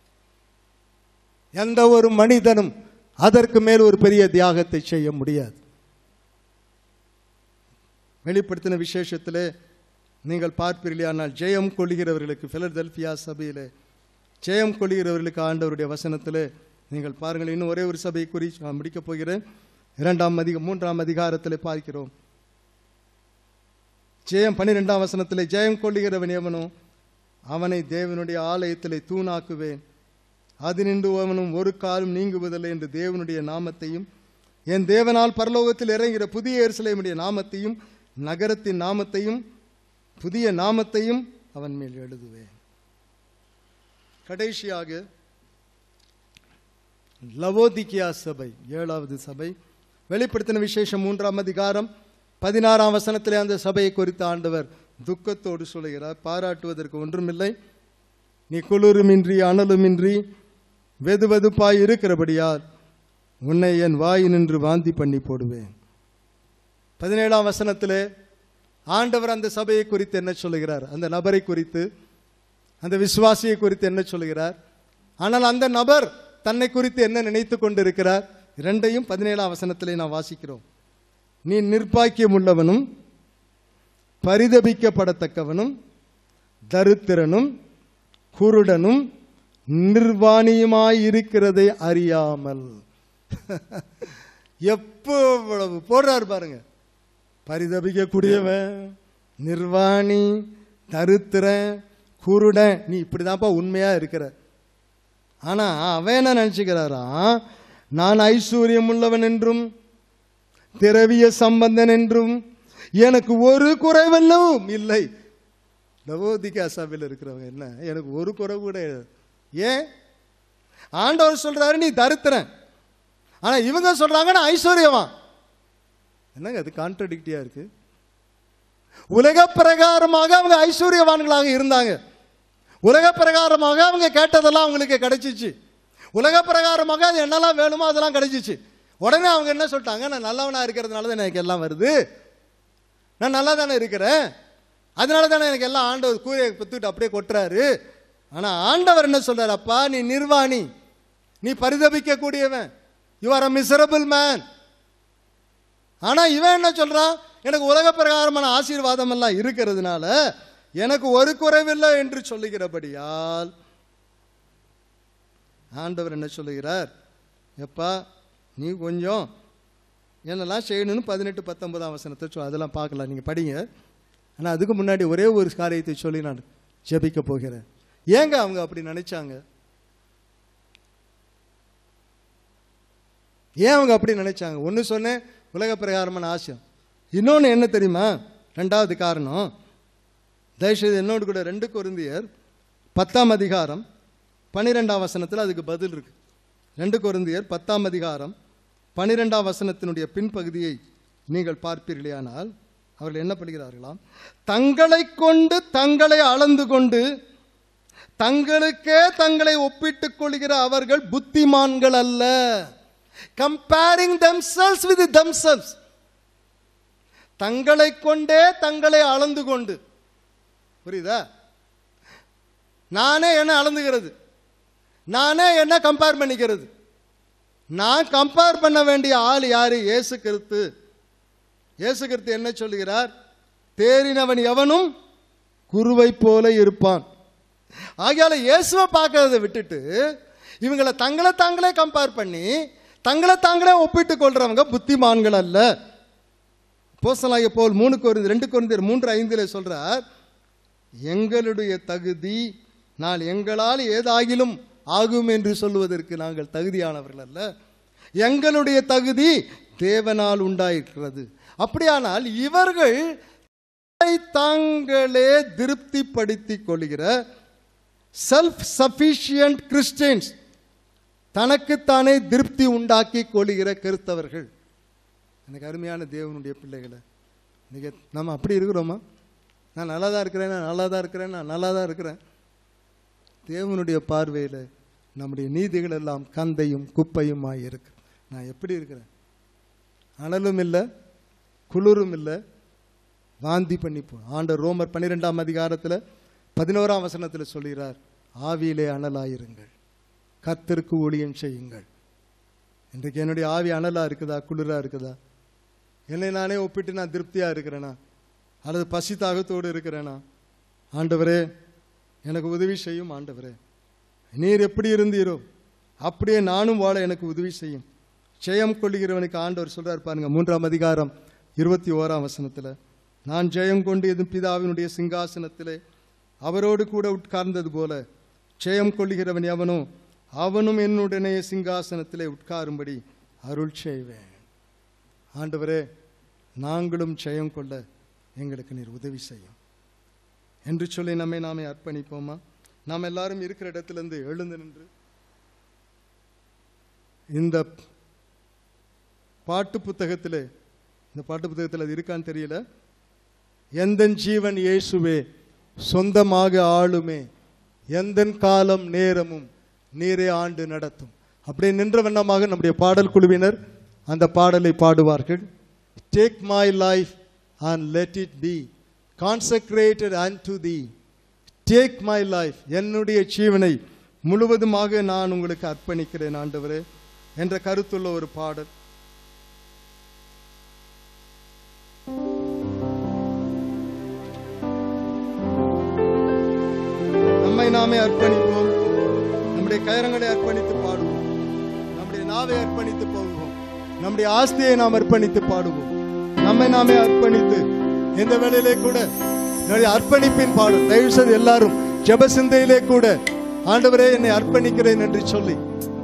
எந்த ஒரு மனிதனும் அதற்கு மேல் ஒரு பெரிய தியாகத்தை செய்ய முடியாது வெளிப்படுத்தின விசேஷத்திலே நீங்கள் பார்ப்பீர்களானால் ஜெயம் கொள்கிறவர்களுக்கு பிலடெல்பியா சபையிலே ஜெயம் கொள்கிறவர்களுக்கு ஆண்டவருடைய வசனத்திலே நீங்கள் பாருங்கள் இன்னும் ஒரே ஒரு சபையை குறி நான் முடிக்கப் போகிறேன் இரண்டாம் அதிக மூன்றாம் அதிகாரத்திலே பார்க்கிறோம் ஜெயம் பன்னிரெண்டாம் வசனத்திலே ஜெயம் கொள்ளுகிறவன் எவனோ அவனை தேவனுடைய ஆலயத்திலே தூணாக்குவேன் அது நின்று அவனும் ஒரு காலும் நீங்குவதில்லை என்று தேவனுடைய நாமத்தையும் என் தேவனால் பரலோகத்தில் இறங்குகிற புதிய எருசலேமுடைய நாமத்தையும் நகரத்தின் நாமத்தையும் புதிய நாமத்தையும் அவன் மேல் எழுதுவேன் கடைசியாக லவோதிக்கியா சபை ஏழாவது சபை வெளிப்படுத்தின விசேஷம் மூன்றாம் அதிகாரம் பதினாறாம் வசனத்திலே அந்த சபையை குறித்த ஆண்டவர் துக்கத்தோடு சொல்லுகிறார் பாராட்டுவதற்கு ஒன்றுமில்லை நீ குளிருமின்றி அனலுமின்றி வெதுவெதுப்பாய் இருக்கிறபடியால் உன்னை என் வாய் நின்று வாந்தி பண்ணி போடுவேன் பதினேழாம் வசனத்திலே ஆண்டவர் அந்த சபையை குறித்து என்ன சொல்லுகிறார் அந்த நபரை குறித்து அந்த விசுவாசியை குறித்து என்ன சொல்லுகிறார் ஆனால் அந்த நபர் தன்னை குறித்து என்ன நினைத்து கொண்டிருக்கிறார் இரண்டையும் பதினேழாம் வசனத்திலே நாம் வாசிக்கிறோம் நீ நிர்பாக்கியம் உள்ளவனும் பரிதபிக்கப்படத்தக்கவனும் தரித்திரனும் குருடனும் நிர்வாணியுமாய் இருக்கிறதை அறியாமல் எப்போ இவ்வளவு போடுறாரு பாருங்க பரிதபிக்கக்கூடியவன் நிர்வாணி தருத்திரன் குருடன் நீ இப்படிதான்ப்பா உண்மையா இருக்கிற ஆனா அவன் என்ன நினைச்சுக்கிறாராம் நான் ஐஸ்வர்யம் உள்ளவன் என்றும் திரவிய சம்பந்தன் என்றும் எனக்கு ஒரு குறைவெல்லாம் இல்லை நவோதிகா சபையில் இருக்கிறவங்க என்ன எனக்கு ஒரு குறை கூட இல்லை. ஏன் ஆண்டவர் சொல்றாரு நீ தரித்திரன் ஆனா இவங்க சொல்றாங்க நான் ஐஸ்வர்யவான் என்னங்க அது கான்ட்ரடிக்டியா இருக்கு உலக பிரகாரமாக அவங்க ஐஸ்வர்யவான்களாக இருந்தாங்க உலக பிரகாரமாக அவங்க கேட்டதெல்லாம் அவங்களுக்கு கிடைச்சிச்சு உலக பிரகாரமாக அது என்னெல்லாம் வேணுமோ அதெல்லாம் கிடைச்சிச்சு உடனே அவங்க என்ன சொல்லிட்டாங்க நான் நல்லவனா இருக்கிறதுனால தான் எனக்கு எல்லாம் வருது நான் நல்லா தானே இருக்கிறேன் அதனால தானே எனக்கு எல்லாம் ஆண்டவர் கூரையை பத்துக்கிட்டு அப்படியே கொட்டுறாரு ஆனா ஆண்டவர் என்ன சொல்றாரு அப்பா நீ நிர்வாணி நீ பரிதபிக்க கூடியவன் you are a miserable man ஆனா இவன் என்ன சொல்றான் எனக்கு உலக பிரகாரமான ஆசீர்வாதம் எல்லாம் இருக்கிறதுனால எனக்கு ஒரு குறைவில்லை என்று சொல்லுகிறபடியால் ஆண்டவர் என்ன சொல்லுகிறார் எப்பா நீ கொஞ்சம் என்னெல்லாம் செய்யணும்னு பதினெட்டு பத்தொன்பதாம் வசனத்தை சொல் அதெல்லாம் பார்க்கலாம் நீங்கள் படிங்க ஆனால் அதுக்கு முன்னாடி ஒரே ஒரு காரியத்தை சொல்லி நான் ஜெபிக்க போகிறேன் ஏங்க அவங்க அப்படி நினைச்சாங்க ஏன் அவங்க அப்படி நினைச்சாங்க ஒன்று சொன்னேன் உலக பிரகாரமான ஆசை இன்னொன்று என்ன தெரியுமா ரெண்டாவது காரணம் தயவுசெய்து என்னோடு கூட ரெண்டு கொருந்தியர் பத்தாம் அதிகாரம் பன்னிரெண்டாம் வசனத்தில் அதுக்கு பதில் இருக்கு ரெண்டு கொருந்தியர் பத்தாம் அதிகாரம் பன்னிரெண்டாம் வசனத்தினுடைய பின்பகுதியை நீங்கள் பார்ப்பீர்களேயானால் அவர்கள் என்ன பண்ணுகிறார்களாம் தங்களை கொண்டு தங்களை அளந்து கொண்டு தங்களுக்கே தங்களை ஒப்பிட்டுக் கொள்கிற அவர்கள் புத்திமான்கள் அல்ல கம்பேரிங் themselves with themselves தங்களை கொண்டே தங்களை அளந்து கொண்டு புரியுதா நானே என்ன அளந்துகிறது நானே என்ன கம்பேர் பண்ணிக்கிறது நான் கம்பேர் பண்ண வேண்டிய ஆள் யாரு இயேசு கிறிஸ்து இயேசு கிறிஸ்து என்ன சொல்லுகிறார் தேறினவன் எவனும் குருவை போல இருப்பான் ஆகையால இயேசுவை பார்க்கறதை விட்டுட்டு இவங்களை தங்களை தாங்களே கம்பேர் பண்ணி தங்களை தாங்களே ஒப்பிட்டுக் கொள்றவங்க புத்திமான்கள் அல்ல போசலாகிய போல் மூணு கொரிந்து ரெண்டு கொரிந்தியர் மூன்று ஐந்தில் சொல்றார் எங்களுடைய தகுதி நான் எங்களால் ஏதாகிலும் ஆகும் என்று சொல்லுவதற்கு நாங்கள் தகுதியானவர்கள் அல்ல எங்களுடைய தகுதி தேவனால் உண்டாயிருக்கிறது அப்படியானால் இவர்கள் தங்களை தாங்களே திருப்திப்படுத்திக் கொள்கிற செல்ஃப் சஃபிஷியன்ட் கிறிஸ்டியன்ஸ் தனக்குத்தானே திருப்தி உண்டாக்கி கொள்கிற கிறிஸ்தவர்கள் எனக்கு அருமையான தேவனுடைய பிள்ளைகளை இன்னைக்கு நம்ம அப்படி இருக்கிறோமா நான் நல்லா தான் இருக்கிறேன் நான் நல்லா தான் இருக்கிறேன் நான் நல்லா தான் இருக்கிறேன் தேவனுடைய பார்வையில் நம்முடைய நீதிகள் எல்லாம் கந்தையும் குப்பையுமாய் இருக்கு நான் எப்படி இருக்கிறேன் அனலும் இல்லை குளிரும் இல்லை வாந்தி பண்ணி போ ஆண்டர் ரோமர் பன்னிரெண்டாம் அதிகாரத்தில் பதினோராம் வசனத்தில் சொல்கிறார் ஆவியிலே அனலாயிருங்கள் கத்திற்கு ஊழியம் செய்யுங்கள் இன்றைக்கு என்னுடைய ஆவி அனலா இருக்குதா குளிரா இருக்குதா என்னை நானே ஒப்பிட்டு நான் திருப்தியா இருக்கிறேனா அல்லது பசி தாகத்தோடு இருக்கிறேனா ஆண்டவரே எனக்கு உதவி செய்யும் ஆண்டவரே நீர் எப்படி இருந்தீரோ அப்படியே நானும் வாழ எனக்கு உதவி செய்யும் ஜெயம் கொள்ளுகிறவனுக்கு ஆண்டவர் சொல்றார் பாருங்க மூன்றாம் அதிகாரம் இருபத்தி ஓராம் வசனத்துல நான் ஜெயம் கொண்டு எதும் பிதாவினுடைய சிங்காசனத்திலே அவரோடு கூட உட்கார்ந்தது போல ஜெயம் கொள்ளுகிறவன் எவனோ அவனும் என்னுடனே சிங்காசனத்திலே உட்காரும்படி அருள் செய்வேன் ஆண்டவரே நாங்களும் ஜெயம் கொள்ள எங்களுக்கு நீர் உதவி செய்யும் என்று சொல்லி நம்மை நாமே அர்ப்பணிப்போமா நாம் எல்லாரும் இருக்கிற இடத்திலிருந்து எழுந்து நின்று இந்த பாட்டு புத்தகத்திலே இந்த பாட்டு புத்தகத்தில் அது இருக்கான்னு தெரியல எந்தன் ஜீவன் இயேசுவே சொந்தமாக ஆளுமே எந்தன் காலம் நேரமும் நீரே ஆண்டு நடத்தும் அப்படியே நின்ற வண்ணமாக நம்முடைய பாடல் குழுவினர் அந்த பாடலை பாடுவார்கள் take my life and let it be consecrated and to the take my life என்னுடைய ஜீவனை முழுவதுமாக நான் உங்களுக்கு அர்ப்பணிக்கிறேன் ஆண்டவரே என்ற கருத்துள்ள ஒரு பாடல் நம்மை நாமே அர்ப்பணிப்போம் நம்முடைய கயரங்களை அர்ப்பணித்து பாடுவோம் நம்முடைய நாவை அர்ப்பணித்து போகுவோம் நம்முடைய ஆஸ்தியை நாம் அர்ப்பணித்து பாடுவோம் நம்மை நாமே அர்ப்பணித்து இந்த வேளையிலே கூட என்னுடைய அர்ப்பணிப்பின் பாடல் தயவு செய்து எல்லாரும் ஜெப சிந்தையிலே கூட ஆண்டவரே என்னை அர்ப்பணிக்கிறேன் என்று சொல்லி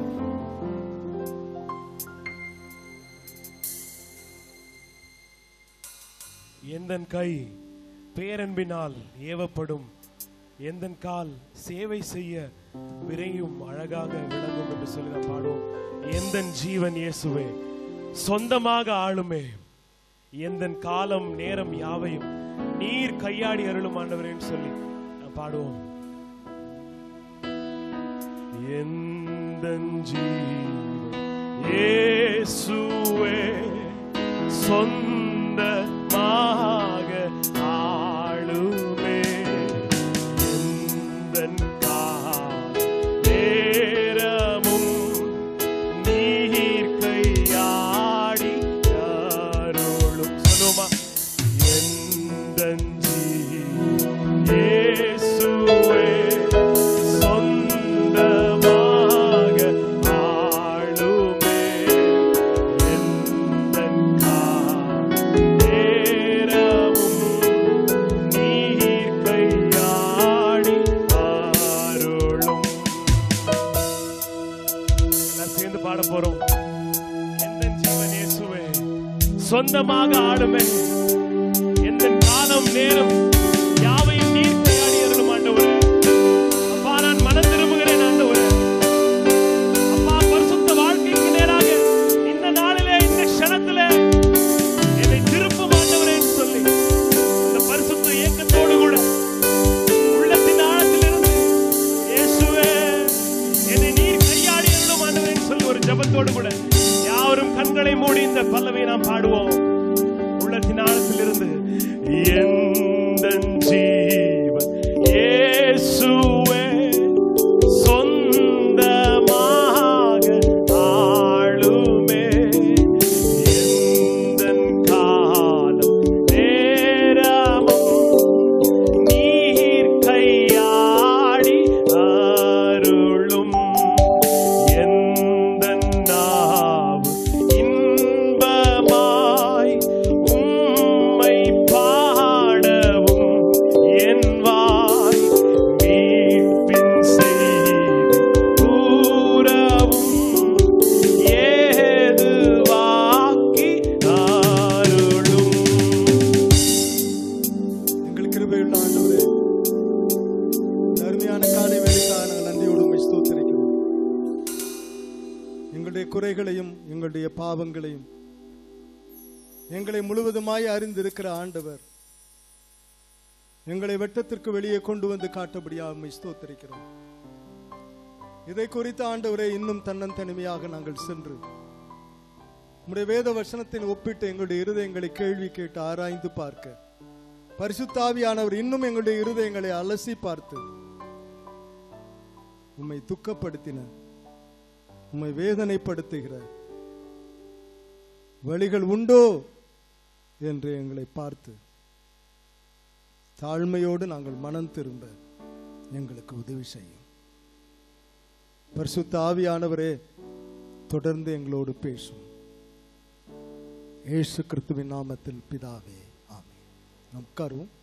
எந்தன் கை பேரன்பினால் ஏவப்படும் எந்தன் கால் சேவை செய்ய விரையும் அழகாக விளங்கும் என்று சொல்லுங்க பாடுவோம் எந்தன் ஜீவன் இயேசுவே சொந்தமாக ஆளுமே எந்தன் காலம் நேரம் யாவையும் நீர் கையாடி அருளும் ஆண்டவரேன்னு சொல்லி நான் பாடுவோம் எந்தன் ஜீவன் இயேசுவே சொந்தமாக ஆளுமே எந்தன் கால் நேரமும் நீர் கையாடி அருளும் சொல்லுமா எந்தன் ஜீவன் இயேசுவே சொந்தமாக ஆளுமே எந்தன் கால் நேரமும் நீர் கையாடி அருளும் எல்லாம் சேர்ந்து பாட போறோம் எந்தன் ஜீவன் இயேசுவே சொந்தமாக ஆளுமே எந்த காலம் நேரம் யாவையும் நீர் கையாடி அருளும் ஆண்டவரே அப்பா நான் மனம் திரும்புகிறேன் ஆண்டவரே அப்பா பரிசுத்த வாழ்க்கைக்கு நேராக இந்த நாளிலே இந்த க்ஷணத்திலே என்னை திருப்பும் ஆண்டவரேன்னு சொல்லி அந்த பரிசுத்த இயக்கத்தோடு கூட உள்ளத்தின் ஆழத்திலிருந்து இயேசுவே என்னை நீர் கையாடி அருளும் ஆண்டவரேன்னு சொல்லி ஒரு ஜெபத்தோடு கூட யாவரும் கண்களை மூடி இந்த பல்லவியை நாம் பாடுவோம் உள்ளத்தின் ஆழத்திலிருந்து எந்தன் ஜீவன் இயேசுவே சொந்தமாக ஆளுமே எந்தன் காலம் நேரமும் நீர் கையாடி அருளும் எந்தன் நாவு இன்பமாய் உம்மை பாட பாவங்களையும் எங்களை முழுவதுமாய் அறிந்திருக்கிற ஆண்டவர் எங்களை வெட்டத்திற்கு வெளியே கொண்டு வந்து காட்டபடியாக உம்மை ஸ்தோத்திரிக்கிறோம் இதை குறித்த ஆண்டவரை இன்னும் தன்னந்தனிமையாக நாங்கள் சென்று உம்முடைய வேத வசனத்தின் ஒப்பிட்டு எங்களுடைய இருதயங்களை கேள்வி கேட்டு ஆராய்ந்து பார்க்க பரிசுத்தாவியானவர் இன்னும் எங்களுடைய இருதயங்களை அலசி பார்த்து உம்மை துக்கப்படுத்தின உம்மை வேதனைப்படுத்துகிற வழிகள் உண்டோ என்று எங்களை பார்த்து தாழ்மையோடு நாங்கள் மனம் திரும்ப எங்களுக்கு உதவி செய்யும் பரிசுத்த ஆவியானவரே தொடர்ந்து எங்களோடு பேசும் இயேசு கிறிஸ்துவின் நாமத்தில் பிதாவே ஆமென் நாம் உட்காருவோம்